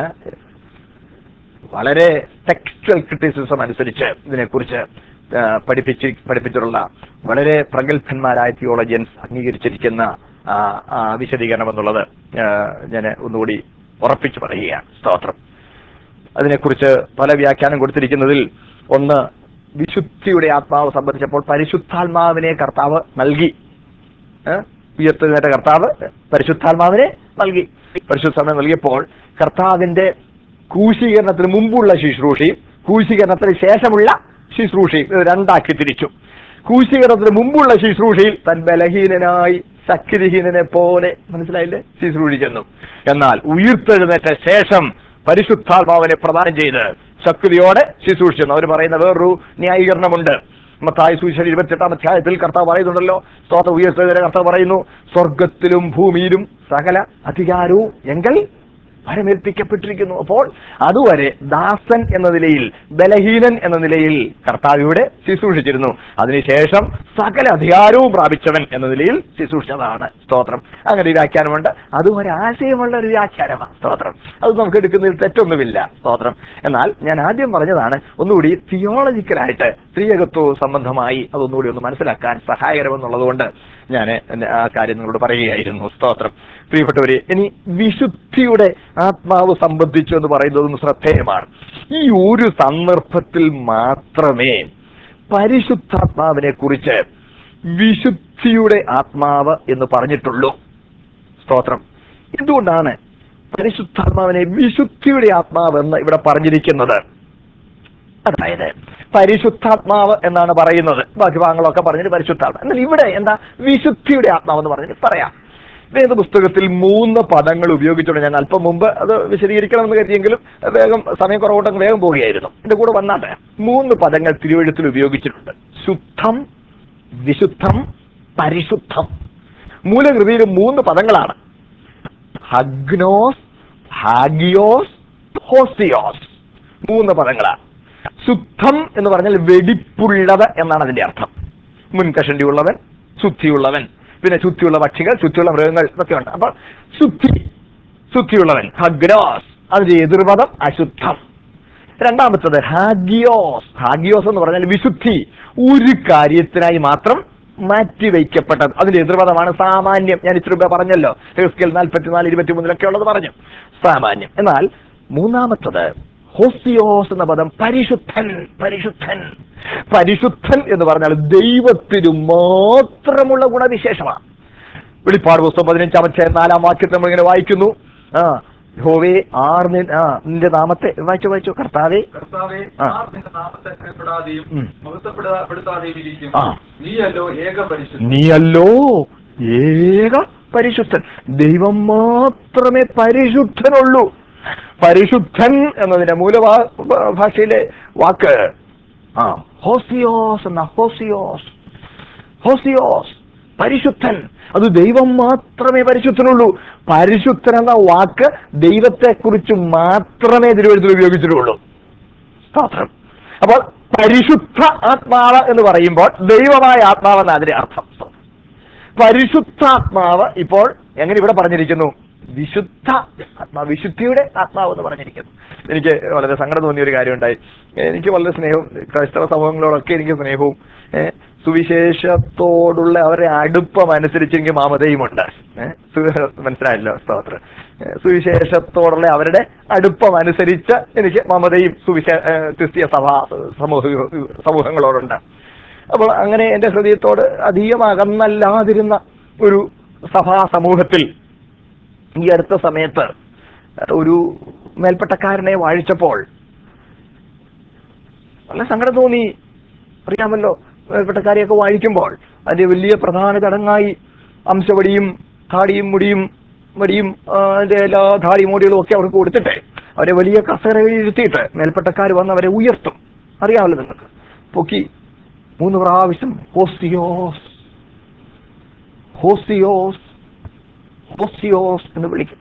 വളരെ ടെക്സ്റ്റൽ ക്രിറ്റിസിസം അനുസരിച്ച് ഇതിനെക്കുറിച്ച് ആ, പഠിപ്പിച്ച് പഠിപ്പിച്ചിട്ടുള്ള വളരെ പ്രഗത്ഭന്മാരായ തിയോളജിയൻസ് അംഗീകരിച്ചിരിക്കുന്ന ആ, ആ വിശദീകരണം എന്നുള്ളത് ഞാൻ ഒന്നുകൂടി ഉറപ്പിച്ചു പറയുകയാണ് സ്തോത്രം അതിനെക്കുറിച്ച് പല വ്യാഖ്യാനം കൊടുത്തിരിക്കുന്നതിൽ ഒന്ന് വിശുദ്ധിയുടെ ആത്മാവ് സംബന്ധിച്ചപ്പോൾ പരിശുദ്ധാത്മാവിനെ കർത്താവ് നൽകി ഏ? ഉയർത്തെഴുന്നേറ്റ കർത്താവ് പരിശുദ്ധാത്മാവിനെ നൽകി പരിശുദ്ധാത്മാവിനെ നൽകിയപ്പോൾ കർത്താവിന്റെ കൂശീകരണത്തിന് മുമ്പുള്ള ശുശ്രൂഷയും കൂശീകരണത്തിന് ശേഷമുള്ള ശുശ്രൂഷയും ഇത് രണ്ടാക്കി തിരിച്ചു കൂശീകരണത്തിന് മുമ്പുള്ള ശുശ്രൂഷയിൽ തൻ ബലഹീനനായി ശക്തിഹീനനെ പോലെ മനസ്സിലായില്ലേ ശുശ്രൂഷിക്കുന്നു എന്നാൽ ഉയർത്തെഴുന്നേറ്റ ശേഷം പരിശുദ്ധാത്മാവിനെ പ്രദാനം ചെയ്ത് ശക്തിയോടെ ശുശ്രൂഷിക്കുന്നു അവർ പറയുന്ന വേറൊരു ന്യായീകരണമുണ്ട് മത്തായി സുവിശേഷം ഇരുപത്തിയെട്ടാം അധ്യായത്തിൽ കർത്താവ് പറയുന്നുണ്ടല്ലോ സ്തോത്ര ഉയർത്തതിനെ കർത്താവ് പറയുന്നു സ്വർഗത്തിലും ഭൂമിയിലും സകല അധികാരവും എങ്കിൽ പരമേൽപ്പിക്കപ്പെട്ടിരിക്കുന്നു അപ്പോൾ അതുവരെ ദാസൻ എന്ന നിലയിൽ ബലഹീനൻ എന്ന നിലയിൽ കർത്താവിയുടെ ശുശ്രൂഷിച്ചിരുന്നു അതിനുശേഷം സകല അധികാരവും പ്രാപിച്ചവൻ എന്ന നിലയിൽ ശുശ്രൂഷിച്ചതാണ് സ്തോത്രം അങ്ങനെ ഒരു വ്യാഖ്യാനമുണ്ട് അതും ഒരു ആശയമുള്ള ഒരു വ്യാഖ്യാനമാണ് സ്തോത്രം അത് നമുക്ക് എടുക്കുന്നതിൽ തെറ്റൊന്നുമില്ല സ്തോത്രം എന്നാൽ ഞാൻ ആദ്യം പറഞ്ഞതാണ് ഒന്നുകൂടി തിയോളജിക്കലായിട്ട് സ്ത്രീയകത്വ സംബന്ധമായി അതൊന്നുകൂടി ഒന്ന് മനസ്സിലാക്കാൻ സഹായകരമെന്നുള്ളതുകൊണ്ട് ഞാൻ ആ കാര്യം നിങ്ങളോട് പറയുകയായിരുന്നു സ്തോത്രം പ്രിയപ്പെട്ടവരെ ഇനി വിശുദ്ധിയുടെ ആത്മാവ് സംബന്ധിച്ചു എന്ന് പറയുന്നതും ശ്രദ്ധേയമാണ് ഈ ഒരു സന്ദർഭത്തിൽ മാത്രമേ പരിശുദ്ധാത്മാവിനെ കുറിച്ച് വിശുദ്ധിയുടെ ആത്മാവ് എന്ന് പറഞ്ഞിട്ടുള്ളൂ സ്തോത്രം എന്തുകൊണ്ടാണ് പരിശുദ്ധാത്മാവിനെ വിശുദ്ധിയുടെ ആത്മാവ് എന്ന് ഇവിടെ പറഞ്ഞിരിക്കുന്നത് അതായത് പരിശുദ്ധാത്മാവ് എന്നാണ് പറയുന്നത് ബാക്കി ഭാഗങ്ങളൊക്കെ പറഞ്ഞിട്ട് പരിശുദ്ധാത്മ എന്നാൽ ഇവിടെ എന്താ വിശുദ്ധിയുടെ ആത്മാവ് എന്ന് പറഞ്ഞിട്ട് പറയാം വേദ പുസ്തകത്തിൽ മൂന്ന് പദങ്ങൾ ഉപയോഗിച്ചുകൊണ്ട് ഞാൻ അല്പം മുമ്പ് അത് വിശദീകരിക്കണമെന്ന് കരുതിയെങ്കിലും വേഗം സമയം കുറവുണ്ടെങ്കിൽ വേഗം പോവുകയായിരുന്നു എന്റെ കൂടെ വന്നാട്ടെ മൂന്ന് പദങ്ങൾ തിരുവഴുത്തിൽ ഉപയോഗിച്ചിട്ടുണ്ട് ശുദ്ധം വിശുദ്ധം പരിശുദ്ധം മൂലകൃതിയിൽ മൂന്ന് പദങ്ങളാണ് ഹഗ്നോസ് ഹാഗിയോസ് ഹോസിയോസ് മൂന്ന് പദങ്ങളാണ് ശുദ്ധം എന്ന് പറഞ്ഞാൽ വെടിപ്പുള്ളത് എന്നാണ് അതിന്റെ അർത്ഥം മുൻകഷണ്ടിയുള്ളവൻ ശുദ്ധിയുള്ളവൻ പിന്നെ ശുദ്ധിയുള്ള പക്ഷികൾ ശുദ്ധിയുള്ള മൃഗങ്ങൾ ഇതൊക്കെ ഉണ്ട് അപ്പോൾ ശുദ്ധി ശുദ്ധിയുള്ളവൻ ഹഗ്നോസ് അതിന്റെ എതിർപദം അശുദ്ധം രണ്ടാമത്തത് ഹാഗിയോസ് ഹാഗിയോസ് എന്ന് പറഞ്ഞാൽ വിശുദ്ധി ഒരു കാര്യത്തിനായി മാത്രം മാറ്റിവെക്കപ്പെട്ടത് അതിന്റെ എതിർപദമാണ് സാമാന്യം ഞാൻ ഇച്ചിരി മുമ്പേ പറഞ്ഞല്ലോ ഹെസ്കേൽ നാൽപ്പത്തിനാല് ഇരുപത്തിമൂന്നിലൊക്കെ ഉള്ളത് പറഞ്ഞു സാമാന്യം എന്നാൽ മൂന്നാമത്തത് ഹോസിയോസ് എന്ന പദം പരിശുദ്ധൻ പരിശുദ്ധൻ പരിശുദ്ധൻ എന്ന് പറഞ്ഞാൽ ദൈവത്തിന് മാത്രമുള്ള ഗുണവിശേഷമാണ് വെളിപ്പാട് പുസ്തകം പതിനഞ്ചാം അധ്യായം നാലാം വാക്യത്തിൽ നമ്മൾ ഇങ്ങനെ വായിക്കുന്നു ആ ഹോവേ ആർ നിൻ- ആ നിന്റെ നാമത്തെ വായിച്ചു വായിച്ചു കർത്താവേ കർത്താവെ ആ. ആർ നിന്റെ നാമത്തെ ഭയപ്പെടാതെയും ഉം. മഹത്വപ്പെടുത്താതെയും ഇരിക്കും ആ. നീയല്ലോ ഏക പരിശുദ്ധ നീയല്ലോ ഏക പരിശുദ്ധൻ ദൈവം മാത്രമേ പരിശുദ്ധനുള്ളൂ പരിശുദ്ധൻ എന്നതിന്റെ മൂലഭാ ഭാഷയിലെ വാക്ക് ആ ഹോസിയോസ് എന്ന ഹോസിയോസ് ഹോസിയോസ് പരിശുദ്ധൻ അത് ദൈവം മാത്രമേ പരിശുദ്ധനുള്ളൂ പരിശുദ്ധൻ എന്ന വാക്ക് ദൈവത്തെക്കുറിച്ച് മാത്രമേ തിരുവഴുത്തിൽ ഉപയോഗിച്ചിട്ടുള്ളൂ സ്തോത്രം അപ്പോൾ പരിശുദ്ധ ആത്മാവ് എന്ന് പറയുമ്പോൾ ദൈവമായ ആത്മാവ് എന്ന അതിന്റെ അർത്ഥം പരിശുദ്ധാത്മാവ് ഇപ്പോൾ എങ്ങനെ ഇവിടെ പറഞ്ഞിരിക്കുന്നു വിശുദ്ധ ആത്മാവ് വിശുദ്ധിയുടെ ആത്മാവ് എന്ന് പറഞ്ഞിരിക്കുന്നു എനിക്ക് വളരെ സങ്കടം തോന്നിയ ഒരു കാര്യം ഉണ്ടായി എനിക്ക് വളരെ സ്നേഹവും ക്രൈസ്തവ സമൂഹങ്ങളോടൊക്കെ എനിക്ക് സ്നേഹവും ഏ, സുവിശേഷത്തോടുള്ള അവരുടെ അടുപ്പം അനുസരിച്ച് എനിക്ക് മാമതയുമുണ്ട് ഏ, സു- മനസ്സിലായല്ലോ സ്തോത്രം ഏ, സുവിശേഷത്തോടുള്ള അവരുടെ അടുപ്പം അനുസരിച്ച് എനിക്ക് മമതയും സുവിശേ ഏ, ക്രിസ്തീയ സഭാ സമൂഹ സമൂഹങ്ങളോടുണ്ട് അപ്പോൾ അങ്ങനെ എൻ്റെ ഹൃദയത്തോട് അധികം അകന്നല്ലാതിരുന്ന ഒരു സഭാ സമൂഹത്തിൽ ഈ അടുത്ത സമയത്ത് ഒരു മേൽപ്പട്ടക്കാരനെ വാഴിച്ചപ്പോൾ നല്ല സങ്കടം തോന്നി അറിയാമല്ലോ മേൽപ്പട്ടക്കാരെയൊക്കെ വാഴിക്കുമ്പോൾ അതിന്റെ വലിയ പ്രധാന ചടങ്ങായി അംശവടിയും താടിയും മുടിയും വടിയും ആ, അതിന്റെ എല്ലാ താടി മോടികളും ഒക്കെ അവർക്ക് കൊടുത്തിട്ട് അവരെ വലിയ കസേരയിൽ ഇരുത്തിയിട്ട് മേൽപ്പട്ടക്കാർ വന്ന് അവരെ ഉയർത്തും അറിയാമല്ലോ നിങ്ങൾക്ക് പൊക്കി മൂന്ന് പ്രാവശ്യം ഹോസിയോസ് ഹോസിയോസ് ഹോസിയോസ് എന്ന് വിളിക്കും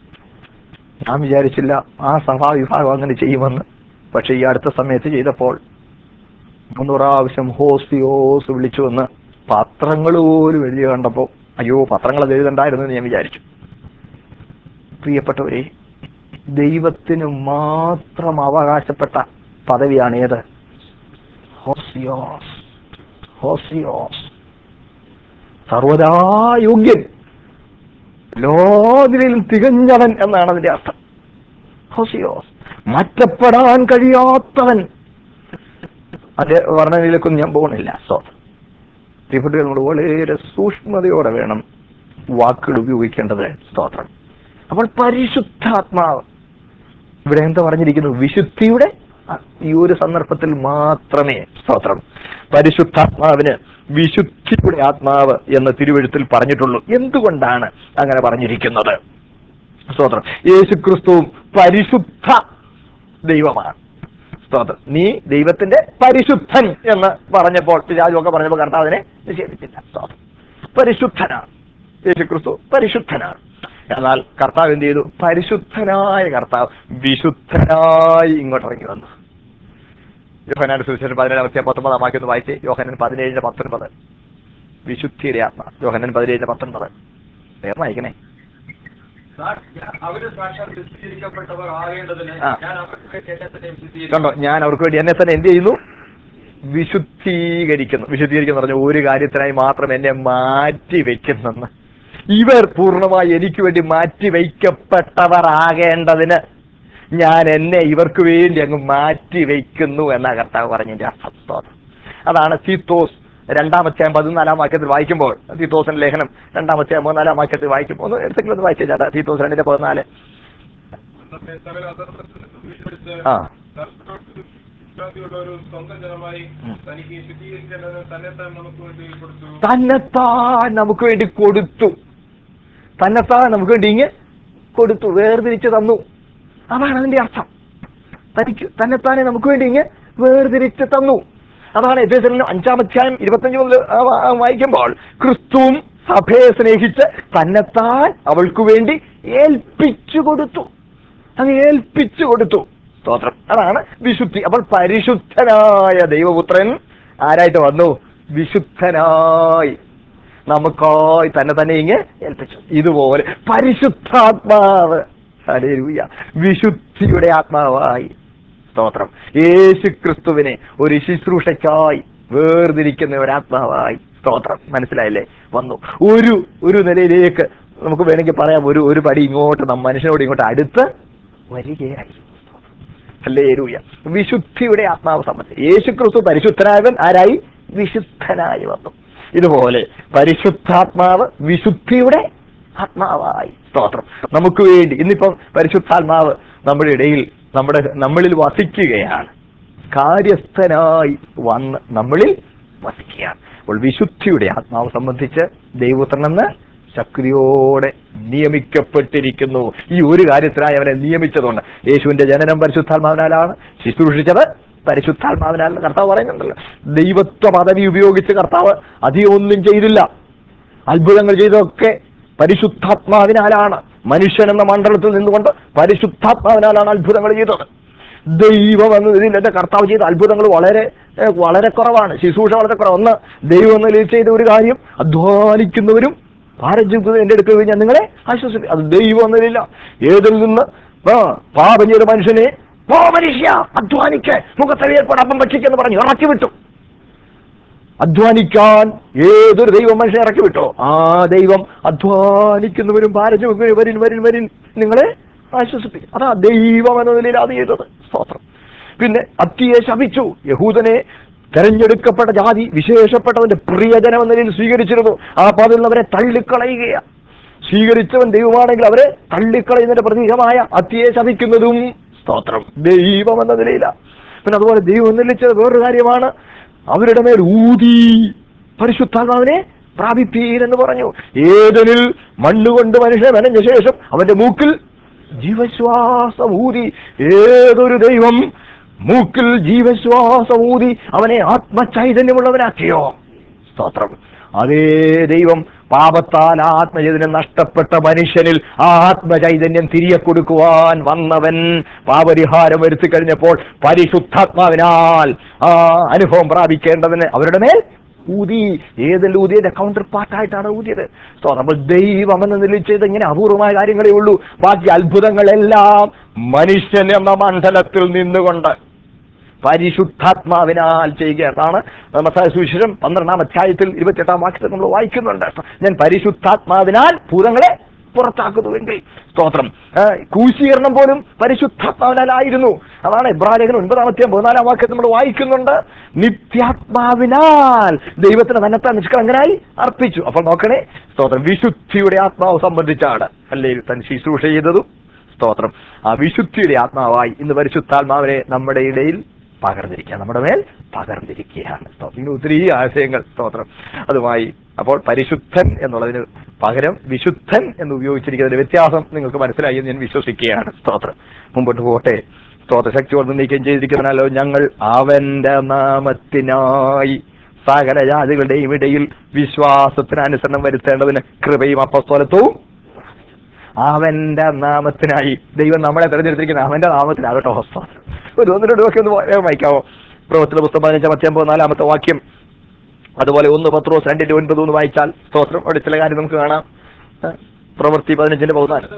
ഞാൻ വിചാരിച്ചില്ല ആ സഭാ വിഭാഗം അങ്ങനെ ചെയ്യുമെന്ന് പക്ഷെ ഈ അടുത്ത സമയത്ത് ചെയ്തപ്പോൾ മൂന്ന് പ്രാവശ്യം ഹോസിയോസ് വിളിച്ചു വന്ന് പത്രങ്ങൾ പോലും എഴുതി കണ്ടപ്പോൾ അയ്യോ പത്രങ്ങൾ അത് എഴുതണ്ടായിരുന്നു എന്ന് ഞാൻ വിചാരിച്ചു പ്രിയപ്പെട്ടവരെ ദൈവത്തിന് മാത്രം അവകാശപ്പെട്ട പദവിയാണ് ഏത് ഹോസിയോസ് ഹോസിയോസ് സർവദാ യോഗ്യൻ ലോകത്തിലും തികഞ്ഞവൻ എന്നാണ് അതിന്റെ അർത്ഥം ഹോസിയോസ് മാറ്റപ്പെടാൻ കഴിയാത്തവൻ അതിന്റെ വർണ്ണനയിലേക്കൊന്നും ഞാൻ പോകുന്നില്ല സോ പ്രിയപ്പെട്ടവർ നമ്മൾ വളരെ സൂക്ഷ്മതയോടെ വേണം വാക്കുകൾ ഉപയോഗിക്കേണ്ടത് സ്തോത്രം അപ്പോൾ പരിശുദ്ധാത്മാവ് ഇവിടെ എന്താ പറഞ്ഞിരിക്കുന്നു വിശുദ്ധിയുടെ ആ- ഈ ഒരു സന്ദർഭത്തിൽ മാത്രമേ സ്തോത്രം പരിശുദ്ധാത്മാവിന് വിശുദ്ധിയുടെ ആത്മാവ് എന്ന് തിരുവഴുത്തിൽ പറഞ്ഞിട്ടുള്ളൂ എന്തുകൊണ്ടാണ് അങ്ങനെ പറഞ്ഞിരിക്കുന്നത് സ്തോത്രം യേശുക്രിസ്തുവും പരിശുദ്ധ ദൈവമാണ് സ്തോത്രം നീ ദൈവത്തിന്റെ പരിശുദ്ധൻ എന്ന് പറഞ്ഞപ്പോൾ പിതാജൊക്കെ പറഞ്ഞപ്പോൾ കർത്താവിനെ നിഷേധിച്ചില്ല സ്തോത്രം പരിശുദ്ധനാണ് യേശുക്രിസ്തു പരിശുദ്ധനാണ് എന്നാൽ കർത്താവ് എന്ത് ചെയ്തു പരിശുദ്ധനായ കർത്താവ് വിശുദ്ധനായി ഇങ്ങോട്ട് ഇറങ്ങി വന്നു യോഹനാന്റെ സുവിശേഷം പതിനേഴാമത്തെ പത്തൊമ്പതാം വാക്യം ഒന്ന് വായിച്ച് യോഹനൻ പതിനേഴിന്റെ പത്തൊൻപത് വിശുദ്ധിയുടെ ആത്മ യോഹനൻ പതിനേഴിന്റെ പത്തൊൻപത് വേറെ വായിക്കണേ സാ- അവര് സാക്ഷാൽ വിശുദ്ധീകരിക്കപ്പെട്ടവർ ആകേണ്ടതിന് ആ. ഞാൻ അവർക്ക് വേണ്ടി എന്നെ തന്നെ വിശുദ്ധീകരിക്കും കണ്ടോ ഞാൻ അവർക്ക് വേണ്ടി എന്നെ തന്നെ എന്ത് ചെയ്യുന്നു വിശുദ്ധീകരിക്കുന്നു വിശുദ്ധീകരിക്കുന്നു പറഞ്ഞ ഒരു കാര്യത്തിനായി മാത്രം എന്നെ മാറ്റി വെക്കുന്നെന്ന് ഇവർ പൂർണ്ണമായി എനിക്ക് വേണ്ടി മാറ്റി വയ്ക്കപ്പെട്ടവർ ആകേണ്ടതിന് ഞാൻ എന്നെ ഇവർക്ക് വേണ്ടി അങ്ങ് മാറ്റി വയ്ക്കുന്നു എന്ന കർത്താവ് പറഞ്ഞതിന്റെ അർത്ഥം സ്തോത്രം. അതാണ് തീത്തോസ് രണ്ടാമത്തെ പതിനാലാം വാക്യത്തിൽ വായിക്കുമ്പോൾ തീത്തോസിന്റെ ലേഖനം രണ്ടാമത്തെ മൂന്നാലാം വാക്യത്തിൽ വായിക്കുമ്പോൾ ഒന്ന് എന്തെങ്കിലും ഒന്ന് വായിച്ചു ചേട്ടാ തീത്തോസ് രണ്ടിന്റെ പതിനാല് അന്നത്തെ സകല അധർമ്മത്തിനും വിട്ടുപിടിച്ച് ആ. കർത്തൃ- വിശ്വാസിയുടെ ഒരു സ്വന്തം ജനമായി ഉം. തനിക്ക് ശുദ്ധീകരിക്കേണ്ടത് തന്നെ താൻ നമുക്ക് വേണ്ടി കൊടുത്തു തന്നെത്താൻ നമുക്ക് വേണ്ടി കൊടുത്തു തന്നെത്താൻ നമുക്ക് വേണ്ടി ഇങ്ങ് കൊടുത്തു വേർതിരിച്ച് തന്നു അതാണ് അതിന്റെ അർത്ഥം തനിക്ക് തന്നെത്താനെ നമുക്ക് വേണ്ടി ഇങ്ങ് വേർതിരിച്ച് തന്നു അതാണ് എഫേസറിന് അഞ്ചാമധ്യായം ഇരുപത്തഞ്ച് മുതൽ ആ വാ- ആ വായിക്കുമ്പോൾ ക്രിസ്തുവും സഭയെ സ്നേഹിച്ച് തന്നെത്താൻ അവൾക്ക് വേണ്ടി ഏൽപ്പിച്ചു കൊടുത്തു അങ്ങ് ഏൽപ്പിച്ചു കൊടുത്തു സ്തോത്രം അതാണ് വിശുദ്ധി അപ്പോൾ പരിശുദ്ധനായ ദൈവപുത്രൻ ആരായിട്ട് വന്നു വിശുദ്ധനായി നമുക്കായി തന്നെ തന്നെ ഇങ്ങ് ഏൽപ്പിച്ചു ഇതുപോലെ പരിശുദ്ധാത്മാവ് ഹല്ലേലൂയ വിശുദ്ധിയുടെ ആത്മാവായി സ്തോത്രം യേശു ക്രിസ്തുവിനെ ഒരു ശുശ്രൂഷയ്ക്കായി വേർതിരിക്കുന്ന ഒരാത്മാവായി സ്തോത്രം മനസ്സിലായില്ലേ വന്നു ഒരു ഒരു നിലയിലേക്ക് നമുക്ക് വേണമെങ്കിൽ പറയാം ഒരു ഒരു പടി ഇങ്ങോട്ട് നാം മനുഷ്യനോട് ഇങ്ങോട്ട് അടുത്ത് വരികയായി ഹല്ലേലൂയ വിശുദ്ധിയുടെ ആത്മാവ് സംബന്ധിച്ച് യേശു ക്രിസ്തു പരിശുദ്ധനായവൻ ആരായി വിശുദ്ധനായി വന്നു ഇതുപോലെ പരിശുദ്ധാത്മാവ് വിശുദ്ധിയുടെ ആത്മാവായി സ്തോത്രം നമുക്ക് വേണ്ടി ഇന്നിപ്പം പരിശുദ്ധാത്മാവ് നമ്മുടെ ഇടയിൽ നമ്മുടെ നമ്മളിൽ വസിക്കുകയാണ് കാര്യസ്ഥനായി വന്ന് നമ്മളിൽ വസിക്കുകയാണ് അപ്പോൾ വിശുദ്ധിയുടെ ആത്മാവ് സംബന്ധിച്ച് ദൈവപുത്രനെന്ന് ശക്തിയോടെ നിയമിക്കപ്പെട്ടിരിക്കുന്നു ഈ ഒരു കാര്യത്തിനായി അവനെ നിയമിച്ചതുകൊണ്ട് യേശുവിന്റെ ജനനം പരിശുദ്ധാത്മാവിനാലാണ് ശുശ്രൂഷിച്ചത് പരിശുദ്ധാത്മാവിനാൽ കർത്താവ് പറയുന്നുണ്ടല്ലോ ദൈവത്വ പദവി ഉപയോഗിച്ച് കർത്താവ് അധികം ഒന്നും ചെയ്തില്ല അത്ഭുതങ്ങൾ ചെയ്തതൊക്കെ പരിശുദ്ധാത്മാവിനാലാണ് മനുഷ്യൻ എന്ന മണ്ഡലത്തിൽ നിന്നുകൊണ്ട് പരിശുദ്ധാത്മാവിനാലാണ് അത്ഭുതങ്ങൾ ചെയ്തത് ദൈവം എന്ന നിലയിൽ എന്റെ കർത്താവ് ചെയ്ത അത്ഭുതങ്ങൾ വളരെ ഏഹ്, വളരെ കുറവാണ് ശുശ്രൂഷ വളരെ കുറവ് ഒന്ന് ദൈവം എന്ന നിലയിൽ ചെയ്ത ഒരു കാര്യം അധ്വാനിക്കുന്നവരും ഭാരജിക്കുന്നത് എന്റെ അടുക്കൽ ഞാൻ നിങ്ങളെ ആശ്വസിപ്പിക്കും അത് ദൈവം എന്ന നിലയില്ല ഏതിൽ നിന്ന് ആ പാപം ചെയ്ത മനുഷ്യനെ പോ മനുഷ്യ അധ്വാനിക്ക് മുഖത്തെ ഏർപ്പാട് അപ്പം ഭക്ഷിക്കെന്ന് പറഞ്ഞു ഇറക്കി വിട്ടു അധ്വാനിക്കാൻ ഏതൊരു ദൈവം മനുഷ്യനെ ഇറക്കി വിട്ടോ ആ ദൈവം അധ്വാനിക്കുന്നവരും ഭാരജ വരിൻ വരിൻ വരിൻ നിങ്ങളെ ആശ്വസിപ്പിക്കും അതാ ദൈവം എന്ന നിലയിൽ അത് ചെയ്തത് സ്തോത്രം പിന്നെ അത്തിയെ ശപിച്ചു യഹൂദനെ തെരഞ്ഞെടുക്കപ്പെട്ട ജാതി വിശേഷപ്പെട്ടവന്റെ പ്രിയജനം എന്ന നിലയിൽ സ്വീകരിച്ചിരുന്നു ആ പതിലുള്ളവരെ തള്ളിക്കളയുകയാ സ്വീകരിച്ചവൻ ദൈവമാണെങ്കിൽ അവരെ തള്ളിക്കളയുന്നതിന്റെ പ്രതീകമായ അത്തിയെ ശപിക്കുന്നതും സ്തോത്രം ദൈവം എന്ന നിലയില പിന്നെ അതുപോലെ ദൈവം നിലച്ചത് വേറൊരു കാര്യമാണ് അവരുടെ മേൽ ഊതി പരിശുദ്ധാത്മാവിനെ പ്രാപിപ്പീരെന്ന് പറഞ്ഞു ഏതനിൽ മണ്ണുകൊണ്ട് മനുഷ്യനെ മെനഞ്ഞ ശേഷം അവന്റെ മൂക്കിൽ ജീവശ്വാസം ഊതി ഏതൊരു ദൈവം മൂക്കിൽ ജീവശ്വാസം ഊതി അവനെ ആത്മചൈതന്യമുള്ളവനാക്കിയോ സ്തോത്രം അതേ ദൈവം പാപത്താൽ ആത്മചൈതന്യം നഷ്ടപ്പെട്ട മനുഷ്യനിൽ ആ ആത്മചൈതന്യം തിരികെ കൊടുക്കുവാൻ വന്നവൻ പാപരിഹാരം വരുത്തി കഴിഞ്ഞപ്പോൾ പരിശുദ്ധാത്മാവിനാൽ ആ അനുഭവം പ്രാപിക്കേണ്ടതിന് അവരുടെ മേൽ ഊതി ഏതെല്ലാം ഊതിയതിന്റെ കൗണ്ടർ പാർട്ടായിട്ടാണ് ഊതിയത് സോ നമ്മൾ ദൈവം എന്ന നിലയിൽ ചെയ്ത് ഇങ്ങനെ അപൂർവമായ കാര്യങ്ങളേ ഉള്ളൂ ബാക്കി അത്ഭുതങ്ങളെല്ലാം മനുഷ്യൻ എന്ന മണ്ഡലത്തിൽ നിന്നുകൊണ്ട് പരിശുദ്ധാത്മാവിനാൽ ചെയ്യുകയാണ് മത്തായ സുവിശേഷം പന്ത്രണ്ടാം അധ്യായത്തിൽ ഇരുപത്തിയെട്ടാം വാക്യത്തിൽ നമ്മൾ വായിക്കുന്നുണ്ട് ഞാൻ പരിശുദ്ധാത്മാവിനാൽ ഭൂതങ്ങളെ പുറത്താക്കുന്നുവെങ്കിൽ സ്തോത്രം ആ, ക്രൂശീകരണം പോലും പരിശുദ്ധാത്മാവിനാലായിരുന്നു അതാണ് ഇബ്രാഹിം ഒൻപതാമത്തെ പതിനാലാം വാക്യത്തിൽ നമ്മൾ വായിക്കുന്നുണ്ട് നിത്യാത്മാവിനാൽ ദൈവത്തിന് തന്നെത്താൻ നിഷ്കളങ്കനായി അർപ്പിച്ചു അപ്പോൾ നോക്കണേ സ്തോത്രം വിശുദ്ധിയുടെ ആത്മാവ് സംബന്ധിച്ചാണ് അല്ലേ തൻ ശുശ്രൂഷ ചെയ്തതും സ്തോത്രം ആ വിശുദ്ധിയുടെ ആത്മാവായി ഇന്ന് പരിശുദ്ധാത്മാവിനെ നമ്മുടെ ഇടയിൽ പകർന്നിരിക്കുക നമ്മുടെ മേൽ പകർന്നിരിക്കുകയാണ് സ്തോത്രം ഇങ്ങനെ ഒത്തിരി ആശയങ്ങൾ സ്തോത്രം അതുമായി അപ്പോൾ പരിശുദ്ധൻ എന്നുള്ളതിന് പകരം വിശുദ്ധൻ എന്ന് ഉപയോഗിച്ചിരിക്കുന്നതിന്റെ വ്യത്യാസം നിങ്ങൾക്ക് മനസ്സിലായി എന്ന് ഞാൻ വിശ്വസിക്കുകയാണ് സ്തോത്രം മുമ്പോട്ട് പോകട്ടെ സ്തോത്ര ശക്തിയോട് നീക്കം ചെയ്തിരിക്കുന്നതിനാലോ ഞങ്ങൾ അവന്റെ നാമത്തിനായി സകല ജാതികളുടെയും ഇടയിൽ വിശ്വാസത്തിന് അനുസരണം വരുത്തേണ്ടതിന് കൃപയും അപ്പസ്തോലത്വവും അവന്റെ നാമത്തിനായി ദൈവം നമ്മളെ തെരഞ്ഞെടുത്തിരിക്കുന്ന അവന്റെ നാമത്തിനാകട്ടോ സ്തോത്രം ഒരു ഒന്ന് രണ്ട് വാക്യം ഒന്ന് വാ- വായിക്കാവോ പ്രവർത്തന പുസ്തകം പതിനഞ്ചാം അധ്യായം നാലാമത്തെ വാക്യം അതുപോലെ ഒന്ന് പത്രോസ് രണ്ടിന്റെ ഒൻപത് ഒന്ന് വായിച്ചാൽ സ്തോത്രം അവിടെ ചില കാര്യം നമുക്ക് കാണാം ആ, പ്രവൃത്തി പതിനഞ്ചിന്റെ പതിനാല്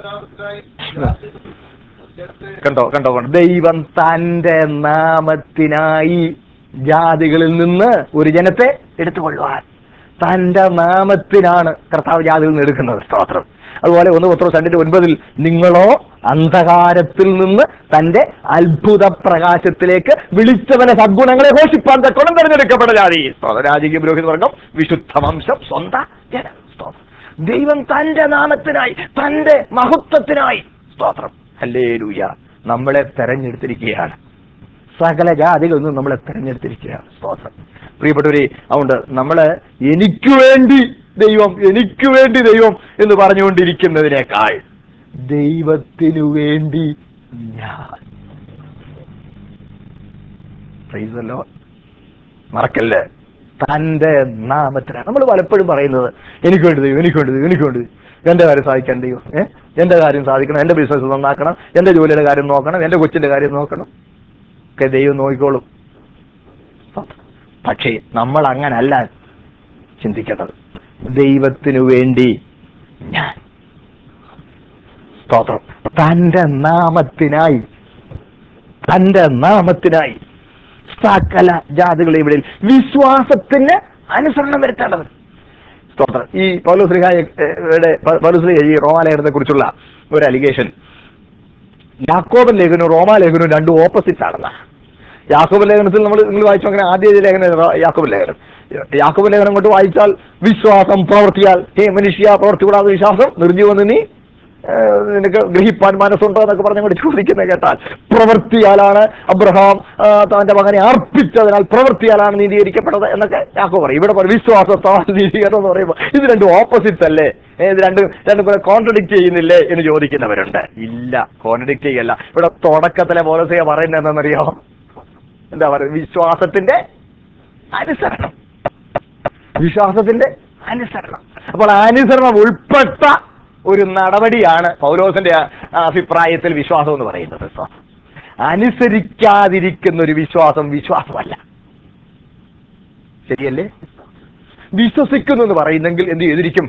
കണ്ടോ കണ്ടോ കണ്ടോ ദൈവം തന്റെ നാമത്തിനായി ജാതികളിൽ നിന്ന് ഒരു ജനത്തെ എടുത്തുകൊള്ളുവാൻ തന്റെ നാമത്തിനാണ് കർത്താവ് ജാതികളിൽ നിന്ന് എടുക്കുന്നത് സ്തോത്രം അതുപോലെ ഒന്ന് പത്രോ രണ്ടിന്റെ ഒൻപതിൽ നിങ്ങളോ അന്ധകാരത്തിൽ നിന്ന് തന്റെ അത്ഭുത പ്രകാശത്തിലേക്ക് വിളിച്ചവനെ സദ്ഗുണങ്ങളെ ഘോഷിപ്പാൻ തക്കോണം തെരഞ്ഞെടുക്കപ്പെട്ട ജാതി സ്തോത്രം രാജകീയ പുരോഹിത വർഗം വിശുദ്ധ വംശം സ്വന്ത ജനം സ്തോത്രം ദൈവം തന്റെ നാമത്തിനായി തന്റെ മഹത്വത്തിനായി സ്തോത്രം ഹല്ലേലൂയ നമ്മളെ തെരഞ്ഞെടുത്തിരിക്കുകയാണ് സകല ജാതികളിൽ നിന്നും നമ്മളെ തെരഞ്ഞെടുത്തിരിക്കുകയാണ് സ്തോത്രം പ്രിയപ്പെട്ടവരെ അതുകൊണ്ട് നമ്മള് എനിക്ക് വേണ്ടി ദൈവം എനിക്ക് വേണ്ടി ദൈവം എന്ന് പറഞ്ഞുകൊണ്ടിരിക്കുന്നതിനേക്കാൾ ദൈവത്തിനു വേണ്ടി ഞാൻ Praise the Lord. മറക്കല്ലേ തന്റെ നാമത്തിനാണ് നമ്മൾ പലപ്പോഴും പറയുന്നത് എനിക്ക് വേണ്ടി ദൈവം എനിക്ക് വേണ്ടി ദൈവം എനിക്ക് വേണ്ടി ദൈവം. എന്റെ കാര്യം സാധിക്കാൻ ദൈവം ഏ എന്റെ കാര്യം സാധിക്കണം എന്റെ ബിസിനസ് നന്നാക്കണം എന്റെ ജോലിയുടെ കാര്യം നോക്കണം എന്റെ കൊച്ചിന്റെ കാര്യം നോക്കണം ഒക്കെ ദൈവം നോക്കിക്കോളും പക്ഷേ നമ്മൾ അങ്ങനല്ല ചിന്തിക്കേണ്ടത് ദൈവത്തിനു വേണ്ടി ഞാൻ സ്തോത്രം തന്റെ നാമത്തിനായി തന്റെ നാമത്തിനായി സകല ജാതികളെ ഇവിടെ വിശ്വാസത്തിന് അനുസരണം വരുത്തേണ്ടത് സ്തോത്രം ഈ പൗലോസ്ലിഹായുടെ പൗലോസ്ലിഹ ഈ റോമാലേഖനത്തെ കുറിച്ചുള്ള ഒരു അലിഗേഷൻ യാക്കോബൻ ലേഖനവും റോമാലേഖനവും രണ്ടും ഓപ്പോസിറ്റ് ആണെന്ന യാക്കോബൻ ലേഖനത്തിൽ നമ്മൾ നിങ്ങൾ വായിച്ചു അങ്ങനെ ആദ്യ ലേഖനം യാക്കോബൻ ലേഖനം യാക്കോബൻ ലേഖനം കൊണ്ട് വായിച്ചാൽ വിശ്വാസം പ്രവർത്തിയാൽ ഹേ മനുഷ്യ പ്രവർത്തി കൂടാതെ വിശ്വാസം നിർജീവം നീ ഏഹ്, നിനക്ക് ഗ്രഹിപ്പാൻ മനസ്സുണ്ടോ എന്നൊക്കെ പറഞ്ഞങ്ങോട്ട് ചോദിക്കുന്നത് കേട്ടാൽ പ്രവൃത്തിയാലാണ് അബ്രഹാം ആ, തന്റെ മകനെ അർപ്പിച്ചതിനാൽ പ്രവൃത്തിയാലാണ് നീതീകരിക്കപ്പെട്ടത് എന്നൊക്കെ യാക്കോ പറയും ഇവിടെ പറയും വിശ്വാസത്താൽ നീതീകരണം എന്ന് പറയുമ്പോൾ ഇത് രണ്ടും ഓപ്പോസിറ്റ്സ് അല്ലേ ഏ, ഇത് രണ്ടും രണ്ടും കൂടെ കോൺട്രഡിക്ട് ചെയ്യുന്നില്ലേ എന്ന് ചോദിക്കുന്നവരുണ്ട് ഇല്ല കോൺട്രഡിക്ട് ചെയ്യല്ല ഇവിടെ തുടക്കത്തിലെ പോലീസിയെ പറയുന്നത് എന്താണെന്നറിയോ എന്താ പറയുക വിശ്വാസത്തിന്റെ അനുസരണം വിശ്വാസത്തിന്റെ അനുസരണം അപ്പോൾ അനുസരണം ഉൾപ്പെട്ട ഒരു നടപടിയാണ് പൗലോസിന്റെ ആ- ആ അഭിപ്രായത്തിൽ വിശ്വാസം എന്ന് പറയുന്നത് അനുസരിക്കാതിരിക്കുന്ന ഒരു വിശ്വാസം വിശ്വാസമല്ല ശരിയല്ലേ വിശ്വസിക്കുന്നു എന്ന് പറയുന്നെങ്കിൽ എന്ത് ചെയ്തിരിക്കും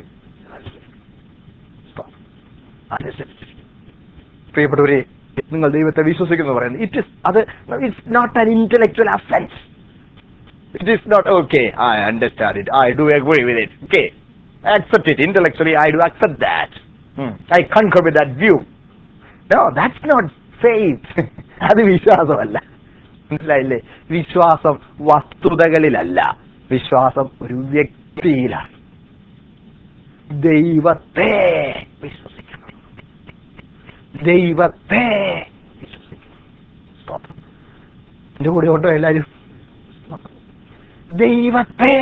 അനുസരിച്ച് പ്രിയപ്പെട്ടവരെ നിങ്ങൾ ദൈവത്തെ വിശ്വസിക്കുന്നു എന്ന് പറയുന്നത് ഇറ്റ് ഇസ് അത് it's not an intellectual offence It is not okay. I understand it. I do agree with it. Okay. I accept it. Intellectually, I do accept that. Hmm. I concur with that view. No, that's not faith. അത് വിശ്വാസമല്ല മനസ്സിലായില്ലേ വിശ്വാസം വസ്തുതകളിലല്ല വിശ്വാസം ഒരു വ്യക്തിയിലാണ് ദൈവത്തെ വിശ്വസിക്കണം ദൈവത്തെ വിശ്വസിക്കണം സ്തോത്രം. എന്റെ കൂടെ ഉണ്ടോ എല്ലാവരും ദൈവത്തെ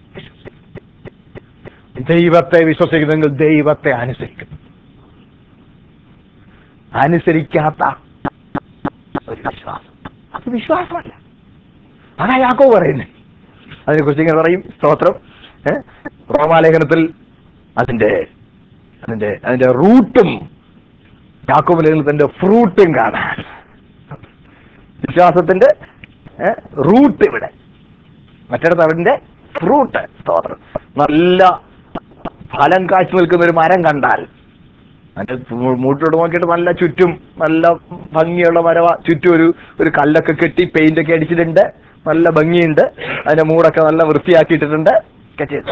ദൈവത്തെ വിശ്വസിക്കുന്നെങ്കിൽ ദൈവത്തെ അനുസരിക്കുന്നു അനുസരിക്കാത്ത ഒരു വിശ്വാസം അത് വിശ്വാസമല്ല അതാ യാക്കോ പറയുന്നത് അതിനെക്കുറിച്ച് ഇങ്ങനെ പറയും സ്തോത്രം ഏ? റോമാലേഖനത്തിൽ അതിന്റെ അതിന്റെ അതിന്റെ റൂട്ടും യാക്കോബ് ലേഖനത്തിന്റെ ഫ്രൂട്ടും കാണാൻ വിശ്വാസത്തിന്റെ റൂട്ട് ഇവിടെ മറ്റിടത്ത് അതിന്റെ ഫ്രൂട്ട് സ്തോത്രം നല്ല ഫലം കാഴ്ച നിൽക്കുന്ന ഒരു മരം കണ്ടാൽ അതിന്റെ മൂ- മൂട്ടിലോട്ട് നോക്കിയിട്ട് നല്ല ചുറ്റും നല്ല ഭംഗിയുള്ള മരവ ചുറ്റും ഒരു ഒരു കല്ലൊക്കെ കെട്ടി പെയിന്റ് ഒക്കെ അടിച്ചിട്ടുണ്ട് നല്ല ഭംഗിയുണ്ട് അതിന്റെ മൂടൊക്കെ നല്ല വൃത്തിയാക്കിയിട്ടിട്ടുണ്ട് ഒക്കെ ചെയ്തു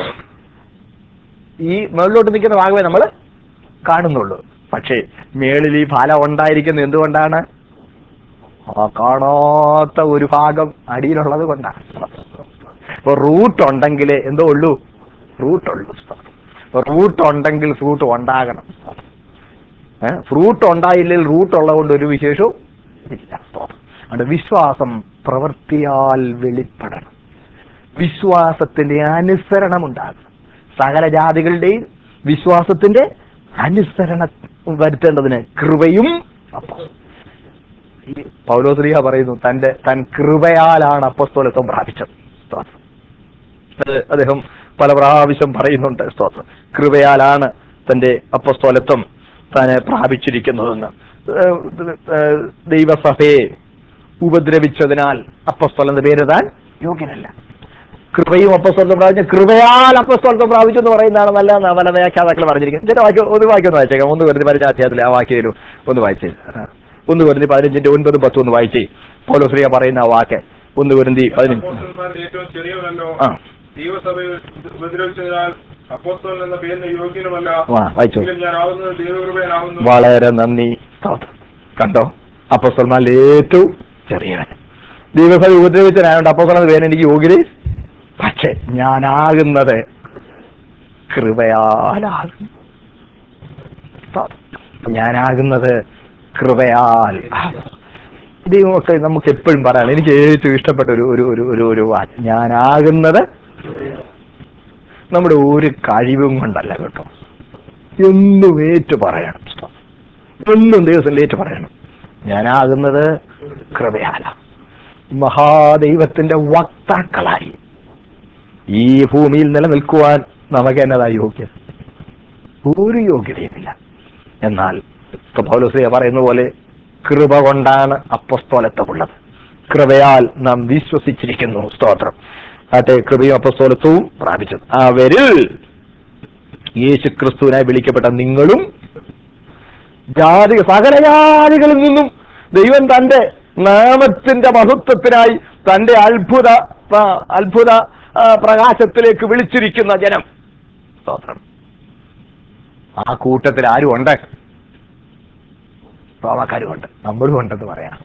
ഈ മുകളിലോട്ട് നിൽക്കുന്ന ഭാഗമേ നമ്മൾ കാണുന്നുള്ളൂ പക്ഷേ മേളിൽ ഈ ഫലം ഉണ്ടായിരിക്കുന്നത് എന്തുകൊണ്ടാണ് ആ കാണാത്ത ഒരു ഭാഗം അടിയിലുള്ളത് കൊണ്ടാണ് അപ്പൊ റൂട്ട് ഉണ്ടെങ്കിൽ എന്തോ ഉള്ളൂ റൂട്ട് ഉള്ളൂ റൂട്ട് ഉണ്ടെങ്കിൽ ഫ്രൂട്ട് ഉണ്ടാകണം ഫ്രൂട്ട് ഉണ്ടായില്ലെങ്കിൽ റൂട്ട് ഉള്ളതുകൊണ്ട് ഒരു വിശേഷവും ഇല്ല അതുകൊണ്ട് വിശ്വാസം പ്രവൃത്തിയാൽ വെളിപ്പെടണം വിശ്വാസത്തിന്റെ അനുസരണം ഉണ്ടാകണം സകല ജാതികളുടെയും വിശ്വാസത്തിന്റെ അനുസരണം വരുത്തേണ്ടതിന് കൃപയും അപ്പം ഈ പൗലോസ്ലിഹ പറയുന്നു തന്റെ താൻ കൃപയാലാണ് അപ്പസ്തോലത്വം പ്രാപിച്ചത് സ്തോത്രം. അത് അദ്ദേഹം പല പ്രാവശ്യം പറയുന്നുണ്ട് സ്തോത്രം കൃപയാലാണ് തന്റെ അപ്പസ്തോലത്വം താൻ പ്രാപിച്ചിരിക്കുന്നതെന്ന് ഏഹ് ഏഹ് ദൈവസഭയെ ഉപദ്രവിച്ചതിനാൽ അപ്പസ്തോലം എന്ന പേര് താൻ യോഗ്യനല്ല കൃപയും അപ്പസ്തോലത്വം പ്രാപിച്ച കൃപയാൽ അപ്പസ്തോലത്വം പ്രാപിച്ചു എന്ന് പറയുന്നതാണ് നല്ല ന- പല വ്യാഖ്യാതാക്കൾ പറഞ്ഞിരിക്കുന്നത് ചില വാക്യം ഒരു വാക്യം ഒന്ന് വായിച്ചേക്കാം ഒന്ന് വരുന്ന പരിചാധ്യായത്തിലെ ആ വാക്യം ഒന്ന് വായിച്ചേ ആ. ഒന്ന് വരുന്ന പതിനഞ്ചിന്റെ ഒൻപതും പത്തും ഒന്ന് വായിച്ചേ പൗലോസ്ലിയ പറയുന്ന ആ വാക്ക് ഒന്ന് വരുന്തി പതിനഞ്ച് അപ്പോസ്തലന്മാരിൽ ഏറ്റവും ചെറിയവനല്ലോ ആ ദൈവസഭയിൽ ഉപദ്രവിച്ചതിനാൽ അപ്പോസ്തലൻ എന്ന പേരിന് യോഗ്യനുമല്ല വാ, വായിച്ചോ. എങ്കിലും ഞാൻ ആവുന്നത് ദൈവകൃപയനാവുന്നു വളരെ നന്ദി സ്തോത്രം. കണ്ടോ അപ്പോസ്തലന്മാരിൽ ഏറ്റവും ചെറിയവൻ ദൈവസഭ ഉപദ്രവിച്ചനായോണ്ട് അപ്പോസ്തലന്റെ പേര് എനിക്ക് യോഗ്യത പക്ഷെ ഞാനാകുന്നത് കൃപയാലാകും സ്തോത്രം. ഞാനാകുന്നത് കൃപയാൽ ദൈവമൊക്കെ നമുക്ക് എപ്പോഴും പറയാം എനിക്ക് ഏറ്റവും ഇഷ്ടപ്പെട്ട ഒരു ഒരു ഒരു ഒരു ഒരു വാക്ക് ഞാനാകുന്നത് നമ്മുടെ ഒരു കഴിവും കൊണ്ടല്ല കേട്ടോ എന്നും ഏറ്റു പറയണം എന്നും ദൈവത്തിൽ ഏറ്റു പറയണം ഞാനാകുന്നത് കൃപയാല മഹാദൈവത്തിന്റെ വക്താക്കളായി ഈ ഭൂമിയിൽ നിലനിൽക്കുവാൻ നമുക്ക് എന്നതാ യോഗ്യത ഒരു യോഗ്യതയുമില്ല എന്നാൽ ഇപ്പൊ പൗലോസിയ പറയുന്ന പോലെ കൃപ കൊണ്ടാണ് അപ്പസ്തോലത്വമുള്ളത് കൃപയാൽ നാം വിശ്വസിച്ചിരിക്കുന്നു സ്തോത്രം ആട്ടെ കൃപയും അപ്പസ്തോലത്വവും പ്രാപിച്ചത് അവരിൽ യേശു ക്രിസ്തുവിനായി വിളിക്കപ്പെട്ട നിങ്ങളും ജാതി സകല ജാതികളിൽ നിന്നും ദൈവം തന്റെ നാമത്തിന്റെ മഹത്വത്തിനായി തന്റെ അത്ഭുത ആ, അത്ഭുത ആ, പ്രകാശത്തിലേക്ക് വിളിച്ചിരിക്കുന്ന ജനം സ്തോത്രം ആ കൂട്ടത്തിൽ ആരും ഉണ്ട് റോമാക്കാരും ഉണ്ട് നമ്മളും ഉണ്ടെന്ന് പറയാം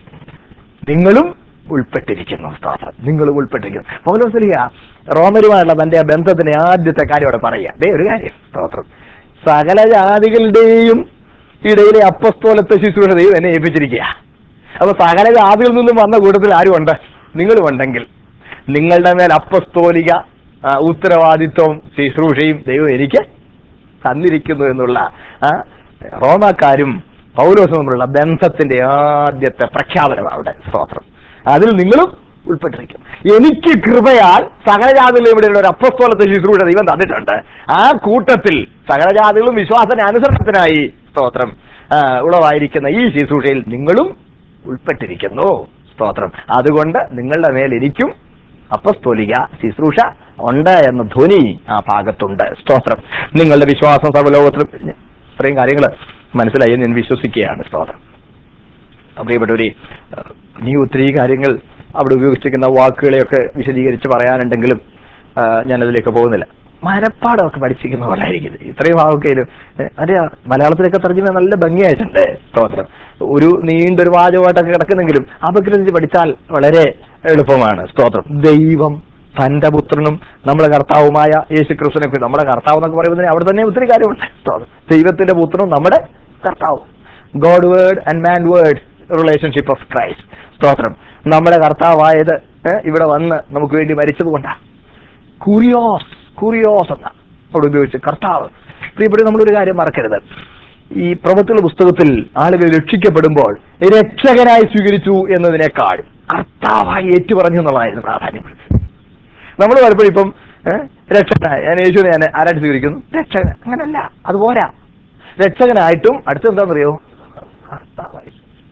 നിങ്ങളും ഉൾപ്പെട്ടിരിക്കുന്നു സ്തോത്രം നിങ്ങളും ഉൾപ്പെട്ടിരിക്കുന്നു പൗലോസ്ലിയ റോമരുമായുള്ള തന്റെ ആ ബന്ധത്തിന്റെ ആദ്യത്തെ കാര്യം അവിടെ പറയുക ദേ ഒരു കാര്യം സ്തോത്രം സകല ജാതികളുടെയും ഇടയിലെ അപ്പസ്തോലത്തെ ശുശ്രൂഷ ദൈവം എന്നെ ഏൽപ്പിച്ചിരിക്കുക അപ്പൊ സകല ജാതികളിൽ നിന്നും വന്ന കൂട്ടത്തിൽ ആരും ഉണ്ട് നിങ്ങളും ഉണ്ടെങ്കിൽ നിങ്ങളുടെ മേൽ അപ്പസ്തോലിക ആ, ഉത്തരവാദിത്വം ശുശ്രൂഷയും ദൈവം എനിക്ക് തന്നിരിക്കുന്നു എന്നുള്ള ആ, റോമാക്കാരും പൗലോസും തമ്മിലുള്ള ബന്ധത്തിന്റെ ആദ്യത്തെ പ്രഖ്യാപനമാണ് അവിടെ സ്തോത്രം അതിൽ നിങ്ങളും ഉൾപ്പെട്ടിരിക്കും എനിക്ക് കൃപയാൽ സകലജാതികളും ഇവിടെയുള്ള ഒരു അപ്പസ്തോലത്തെ ശുശ്രൂഷ ദൈവം തന്നിട്ടുണ്ട് ആ കൂട്ടത്തിൽ സകലജാതികളും വിശ്വാസന അനുസരണത്തിനായി സ്തോത്രം ആ, ഉളവായിരിക്കുന്ന ഈ ശുശ്രൂഷയിൽ നിങ്ങളും ഉൾപ്പെട്ടിരിക്കുന്നു സ്തോത്രം അതുകൊണ്ട് നിങ്ങളുടെ മേൽ എനിക്കും അപ്പസ്തോലിക ശുശ്രൂഷ ഉണ്ട് എന്ന ധ്വനി ആ ഭാഗത്തുണ്ട് സ്തോത്രം നിങ്ങളുടെ വിശ്വാസം സർവ്വലോകത്തിലും ഇത്രയും കാര്യങ്ങൾ മനസ്സിലായി എന്ന് ഞാൻ വിശ്വസിക്കുകയാണ് സ്തോത്രം പ്രിയപ്പെട്ടവരെ നീ ഒത്തിരി കാര്യങ്ങൾ അവിടെ ഉപയോഗിച്ചിരിക്കുന്ന വാക്കുകളെയൊക്കെ വിശദീകരിച്ച് പറയാനുണ്ടെങ്കിലും ആ, ഞാനതിലേക്ക് പോകുന്നില്ല മനപ്പാടമൊക്കെ പഠിച്ചിരിക്കുന്ന പോലെ ആയിരിക്കും ഇത്. ഇത്രയും വാക്കൊക്കെയിലും അറിയാ മലയാളത്തിലൊക്കെ തർജ്ജമ നല്ല ഭംഗിയായിട്ടുണ്ട് സ്തോത്രം ഒരു നീണ്ടൊരു വാചകമായിട്ടൊക്കെ കിടക്കുന്നെങ്കിലും അപഗ്രഥിച്ച് പഠിച്ചാൽ വളരെ എളുപ്പമാണ് സ്തോത്രം ദൈവം തന്റെ പുത്രനും നമ്മുടെ കർത്താവുമായ യേശു ക്രിസ്തുവിനെ കുറിച്ച് നമ്മുടെ കർത്താവ് എന്നൊക്കെ പറയുമ്പോൾ അവിടെ തന്നെ ഒത്തിരി കാര്യമുണ്ട് സ്തോത്രം ദൈവത്തിന്റെ പുത്രനും നമ്മുടെ കർത്താവും Godward and manward relationship of Christ സ്തോത്രം നമ്മുടെ കർത്താവായത് ഏ, ഇവിടെ വന്ന് നമുക്ക് വേണ്ടി മരിച്ചത് കൊണ്ടാണ് കുറിയോസ് കുറിയോസ് എന്ന അവിടെ ഉപയോഗിച്ച് കർത്താവ് പ്രിയപ്പെട്ട നമ്മളൊരു കാര്യം മറക്കരുത് ഈ പ്രവൃത്തിയുള്ള പുസ്തകത്തിൽ ആളുകൾ രക്ഷിക്കപ്പെടുമ്പോൾ രക്ഷകനായി സ്വീകരിച്ചു എന്നതിനേക്കാൾ കർത്താവായി ഏറ്റുപറഞ്ഞു എന്നുള്ളതായിരുന്നു പ്രാധാന്യം നമ്മൾ പലപ്പോഴും ഇപ്പം ഏഹ്, രക്ഷകനായി ഞാൻ യേശുവിനെ ഞാൻ ആരായിട്ട് സ്വീകരിക്കുന്നു രക്ഷകൻ അങ്ങനല്ല അതുപോരാ രക്ഷകനായിട്ടും അടുത്തെന്താണെന്നറിയോ കർത്താവായി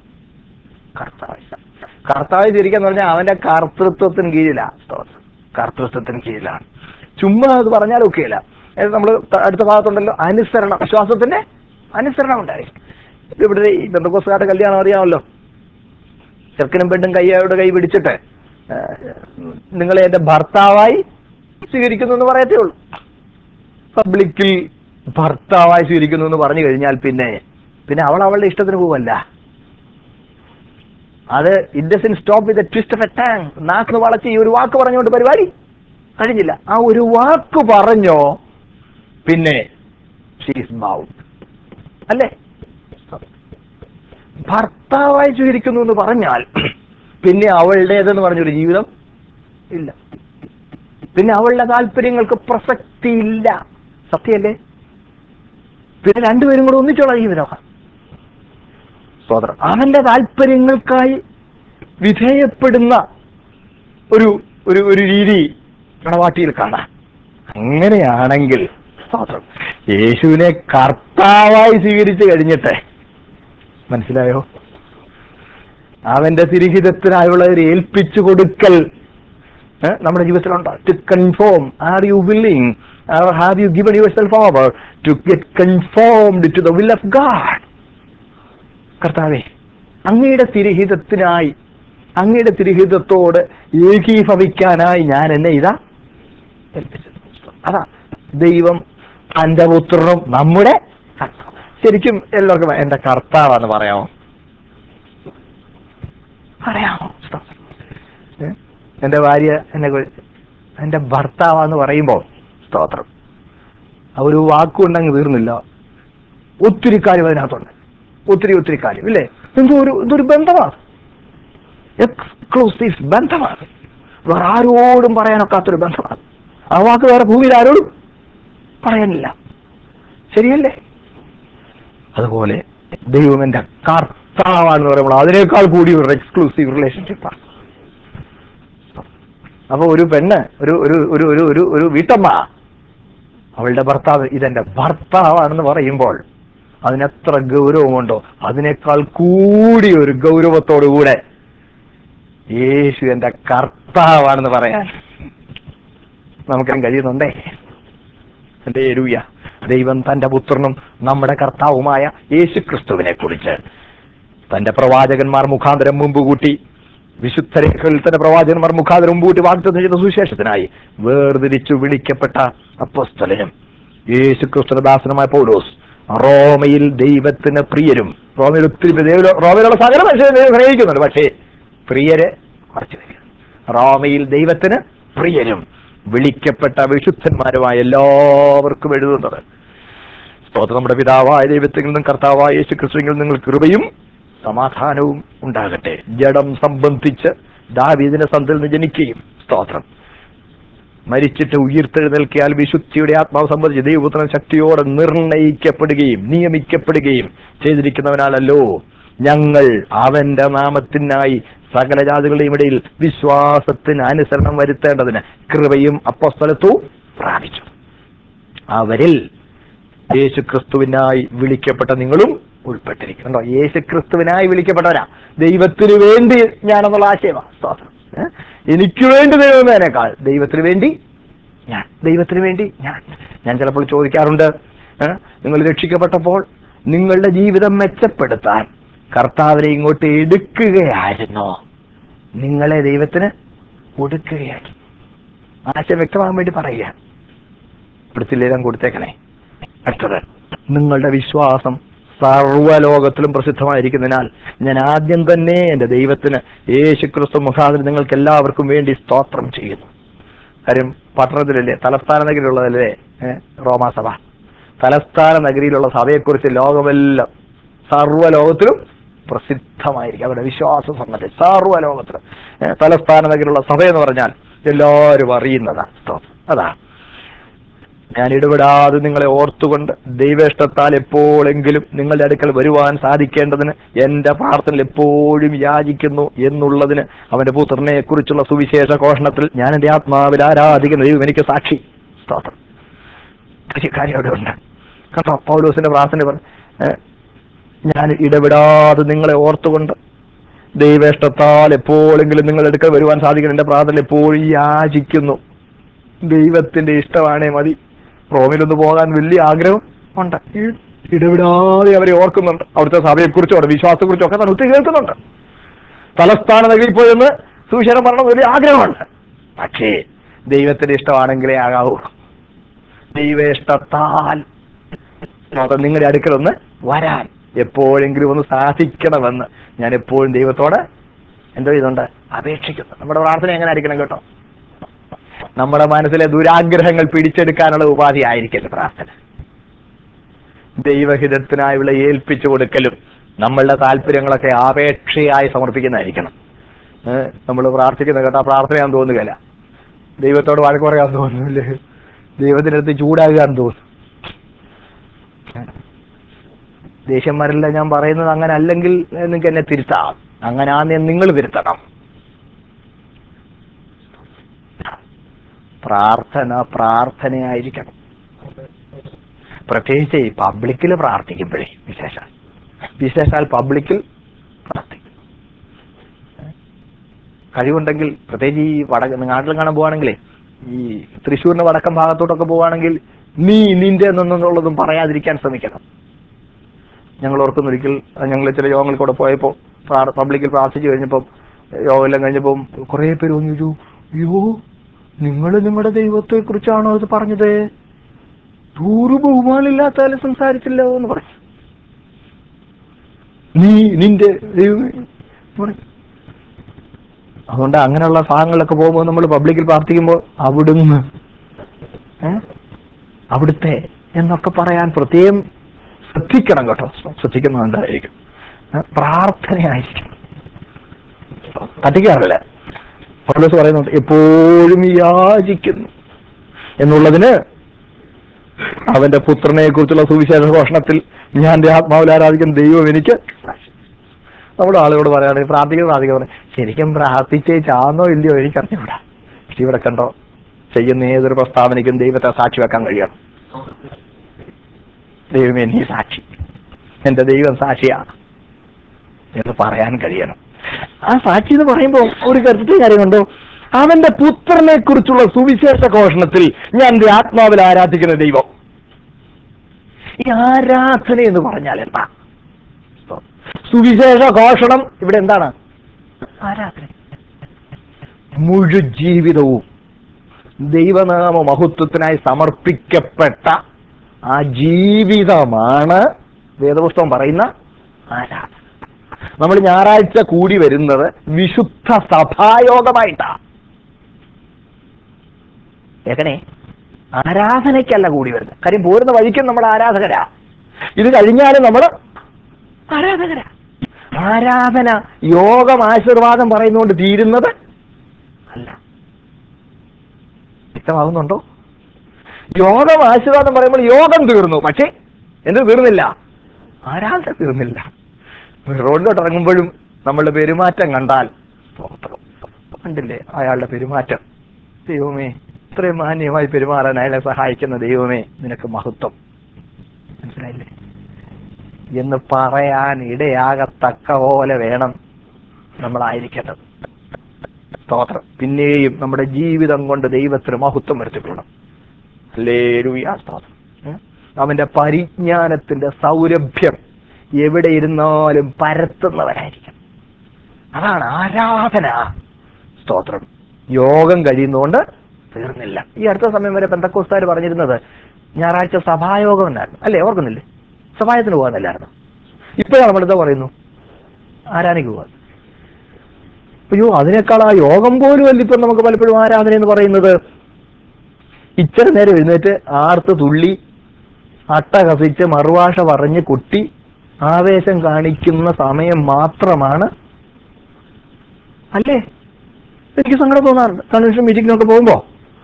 കർത്താവായി കർത്താവായി സ്വീകരിക്കാന്ന് പറഞ്ഞാൽ അവന്റെ കർത്തൃത്വത്തിന് കീഴിലാ സ്തോത്രം കർത്തൃത്വത്തിന് കീഴിലാണ് ചുമ്മാ അത് പറഞ്ഞാൽ ഒക്കെയില്ല നമ്മൾ അടുത്ത ഭാഗത്തുണ്ടല്ലോ അനുസരണം വിശ്വാസത്തിന്റെ അനുസരണം ഉണ്ടായി ഇവിടെ ഈ ബന്ധക്കോസുകാരുടെ കല്യാണം അറിയാമല്ലോ ചെറുക്കനും പെണ്ണും കൈയോട് കൈ പിടിച്ചിട്ട് ആ, നിങ്ങളെ എന്റെ ഭർത്താവായി സ്വീകരിക്കുന്നു എന്ന് പറയത്തേ ഉള്ളൂ പബ്ലിക്കിൽ ഭർത്താവായി സ്വീകരിക്കുന്നു എന്ന് പറഞ്ഞു കഴിഞ്ഞാൽ പിന്നെ പിന്നെ അവൾ അവളുടെ ഇഷ്ടത്തിന് പോവല്ല അത് it doesn't stop with twist of a tongue നാക്ക് വളച്ച് ഈ ഒരു വാക്ക് പറഞ്ഞുകൊണ്ട് പരിപാടി കഴിഞ്ഞില്ല ആ ഒരു വാക്ക് പറഞ്ഞോ പിന്നെ ഷീസ് ബൗണ്ട് അല്ലേ ഭർത്താവായി സ്വീകരിക്കുന്നു എന്ന് പറഞ്ഞാൽ പിന്നെ അവളുടേതെന്ന് പറഞ്ഞൊരു ജീവിതം ഇല്ല പിന്നെ അവളുടെ താല്പര്യങ്ങൾക്ക് പ്രസക്തി ഇല്ല സത്യമല്ലേ പിന്നെ രണ്ടുപേരും കൂടെ ഒന്നിച്ചുള്ള ജീവിതമാണ് സ്വതന്ത്രം അവന്റെ താല്പര്യങ്ങൾക്കായി വിധേയപ്പെടുന്ന ഒരു ഒരു ഒരു രീതി മണവാട്ടിയിൽ കാണാം അങ്ങനെയാണെങ്കിൽ സ്തോത്രം യേശുവിനെ കർത്താവായി സ്വീകരിച്ചു കഴിഞ്ഞിട്ട് മനസ്സിലായോ അവന്റെ തിരിഹിതത്തിനായുള്ള ഒരു ഏൽപ്പിച്ചു കൊടുക്കൽ ഏ, നമ്മുടെ ജീവിതത്തിലുണ്ടോ to conform are you willing have you given yourself over to get conformed to the will of God കർത്താവേ അങ്ങയുടെ തിരഹിതത്തിനായി അങ്ങയുടെ തിരഹിതത്തോട് ഏകീഭവിക്കാനായി ഞാൻ എന്നെ ഇതാ ഏൽപ്പിച്ചത് അതാ ദൈവം തന്റെ പുത്രനും നമ്മുടെ കർത്താവ്. ശരിക്കും എല്ലാവർക്കും എന്റെ കർത്താവാന്ന് പറയാമോ പറയാമോ ഏ? എന്റെ ഭാര്യ എന്നെ കുറി- എന്റെ ഭർത്താവാന്ന് പറയുമ്പോൾ സ്തോത്രം ആ ഒരു വാക്കുകൊണ്ടങ്ങ് തീർന്നില്ല ഒത്തിരി കാര്യം അതിനകത്തുണ്ട് ഒത്തിരി ഒത്തിരി കാര്യം ഇല്ലേ എന്തോ ഒരു ഇതൊരു ബന്ധമാണ് എക്സ്ക്ലൂസീവ് ബന്ധമാണ് വേറെ ആരോടും പറയാനൊക്കാത്തൊരു ബന്ധമാണ് ആ വാക്ക് വേറെ ഭൂമിയിൽ ആരോടും പറയാനില്ല ശരിയല്ലേ അതുപോലെ ദൈവം എന്റെ കർത്താവാണെന്ന് പറയുമ്പോൾ അതിനേക്കാൾ കൂടി ഒരു എക്സ്ക്ലൂസീവ് റിലേഷൻഷിപ്പാണ് അപ്പൊ ഒരു പെണ്ണ് ഒരു ഒരു ഒരു ഒരു ഒരു ഒരു വീട്ടമ്മ അവളുടെ ഭർത്താവ് ഇതെന്റെ ഭർത്താവാണെന്ന് പറയുമ്പോൾ അതിനെത്ര ഗൗരവമുണ്ടോ അതിനേക്കാൾ കൂടി ഒരു ഗൗരവത്തോടുകൂടെ യേശു എന്റെ കർത്താവാണെന്ന് പറയാൻ നമുക്കും കഴിയുന്നുണ്ടേ എന്റെ എരൂയ ദൈവം തന്റെ പുത്രനും നമ്മുടെ കർത്താവുമായ യേശു ക്രിസ്തുവിനെ കുറിച്ച് തന്റെ പ്രവാചകന്മാർ മുഖാന്തരം മുമ്പ് കൂട്ടി വിശുദ്ധ രേഖകളിൽ തന്നെ പ്രവാചകന്മാർ മുഖാന്തരം മുമ്പ് കൂട്ടി വാഗ്ദത്തം ചെയ്ത സുവിശേഷത്തിനായി വേർതിരിച്ചു വിളിക്കപ്പെട്ട അപ്പോസ്തലനും യേശു ക്രിസ്തുവിന്റെ ദാസനുമായ പൗലോസ് റോമയിൽ ദൈവത്തിന് പ്രിയരും റോമയിൽ ഒത്തിരി പേര് ദൈവ- റോമയിലുള്ള സകല മനുഷ്യരെ ദൈവം സ്നേഹിക്കുന്നുണ്ട് പക്ഷേ പ്രിയര് കുറച്ചു പേര് റോമയിൽ ദൈവത്തിന് പ്രിയരും വിളിക്കപ്പെട്ട വിശുദ്ധന്മാരുമായ എല്ലാവർക്കും എഴുതുന്നത് സ്തോത്രം നമ്മുടെ പിതാവായ ദൈവത്തിൽ നിന്നും കർത്താവായ യേശു ക്രിസ്തുവിൽ നിങ്ങൾ കൃപയും സമാധാനവും ഉണ്ടാകട്ടെ ജഡം സംബന്ധിച്ച് ദാവീദിന്റെ സന്തിൽ നിന്ന് ജനിക്കുകയും സ്തോത്രം മരിച്ചിട്ട് ഉയർത്തെഴുന്നേൽക്കിയാൽ വിശുദ്ധിയുടെ ആത്മാവ് സംബന്ധിച്ച് ദൈവപുത്രൻ ശക്തിയോടെ നിർണയിക്കപ്പെടുകയും നിയമിക്കപ്പെടുകയും ചെയ്തിരിക്കുന്നവനാണല്ലോ ഞങ്ങൾ അവന്റെ നാമത്തിനായി സകല ജാതികളുടെയും ഇടയിൽ വിശ്വാസത്തിന് അനുസരണം വരുത്തേണ്ടതിന് കൃപയും അപ്പസ്തലത്വവും പ്രാപിച്ചു അവരിൽ യേശു ക്രിസ്തുവിനായി വിളിക്കപ്പെട്ട നിങ്ങളും ഉൾപ്പെട്ടിരിക്കുന്നുണ്ടോ യേശു ക്രിസ്തുവിനായി വിളിക്കപ്പെട്ടവരാ ദൈവത്തിന് വേണ്ടി ഞാനെന്നുള്ള ആശയമാണ് സ്തോത്രം ഏ? എനിക്ക് വേണ്ടി ദൈവമേനേക്കാൾ ദൈവത്തിന് വേണ്ടി ഞാൻ ദൈവത്തിന് വേണ്ടി ഞാൻ ഞാൻ ചിലപ്പോൾ ചോദിക്കാറുണ്ട് ഏ? നിങ്ങൾ രക്ഷിക്കപ്പെട്ടപ്പോൾ നിങ്ങളുടെ ജീവിതം മെച്ചപ്പെടുത്താൻ കർത്താവിനെ ഇങ്ങോട്ട് എടുക്കുകയായിരുന്നോ നിങ്ങളെ ദൈവത്തിന് കൊടുക്കുകയായിരുന്നു ആശയം വ്യക്തമാകാൻ വേണ്ടി പറയുക പിടിച്ചില്ലേലും കൊടുത്തേക്കണേ അടുത്തത് നിങ്ങളുടെ വിശ്വാസം സർവ്വലോകത്തിലും പ്രസിദ്ധമായിരിക്കുന്നതിനാൽ ഞാൻ ആദ്യം തന്നെ എന്റെ ദൈവത്തിന് യേശു ക്രിസ്തു മുഖാന്തരം നിങ്ങൾക്ക് എല്ലാവർക്കും വേണ്ടി സ്തോത്രം ചെയ്യുന്നു കാര്യം പട്ടണത്തിലല്ലേ തലസ്ഥാന നഗരിയിലുള്ളതല്ലേ ഏഹ്, റോമാസഭ തലസ്ഥാന നഗരിയിലുള്ള സഭയെക്കുറിച്ച് ലോകമെല്ലാം സർവ്വലോകത്തിലും പ്രസിദ്ധമായിരിക്കും അവരുടെ വിശ്വാസം സംബന്ധിച്ച് സർവ്വലോകത്തിലും ഏഹ്, തലസ്ഥാന നഗരിയിലുള്ള സഭ എന്ന് പറഞ്ഞാൽ എല്ലാവരും അറിയുന്നതാണ് സ്തോത്രം അതാ ഞാൻ ഇടപെടാതെ നിങ്ങളെ ഓർത്തുകൊണ്ട് ദൈവേഷ്ടത്താൽ എപ്പോഴെങ്കിലും നിങ്ങളുടെ അടുക്കൽ വരുവാൻ സാധിക്കേണ്ടതിന് എന്റെ പ്രാർത്ഥനയിൽ എപ്പോഴും യാചിക്കുന്നു എന്നുള്ളതിന് അവന്റെ പുത്രനെ കുറിച്ചുള്ള സുവിശേഷ ഘോഷണത്തിൽ ഞാൻ എന്റെ ആത്മാവിൽ ആരാധിക്കുന്ന ദൈവം എനിക്ക് സാക്ഷി സ്തോത്രം ഒരു കാര്യം അവിടെ ഉണ്ട് കേട്ടോ പൗലോസിന്റെ പ്രാർത്ഥന പറ ഏ, ഞാൻ ഇടപെടാതെ നിങ്ങളെ ഓർത്തുകൊണ്ട് ദൈവേഷ്ടത്താൽ എപ്പോഴെങ്കിലും നിങ്ങളുടെ അടുക്കൽ വരുവാൻ സാധിക്കുന്ന എന്റെ പ്രാർത്ഥന എപ്പോഴും യാചിക്കുന്നു ദൈവത്തിന്റെ ഇഷ്ടമാണേ മതി റോമിലൊന്ന് പോകാൻ വലിയ ആഗ്രഹം ഉണ്ട് ഈ- ഇടവിടാതെ അവരെ ഓർക്കുന്നുണ്ട് അവിടുത്തെ സഭയെക്കുറിച്ചും അവിടെ വിശ്വാസത്തെക്കുറിച്ചും ഒക്കെ തന്നെ ഒത്തിരി കേൾക്കുന്നുണ്ട് തലസ്ഥാന നഗരിയിൽ പോയെന്ന് സുവിശേഷം പറയണം വലിയ ആഗ്രഹമുണ്ട് പക്ഷേ ദൈവത്തിന്റെ ഇഷ്ടമാണെങ്കിലേ ആകാവൂ ദൈവേഷ്ടത്താൽ മാത്രം നിങ്ങളുടെ അടുക്കലൊന്ന് വരാൻ എപ്പോഴെങ്കിലും ഒന്ന് സാധിക്കണമെന്ന് ഞാൻ എപ്പോഴും ദൈവത്തോട് എന്തോ ഇതുണ്ട് അപേക്ഷിക്കുന്നു നമ്മുടെ പ്രാർത്ഥന എങ്ങനെ ആയിരിക്കണം കേട്ടോ നമ്മുടെ മനസ്സിലെ ദുരാഗ്രഹങ്ങൾ പിടിച്ചെടുക്കാനുള്ള ഉപാധി ആയിരിക്കരുത് പ്രാർത്ഥന ദൈവഹിതത്തിനായുള്ള ഏൽപ്പിച്ചു കൊടുക്കലും നമ്മളുടെ താല്പര്യങ്ങളൊക്കെ അപേക്ഷയായി സമർപ്പിക്കുന്നതായിരിക്കണം നമ്മൾ പ്രാർത്ഥിക്കുന്ന കേട്ടാ പ്രാർത്ഥനയാന്ന് തോന്നുകയില്ല ദൈവത്തോട് വഴക്ക് പറയാൻ തോന്നുന്നില്ലേ ദൈവത്തിൻ്റെ അടുത്ത് ചൂടാകാൻ തോന്നും ദേഷ്യം വരില്ല ഞാൻ പറയുന്നത് അങ്ങനെ അല്ലെങ്കിൽ നിങ്ങൾക്ക് എന്നെ തിരുത്താം അങ്ങനെ ആന്ന് നിങ്ങൾ തിരുത്തണം പ്രാർത്ഥന പ്രാർത്ഥനയായിരിക്കണം പ്രത്യേകിച്ച് ഈ പബ്ലിക്കിൽ പ്രാർത്ഥിക്കുമ്പോഴേ വിശേഷാൽ വിശേഷാൽ പബ്ലിക്കിൽ പ്രാർത്ഥിക്കും കഴിവുണ്ടെങ്കിൽ പ്രത്യേകിച്ച് ഈ വടക്ക് നാട്ടിൽ കാണാൻ പോവാണെങ്കിലേ ഈ തൃശ്ശൂരിന്റെ വടക്കൻ ഭാഗത്തോട്ടൊക്കെ പോവാണെങ്കിൽ നീ നിന്റെ എന്നുള്ളതും പറയാതിരിക്കാൻ ശ്രമിക്കണം ഞങ്ങൾ ഓർക്കുന്ന ഒരിക്കൽ ഞങ്ങൾ ചില യോഗങ്ങളിൽ കൂടെ പോയപ്പോൾ പബ്ലിക്കിൽ പ്രാർത്ഥിച്ചു കഴിഞ്ഞപ്പം യോഗമെല്ലാം കഴിഞ്ഞപ്പം കുറേ പേര് വന്നു ചോദിച്ചു അയ്യോ നിങ്ങൾ നിങ്ങളുടെ ദൈവത്തെ കുറിച്ചാണോ അത് പറഞ്ഞത് ദൂറ് ബഹുമാനില്ലാത്താലും സംസാരിച്ചില്ല എന്ന് പറഞ്ഞു നീ നിന്റെ ദൈവമേ എന്ന് പറഞ്ഞു. അതുകൊണ്ട് അങ്ങനെയുള്ള ഭാഗങ്ങളിലൊക്കെ പോകുമ്പോൾ നമ്മൾ പബ്ലിക്കിൽ പ്രാർത്ഥിക്കുമ്പോൾ അവിടുന്ന് ഏ? അവിടുത്തെ എന്നൊക്കെ പറയാൻ പ്രത്യേകം ശ്രദ്ധിക്കണം കേട്ടോ ശ്രദ്ധിക്കുന്നത് എന്തായിരിക്കും ഏ? പ്രാർത്ഥനയായിരിക്കും തട്ടിക്കാറില്ല പൗലോസ് പറയുന്നുണ്ട് എപ്പോഴും യാചിക്കുന്നു എന്നുള്ളതിന് അവന്റെ പുത്രനെ കുറിച്ചുള്ള സുവിശേഷ ഘോഷണത്തിൽ ഞാൻ എന്റെ ആത്മാവിൽ ആരാധിക്കുന്ന ദൈവം എനിക്ക് നമ്മുടെ ആളുകളോട് പറയുകയാണെങ്കിൽ പ്രാർത്ഥിക്കുന്ന പ്രാർത്ഥിക്കുന്ന ശരിക്കും പ്രാർത്ഥിച്ചേച്ചാന്നോ ഇല്ലയോ എനിക്കറിഞ്ഞൂടാ പക്ഷെ ഇവിടെ കണ്ടോ ചെയ്യുന്ന ഏതൊരു പ്രസ്താവനയ്ക്കും ദൈവത്തെ സാക്ഷി വെക്കാൻ കഴിയണം ദൈവമേ നീ സാക്ഷി എന്റെ ദൈവം സാക്ഷിയാണ് എന്ന് പറയാൻ കഴിയണം ആ സാക്ഷി എന്ന് പറയുമ്പോൾ ഒരു കരുത്തെ കാര്യമുണ്ടോ അവന്റെ പുത്രനെ കുറിച്ചുള്ള സുവിശേഷ ഘോഷണത്തിൽ ഞാൻ എന്റെ ആത്മാവിൽ ആരാധിക്കുന്ന ദൈവം ഈ ആരാധന എന്ന് പറഞ്ഞാൽ എന്താ സുവിശേഷ ഘോഷണം ഇവിടെ എന്താണ് ആരാധന മുഴു ജീവിതവും ദൈവനാമ മഹത്വത്തിനായി സമർപ്പിക്കപ്പെട്ട ആ ജീവിതമാണ് വേദപുസ്തകം പറയുന്ന ആരാധന നമ്മൾ ഞായറാഴ്ച കൂടി വരുന്നത് വിശുദ്ധ സഭായോഗമായിട്ടാണ് കേക്കണേ ആരാധനയ്ക്കല്ല കൂടി വരുന്നത് കാര്യം പോരുന്ന വഴിക്കും നമ്മൾ ആരാധകരാ ഇത് കഴിഞ്ഞാലും നമ്മൾ ആരാധകരാ ആരാധന യോഗം ആശീർവാദം പറയുന്നതുകൊണ്ട് തീരുന്നത് അല്ല വ്യക്തമാകുന്നുണ്ടോ യോഗം ആശീർവാദം പറയുമ്പോൾ യോഗം തീർന്നു പക്ഷേ എന്ത് തീർന്നില്ല ആരാധന തീർന്നില്ല റോഡിലോട്ട് ഇറങ്ങുമ്പോഴും നമ്മളുടെ പെരുമാറ്റം കണ്ടാൽ സ്തോത്രം. കണ്ടില്ലേ അയാളുടെ പെരുമാറ്റം ദൈവമേ ഇത്രയും മാന്യമായി പെരുമാറാൻ അയാളെ സഹായിക്കുന്ന ദൈവമേ നിനക്ക് മഹത്വം മനസ്സിലായില്ലേ എന്ന് പറയാൻ ഇടയാകത്തക്ക പോലെ വേണം നമ്മളായിരിക്കേണ്ടത് സ്തോത്രം പിന്നെയും നമ്മുടെ ജീവിതം കൊണ്ട് ദൈവത്തിന് മഹത്വം വരുത്തിക്കൊള്ളണം അല്ലേ സ്തോത്രം ഉം. അവന്റെ പരിജ്ഞാനത്തിന്റെ സൗരഭ്യം എവിടെ ഇരുന്നാലും പരത്തുന്നവരായിരിക്കും അതാണ് ആരാധന സ്തോത്രം യോഗം കഴിയുന്നതുകൊണ്ട് തീർന്നില്ല ഈ അടുത്ത സമയം വരെ പെന്തക്കോസ്താർ പറഞ്ഞിരുന്നത് ഞായറാഴ്ച സഭായോഗം എന്നായിരുന്നു അല്ലേ ഓർക്കുന്നില്ലേ സഭായത്തിന് പോകാന്നല്ലായിരുന്നു ഇപ്പോഴാണ് നമ്മളെന്താ പറയുന്നു ആരാധനയ്ക്ക് പോകാൻ അയ്യോ അതിനേക്കാൾ ആ യോഗം പോലും അല്ല ഇപ്പം നമുക്ക് പലപ്പോഴും ആരാധന എന്ന് പറയുന്നത് ഇച്ചിരി നേരം എഴുന്നേറ്റ് ആർത്ത് തുള്ളി അട്ട കസിച്ച് മറുഭാഷ പറഞ്ഞ് കുട്ടി ആവേശം കാണിക്കുന്ന സമയം മാത്രമാണ് അല്ലേ എനിക്ക് സങ്കടം തോന്നാറുണ്ട് കൺവെൻഷൻ മീറ്റിങ്ങിനൊക്കെ പോകുമ്പോ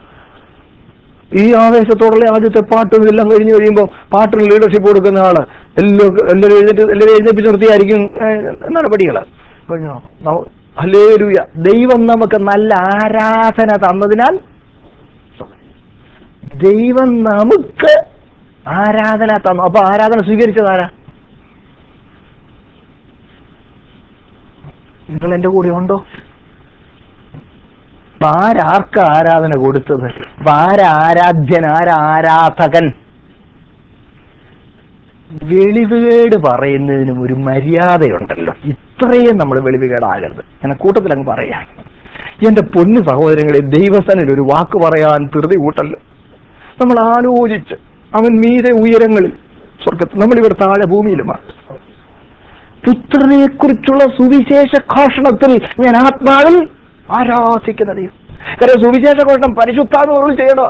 ഈ ആവേശത്തോടുള്ള ആദ്യത്തെ പാട്ടും എല്ലാം കഴിഞ്ഞ് കഴിയുമ്പോൾ പാട്ടിന് ലീഡർഷിപ്പ് കൊടുക്കുന്ന ആള് എല്ലാം എല്ലാവരും എഴുന്നേറ്റ് എല്ലാവരും എഴുന്നേപ്പിച്ച് നിർത്തിയായിരിക്കും ഏഹ്, നടപടികള് കഴിഞ്ഞോ നമ- ഹല്ലേലൂയ ദൈവം നമുക്ക് നല്ല ആരാധന തന്നതിനാൽ ദൈവം നമുക്ക് ആരാധന തന്നു അപ്പൊ ആരാധന സ്വീകരിച്ചത് ആരാ നിങ്ങൾ എന്റെ കൂടെ ഉണ്ടോ അപ്പൊ ആരാർക്ക് ആരാധന കൊടുത്തത് അപ്പൊ ആരാരാധ്യൻ ആരാരാധകൻ വെളിവുകേട് പറയുന്നതിനും ഒരു മര്യാദയുണ്ടല്ലോ ഇത്രയും നമ്മൾ വെളിവുകേടാകരുത് എന്നെ കൂട്ടത്തിൽ അങ്ങ് പറയാൻ എന്റെ പൊന്നു സഹോദരങ്ങളെ ദൈവസനിൽ ഒരു വാക്ക് പറയാൻ ധൃതി കൂട്ടല്ലോ നമ്മൾ ആലോചിച്ച് അവൻ മീതെ ഉയരങ്ങളിൽ സ്വർഗത്തിൽ നമ്മളിവിടെ താഴെ ഭൂമിയിലുമാണ് പുത്രനെ കുറിച്ചുള്ള സുവിശേഷ ഘോഷണത്തിൽ ഞാൻ ആത്മാവിൽ ആരാധിക്കുന്ന ദൈവം കാരണം സുവിശേഷ ഘോഷണം പരിശുദ്ധാത്മാവിൽ ചെയ്യണോ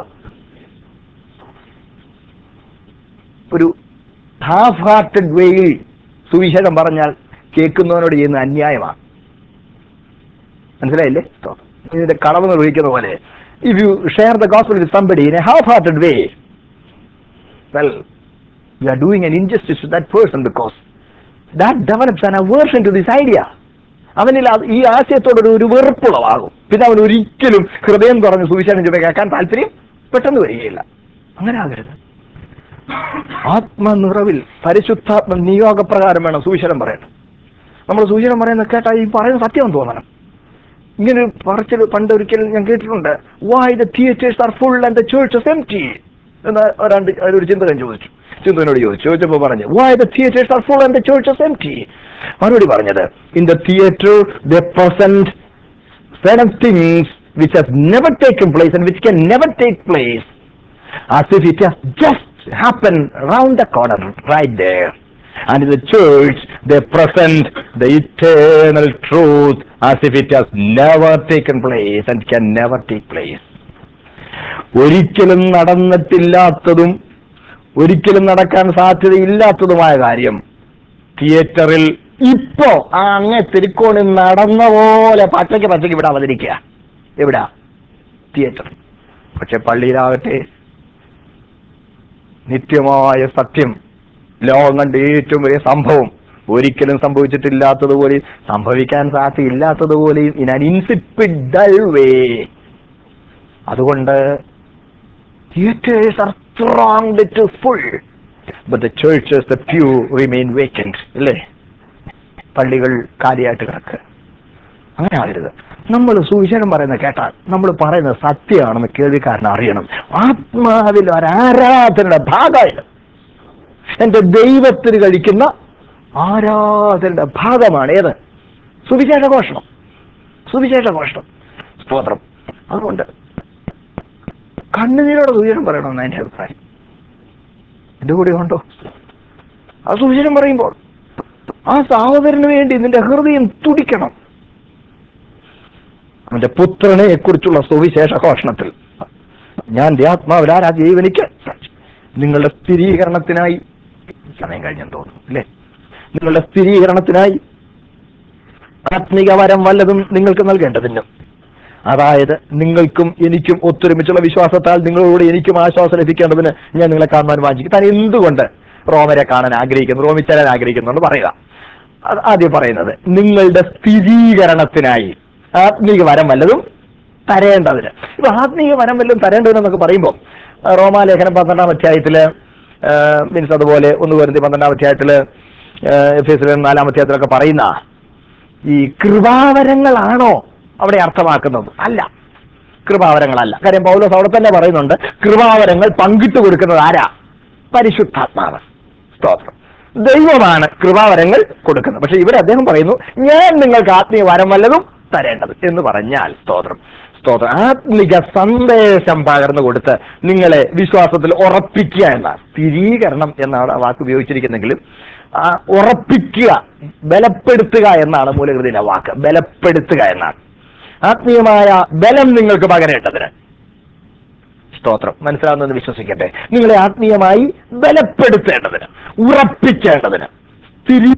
ഒരു ഹാഫ് ഹാർട്ടഡ് വേയിൽ സുവിശേഷം പറഞ്ഞാൽ കേൾക്കുന്നവനോട് ചെയ്യുന്ന അന്യായമാണ് മനസ്സിലായില്ലേ ഇതിന്റെ കടവ് നിർവഹിക്കുന്ന പോലെ if you share the gospel with somebody in a half hearted way well you are doing an injustice to that person because that develops an aversion to this idea അവനിൽ അത് ഈ ആശയത്തോടൊരു ഒരു വെറുപ്പുളവാകും പിന്നെ അവൻ ഒരിക്കലും ഹൃദയം തുറന്ന് സുവിശേഷം ചുമ കേൾക്കാൻ താല്പര്യം പെട്ടെന്ന് വരികയില്ല അങ്ങനെ ആകരുത് ആത്മനിറവിൽ പരിശുദ്ധാത്മ നിയോഗപ്രകാരം വേണം സുവിശേഷം പറയണം നമ്മൾ സുവിശേഷം പറയുന്നത് കേട്ടാൽ ഈ പറയുന്ന സത്യം തോന്നണം ഇങ്ങനെ ഒരു പറച്ചിൽ പണ്ട് ഒരിക്കലും ഞാൻ കേട്ടിട്ടുണ്ട് why the theatres are full and the church empty എന്ന് ഒരാണ്ട് ഒരു ചിന്തകൻ ചോദിച്ചു ചിന്തകനോട് ചോദിച്ചു ചോദിച്ചപ്പോൾ പറഞ്ഞു why the theatres are full and the church empty മറുപടി പറഞ്ഞത് in the theatre the present certain things which have never taken place and which can never take place as if it has just happened round the corner right there. And in the church, they present the eternal truth as if it has never taken place and can never take place. ഒരിക്കലും നടന്നിട്ടില്ലാത്തതും ഒരിക്കലും നടക്കാൻ സാധ്യതയില്ലാത്തതുമായ കാര്യം തിയേറ്ററിൽ ഇപ്പോ ആ അങ്ങേ തിരുക്കോണി നടന്ന പോലെ പച്ചയ്ക്ക് പച്ചയ്ക്ക് ഇവിടെ അവതരിക്കുക എവിടാ തിയേറ്റർ പക്ഷെ പള്ളിയിലാകട്ടെ നിത്യമായ സത്യം ലോകം കണ്ട ഏറ്റവും വലിയ സംഭവം ഒരിക്കലും സംഭവിച്ചിട്ടില്ലാത്തതുപോലെയും സംഭവിക്കാൻ സാധ്യയില്ലാത്തതുപോലെയും ഇൻ അൻ ഇൻസിപ്പിഡൽ വേ അതുകൊണ്ട് theaters are thronged to full but the churches the pew remain vacant അല്ലേ പള്ളികൾ കാലിയായിട്ട് കിടക്കുക അങ്ങനെ ആകരുത് നമ്മൾ സുവിശേഷം പറയുന്നത് കേട്ടാൽ നമ്മൾ പറയുന്നത് സത്യമാണെന്ന് കേൾവിക്കാരൻ അറിയണം ആത്മാവിൽ ഒരു ആരാധനയുടെ ഭാഗമാണ് എന്റെ ദൈവത്തിന് കഴിക്കുന്ന ആരാധനയുടെ ഭാഗമാണ് ഏത് സുവിശേഷ ഘോഷണം സുവിശേഷ ഘോഷണം സ്തോത്രം അതുകൊണ്ട് കണ്ണുനീരോടെ സുവിശേഷം പറയണമെന്ന് എന്റെ അഭിപ്രായം എന്റെ കൂടെ ഉണ്ടോ ആ സുവിശേഷം പറയുമ്പോൾ ആ സഹോദരന് വേണ്ടി നിന്റെ ഹൃദയം തുടിക്കണം അവന്റെ പുത്രനെ കുറിച്ചുള്ള സുവിശേഷ ഘോഷണത്തിൽ ഞാൻ ആത്മാവിലാരാ ജീവനിക്ക് നിങ്ങളുടെ സ്ഥിരീകരണത്തിനായി സമയം കഴിഞ്ഞെന്ന് തോന്നുന്നു അല്ലേ നിങ്ങളുടെ സ്ഥിരീകരണത്തിനായി ആത്മിക വരം വല്ലതും നിങ്ങൾക്ക് നൽകേണ്ടതിനും അതായത് നിങ്ങൾക്കും എനിക്കും ഒത്തൊരുമിച്ചുള്ള വിശ്വാസത്താൽ നിങ്ങളോട് എനിക്കും ആശ്വാസം ലഭിക്കേണ്ടതിന് ഞാൻ നിങ്ങളെ കാണുവാൻ വാഞ്ചിക്കും താൻ എന്തുകൊണ്ട് റോമരെ കാണാൻ ആഗ്രഹിക്കുന്നു റോമിച്ചേരാൻ ആഗ്രഹിക്കുന്നുണ്ട് പറയുക അത് ആദ്യം പറയുന്നത് നിങ്ങളുടെ സ്ഥിരീകരണത്തിനായി ആത്മീക വരം വല്ലതും തരേണ്ടതിന് ഇപ്പൊ ആത്മീക വരം വല്ലതും തരേണ്ടതിനെന്നൊക്കെ പറയുമ്പോൾ ആ, റോമാലേഖനം പന്ത്രണ്ടാം അധ്യായത്തില് മീൻസ് അതുപോലെ ഒന്ന് വരുത്തി പന്ത്രണ്ടാം അധ്യായത്തില് എഫ് എസ് നാലാം അധ്യായത്തിലൊക്കെ പറയുന്ന ഈ കൃപാവരങ്ങളാണോ അവിടെ അർത്ഥമാക്കുന്നത് അല്ല കൃപാവരങ്ങളല്ല കാര്യം പൗലോസ് അവിടെ തന്നെ പറയുന്നുണ്ട് കൃപാവരങ്ങൾ പങ്കിട്ട് കൊടുക്കുന്നത് ആരാ പരിശുദ്ധാത്മാവ് സ്തോത്രം ദൈവമാണ് കൃപാവരങ്ങൾ കൊടുക്കുന്നത് പക്ഷെ ഇവിടെ അദ്ദേഹം പറയുന്നു ഞാൻ നിങ്ങൾക്ക് ആത്മീയ വരം വല്ലതും തരേണ്ടത് എന്ന് പറഞ്ഞാൽ സ്തോത്രം സ്തോത്രം ആത്മിക സന്ദേശം പകർന്നു കൊടുത്ത് നിങ്ങളെ വിശ്വാസത്തിൽ ഉറപ്പിക്കുക എന്നാണ് സ്ഥിരീകരണം എന്നാണ് ആ വാക്ക് ഉപയോഗിച്ചിരിക്കുന്നെങ്കിലും ആ ഉറപ്പിക്കുക ബലപ്പെടുത്തുക എന്നാണ് മൂലകൃതിയിലെ വാക്ക് ബലപ്പെടുത്തുക എന്നാണ് ആത്മീയമായ ബലം നിങ്ങൾക്ക് പകരേണ്ടതിന് സ്തോത്രം മനസ്സിലാവുന്നെന്ന് വിശ്വസിക്കട്ടെ നിങ്ങളെ ആത്മീയമായി ബലപ്പെടുത്തേണ്ടതിന് ഉറപ്പിക്കേണ്ടതിന് സ്ഥിരീ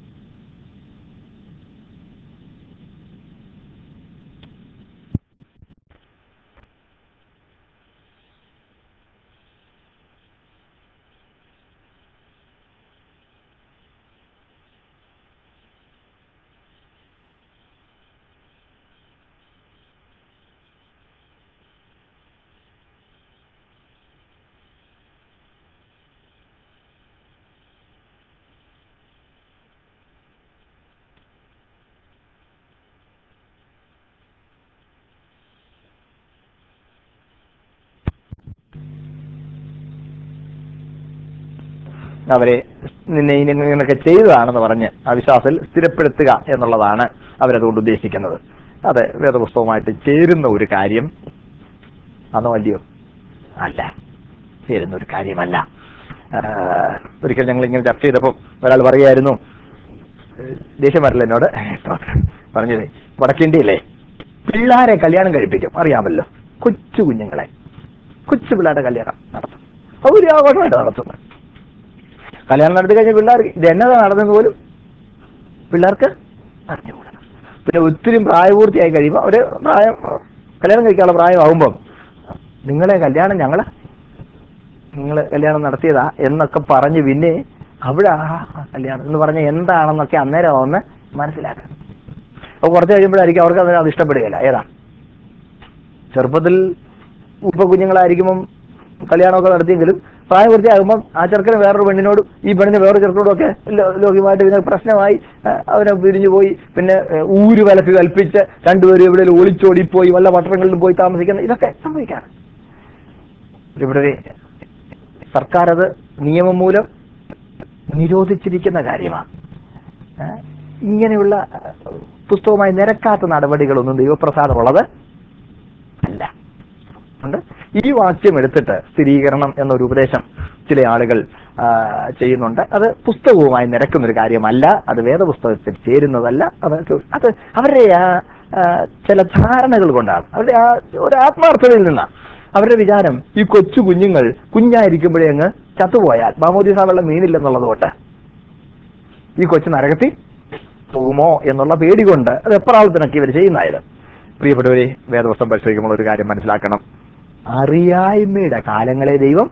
അവരെ നിന്നെ ഇനി ഇങ്ങനെയൊക്കെ ചെയ്തതാണെന്ന് പറഞ്ഞ് ആ വിശ്വാസത്തിൽ സ്ഥിരപ്പെടുത്തുക എന്നുള്ളതാണ് അവരതുകൊണ്ട് ഉദ്ദേശിക്കുന്നത് അത് വേദപുസ്തകവുമായിട്ട് ചേരുന്ന ഒരു കാര്യം അന്നോ അല്ലയോ അല്ല ചേരുന്ന ഒരു കാര്യമല്ല ആ, ഒരിക്കൽ ഞങ്ങൾ ഇങ്ങനെ ചർച്ച ചെയ്തപ്പോൾ ഒരാൾ പറയായിരുന്നു ഏഹ്, ദേഷ്യം വരില്ല എന്നോട് പറഞ്ഞത് വടക്കേണ്ടിയല്ലേ പിള്ളാരെ കല്യാണം കഴിപ്പിക്കും അറിയാമല്ലോ കൊച്ചു കുഞ്ഞുങ്ങളെ കൊച്ചു പിള്ളേരുടെ കല്യാണം നടത്തും അവർ ആഘോഷമായിട്ട് നടത്തുന്നത് കല്യാണം നടത്തി കഴിഞ്ഞ പിള്ളേർക്ക് ഇത് എന്നതാ നടന്നത് പോലും പിള്ളേർക്ക് അറിഞ്ഞുകൂടാ പിന്നെ ഒത്തിരി പ്രായപൂർത്തിയായി കഴിയുമ്പോൾ അവര് പ്രായം കല്യാണം കഴിക്കാനുള്ള പ്രായമാകുമ്പം നിങ്ങളെ കല്യാണം ഞങ്ങള് നിങ്ങൾ കല്യാണം നടത്തിയതാ എന്നൊക്കെ പറഞ്ഞ് പിന്നെ അവിടെ ആ കല്യാണം എന്ന് പറഞ്ഞ എന്താണെന്നൊക്കെ അന്നേരം ഒന്ന് മനസ്സിലാക്കുക അപ്പൊ കുറച്ച് കഴിയുമ്പോഴായിരിക്കും അവർക്ക് അതിന് അത് ഇഷ്ടപ്പെടുകയില്ല ഏതാ ചെറുപ്പത്തിൽ ഉപ്പ കുഞ്ഞുങ്ങളായിരിക്കുമ്പം കല്യാണമൊക്കെ നടത്തിയെങ്കിലും പ്രായപൂർത്തിയാകുമ്പം ആ ചെറുക്കന് വേറൊരു പെണ്ണിനോടും ഈ പെണ്ണിന് വേറൊരു ചെറുക്കനോടും ഒക്കെ ലോ- ലൗകികമായിട്ട് പിന്നെ പ്രശ്നമായി ആ, അവനെ പിരിഞ്ഞു പോയി പിന്നെ ഏ, ഊര് വിലക്ക് കൽപ്പിച്ച് രണ്ടുപേരും എവിടെ ഒളിച്ചോടിപ്പോയി വല്ല പട്ടണങ്ങളിലും പോയി താമസിക്കുന്ന ഇതൊക്കെ സംഭവിക്കാറ് ഇവിടെ സർക്കാർ അത് നിയമം മൂലം നിരോധിച്ചിരിക്കുന്ന കാര്യമാണ് ഏ? ഇങ്ങനെയുള്ള ഏ, പുസ്തകവുമായി നിരക്കാത്ത നടപടികളൊന്നും ദൈവപ്രസാദമുള്ളത് അല്ല ഉണ്ട് ഈ വാക്യം എടുത്തിട്ട് സ്ഥിരീകരണം എന്നൊരു ഉപദേശം ചില ആളുകൾ ആ, ചെയ്യുന്നുണ്ട് അത് പുസ്തകവുമായി നിരക്കുന്ന ഒരു കാര്യമല്ല അത് വേദപുസ്തകത്തിൽ ചേരുന്നതല്ല അത് അത് അവരുടെ ആ ആ, ചില ധാരണകൾ കൊണ്ടാണ് അവരുടെ ആ ഒരു ആത്മാർത്ഥതയിൽ നിന്നാണ് അവരുടെ വിചാരം ഈ കൊച്ചു കുഞ്ഞുങ്ങൾ കുഞ്ഞായിരിക്കുമ്പോഴേ അങ്ങ് ചത്തുപോയാൽ മാമോദിസ വെള്ളം മീനില്ലെന്നുള്ളത് കൊണ്ട് ഈ കൊച്ചു നരകത്തിൽ പോകുമോ എന്നുള്ള പേടി കൊണ്ട് അത് എപ്രാളത്തിനൊക്കെ ഇവർ ചെയ്യുന്നതായത് പ്രിയപ്പെട്ടവരെ വേദവസ്തം പരിശോധിക്കുമ്പോൾ ഒരു കാര്യം മനസ്സിലാക്കണം അറിയായ്മയുടെ കാലങ്ങളെ ദൈവം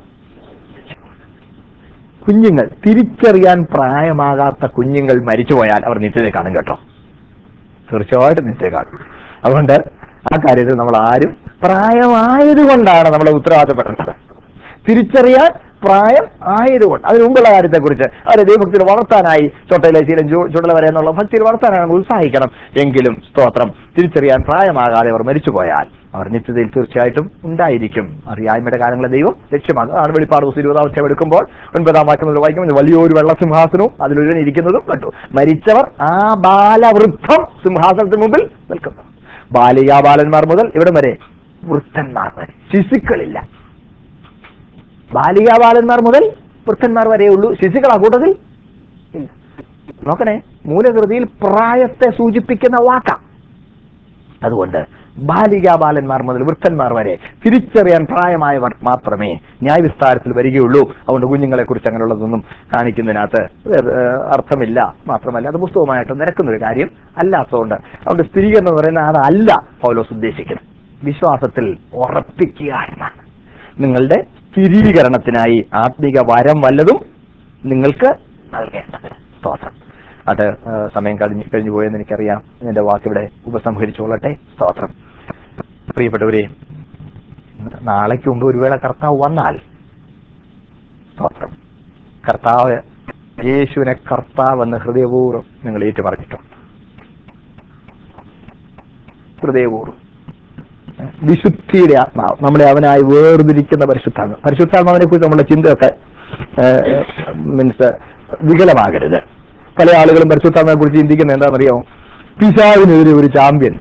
കുഞ്ഞുങ്ങൾ തിരിച്ചറിയാൻ പ്രായമാകാത്ത കുഞ്ഞുങ്ങൾ മരിച്ചുപോയാൽ അവർ നിത്യത കാണും കേട്ടോ തീർച്ചയായിട്ടും നിത്യത കാണും അതുകൊണ്ട് ആ കാര്യത്തിൽ നമ്മൾ ആരും പ്രായമായതുകൊണ്ടാണ് നമ്മൾ ഉത്തരവാദിത്തപ്പെടേണ്ടത് തിരിച്ചറിയാൻ പ്രായം ആയതുകൊണ്ട് അതിന് മുമ്പുള്ള കാര്യത്തെക്കുറിച്ച് അവരെ ദൈവഭക്തിയിൽ വളർത്താനായി ചൊട്ടയിലെ ശീലം ചു- ചുടല വരെ എന്നുള്ള ഭക്തിയിൽ വളർത്താനായി നമ്മൾ ഉത്സാഹിക്കണം എങ്കിലും സ്തോത്രം തിരിച്ചറിയാൻ പ്രായമാകാതെ അവർ മരിച്ചുപോയാൽ അവർ നിത്യതയിൽ തീർച്ചയായിട്ടും ഉണ്ടായിരിക്കും അറിയായ്മയുടെ കാലങ്ങളെ ദൈവം ലക്ഷ്യമാകും അതാണ് വെളിപ്പാട് ദിവസം ഇരുപതാം അധ്യായം എടുക്കുമ്പോൾ ഒൻപതാം വാക്യം മുതൽ വായിക്കുമ്പോൾ വലിയൊരു വെള്ളസിംഹാസനവും അതിലൊരുവൻ ഇരിക്കുന്നതും കണ്ടു മരിച്ചവർ ആ ബാലവൃദ്ധം സിംഹാസനത്തിന് മുമ്പിൽ നിൽക്കുന്നു ബാലികാ ബാലന്മാർ മുതൽ ഇവിടെ വരെ വൃദ്ധന്മാർ വരെ ശിശുക്കളില്ല ബാലികാ ബാലന്മാർ മുതൽ വൃദ്ധന്മാർ വരെ ഉള്ളൂ ശിശുക്കൾ ആ കൂട്ടത്തിൽ ഇല്ല നോക്കണേ മൂലകൃതിയിൽ പ്രായത്തെ സൂചിപ്പിക്കുന്ന വാക്ക അതുകൊണ്ട് ബാലികാ ബാലന്മാർ മുതൽ വൃദ്ധന്മാർ വരെ തിരിച്ചറിയാൻ പ്രായമായവർ മാത്രമേ ന്യായവിസ്താരത്തിൽ വരികയുള്ളൂ അതുകൊണ്ട് കുഞ്ഞുങ്ങളെ കുറിച്ച് അങ്ങനെയുള്ളതൊന്നും കാണിക്കുന്നതിനകത്ത് ഏഹ്, അർത്ഥമില്ല മാത്രമല്ല അത് പുസ്തകമായിട്ട് നിരക്കുന്ന ഒരു കാര്യം അല്ലാത്തതുകൊണ്ട് അതുകൊണ്ട് സ്ഥിരീകരണം എന്ന് പറയുന്നത് അതല്ല പൗലോസ് ഉദ്ദേശിക്കുന്നത് വിശ്വാസത്തിൽ ഉറപ്പിക്കുക എന്നാണ് നിങ്ങളുടെ സ്ഥിരീകരണത്തിനായി ആത്മിക വരം വല്ലതും നിങ്ങൾക്ക് നൽകേണ്ടത് സ്തോത്രം അത് ആ, സമയം കഴിഞ്ഞു കഴിഞ്ഞു പോയെന്ന് എനിക്കറിയാം എന്റെ വാക്കിവിടെ ഉപസംഹരിച്ചോളട്ടെ സ്തോത്രം പ്രിയപ്പെട്ടവരെ നാളേക്ക് മുമ്പ് ഒരു വേള കർത്താവ് വന്നാൽ സ്തോത്രം കർത്താവ് യേശുവിനെ കർത്താവ് എന്ന് ഹൃദയപൂർവ്വം നിങ്ങൾ ഏറ്റുപറഞ്ഞിട്ടുണ്ട് ഹൃദയപൂർവ്വം വിശുദ്ധിയുടെ ആത്മാവ് നമ്മളെ അവനായി വേർതിരിക്കുന്ന പരിശുദ്ധാത്മ പരിശുദ്ധാത്മാവിനെ കുറിച്ച് നമ്മുടെ ചിന്തയൊക്കെ മീൻസ് വികലമാകരുത് പല ആളുകളും പരിശുദ്ധാത്മാവിനെ കുറിച്ച് ചിന്തിക്കുന്നത് എന്താണെന്നറിയോ പിശാവിനെതിരെ ഒരു ചാമ്പ്യൻ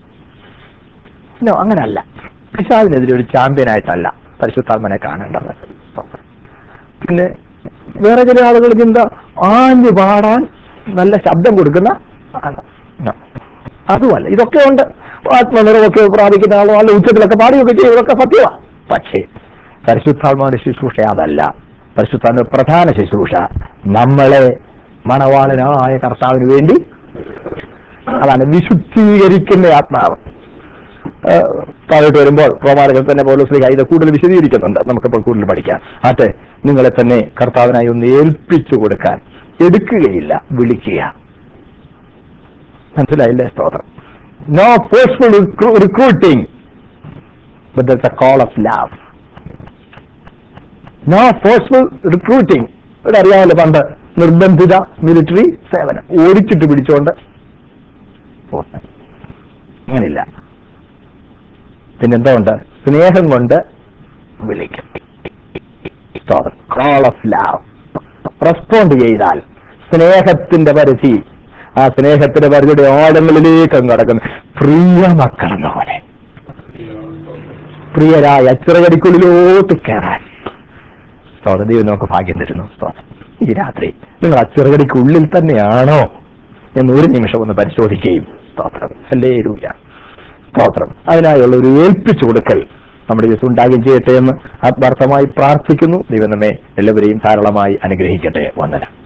നോ അങ്ങനല്ല പിശാവിനെതിരെ ഒരു ചാമ്പ്യനായിട്ടല്ല പരിശുദ്ധാത്മനെ കാണേണ്ടത് പിന്നെ വേറെ ചില ആളുകൾ ചിന്ത ആഞ്ഞു പാടാൻ നല്ല ശബ്ദം കൊടുക്കുന്ന ആള്. No. അതുമല്ല ഇതൊക്കെ ഉണ്ട് ആത്മനിറവൊക്കെ പ്രാപിക്കുന്ന ആളോ അല്ല ഉച്ചത്തിലൊക്കെ പാടുകയൊക്കെ ചെയ്യും ഇതൊക്കെ സത്യമാണ് പക്ഷേ പരിശുദ്ധാത്മാവിന്റെ ശുശ്രൂഷ അതല്ല പരിശുദ്ധാത്മ പ്രധാന ശുശ്രൂഷ നമ്മളെ മണവാളനായ കർത്താവിന് വേണ്ടി അതാണ് വിശുദ്ധീകരിക്കുന്ന ആത്മാവ് ഏഹ് താഴോട്ട് വരുമ്പോൾ റോമാലകൾ തന്നെ പൗലോസ്ലിഹ ഇത് കൂടുതൽ വിശദീകരിക്കുന്നുണ്ട് നമുക്കിപ്പോൾ കൂടുതൽ പഠിക്കാം ആട്ടെ നിങ്ങളെ തന്നെ കർത്താവിനായി ഒന്ന് ഏൽപ്പിച്ചു കൊടുക്കാൻ എടുക്കുകയില്ല വിളിക്കുക മനസ്സിലായില്ലേ സ്തോത്രം no forceful recruiting but there's a call of love. No forceful recruiting ഇവിടെ അറിയാമല്ലോ പണ്ട് നിർബന്ധിത മിലിറ്ററി സേവനം ഓടിച്ചിട്ട് പിടിച്ചോണ്ട് പോകുന്നത്. അങ്ങനില്ല പിന്നെന്തോ ഉണ്ട് സ്നേഹം കൊണ്ട് വിളിക്കും കോൾ ഓഫ് ലവ് റെസ്പോണ്ട് ചെയ്താൽ സ്നേഹത്തിന്റെ പരിധി ആ സ്നേഹത്തിന്റെ പരിധിയുടെ ഓടങ്ങളിലേക്ക് അങ്ങ് കടക്കുന്നു പ്രിയ മക്കളെന്ന പോലെ പ്രിയരായ അച്ചിറകടിക്കുള്ളിലോട്ട് കയറാൻ സ്തോത്രം ദൈവം നമുക്ക് ഭാഗ്യം തരുന്നു സ്തോത്രം ഈ രാത്രി നിങ്ങൾ അച്ചിറകടിക്കുള്ളിൽ തന്നെയാണോ എന്ന് ഒരു നിമിഷം ഒന്ന് പരിശോധിക്കുകയും സ്തോത്രം അല്ലേ രൂപ സ്തോത്രം അതിനായുള്ള ഒരു ഏൽപ്പിച്ചു കൊടുക്കൽ നമ്മുടെ ദിവസം ഉണ്ടാകുകയും ചെയ്യട്ടെ എന്ന് ആത്മാർത്ഥമായി പ്രാർത്ഥിക്കുന്നു ദൈവം നമ്മെ എല്ലാവരെയും ധാരാളമായി അനുഗ്രഹിക്കട്ടെ വന്ദനം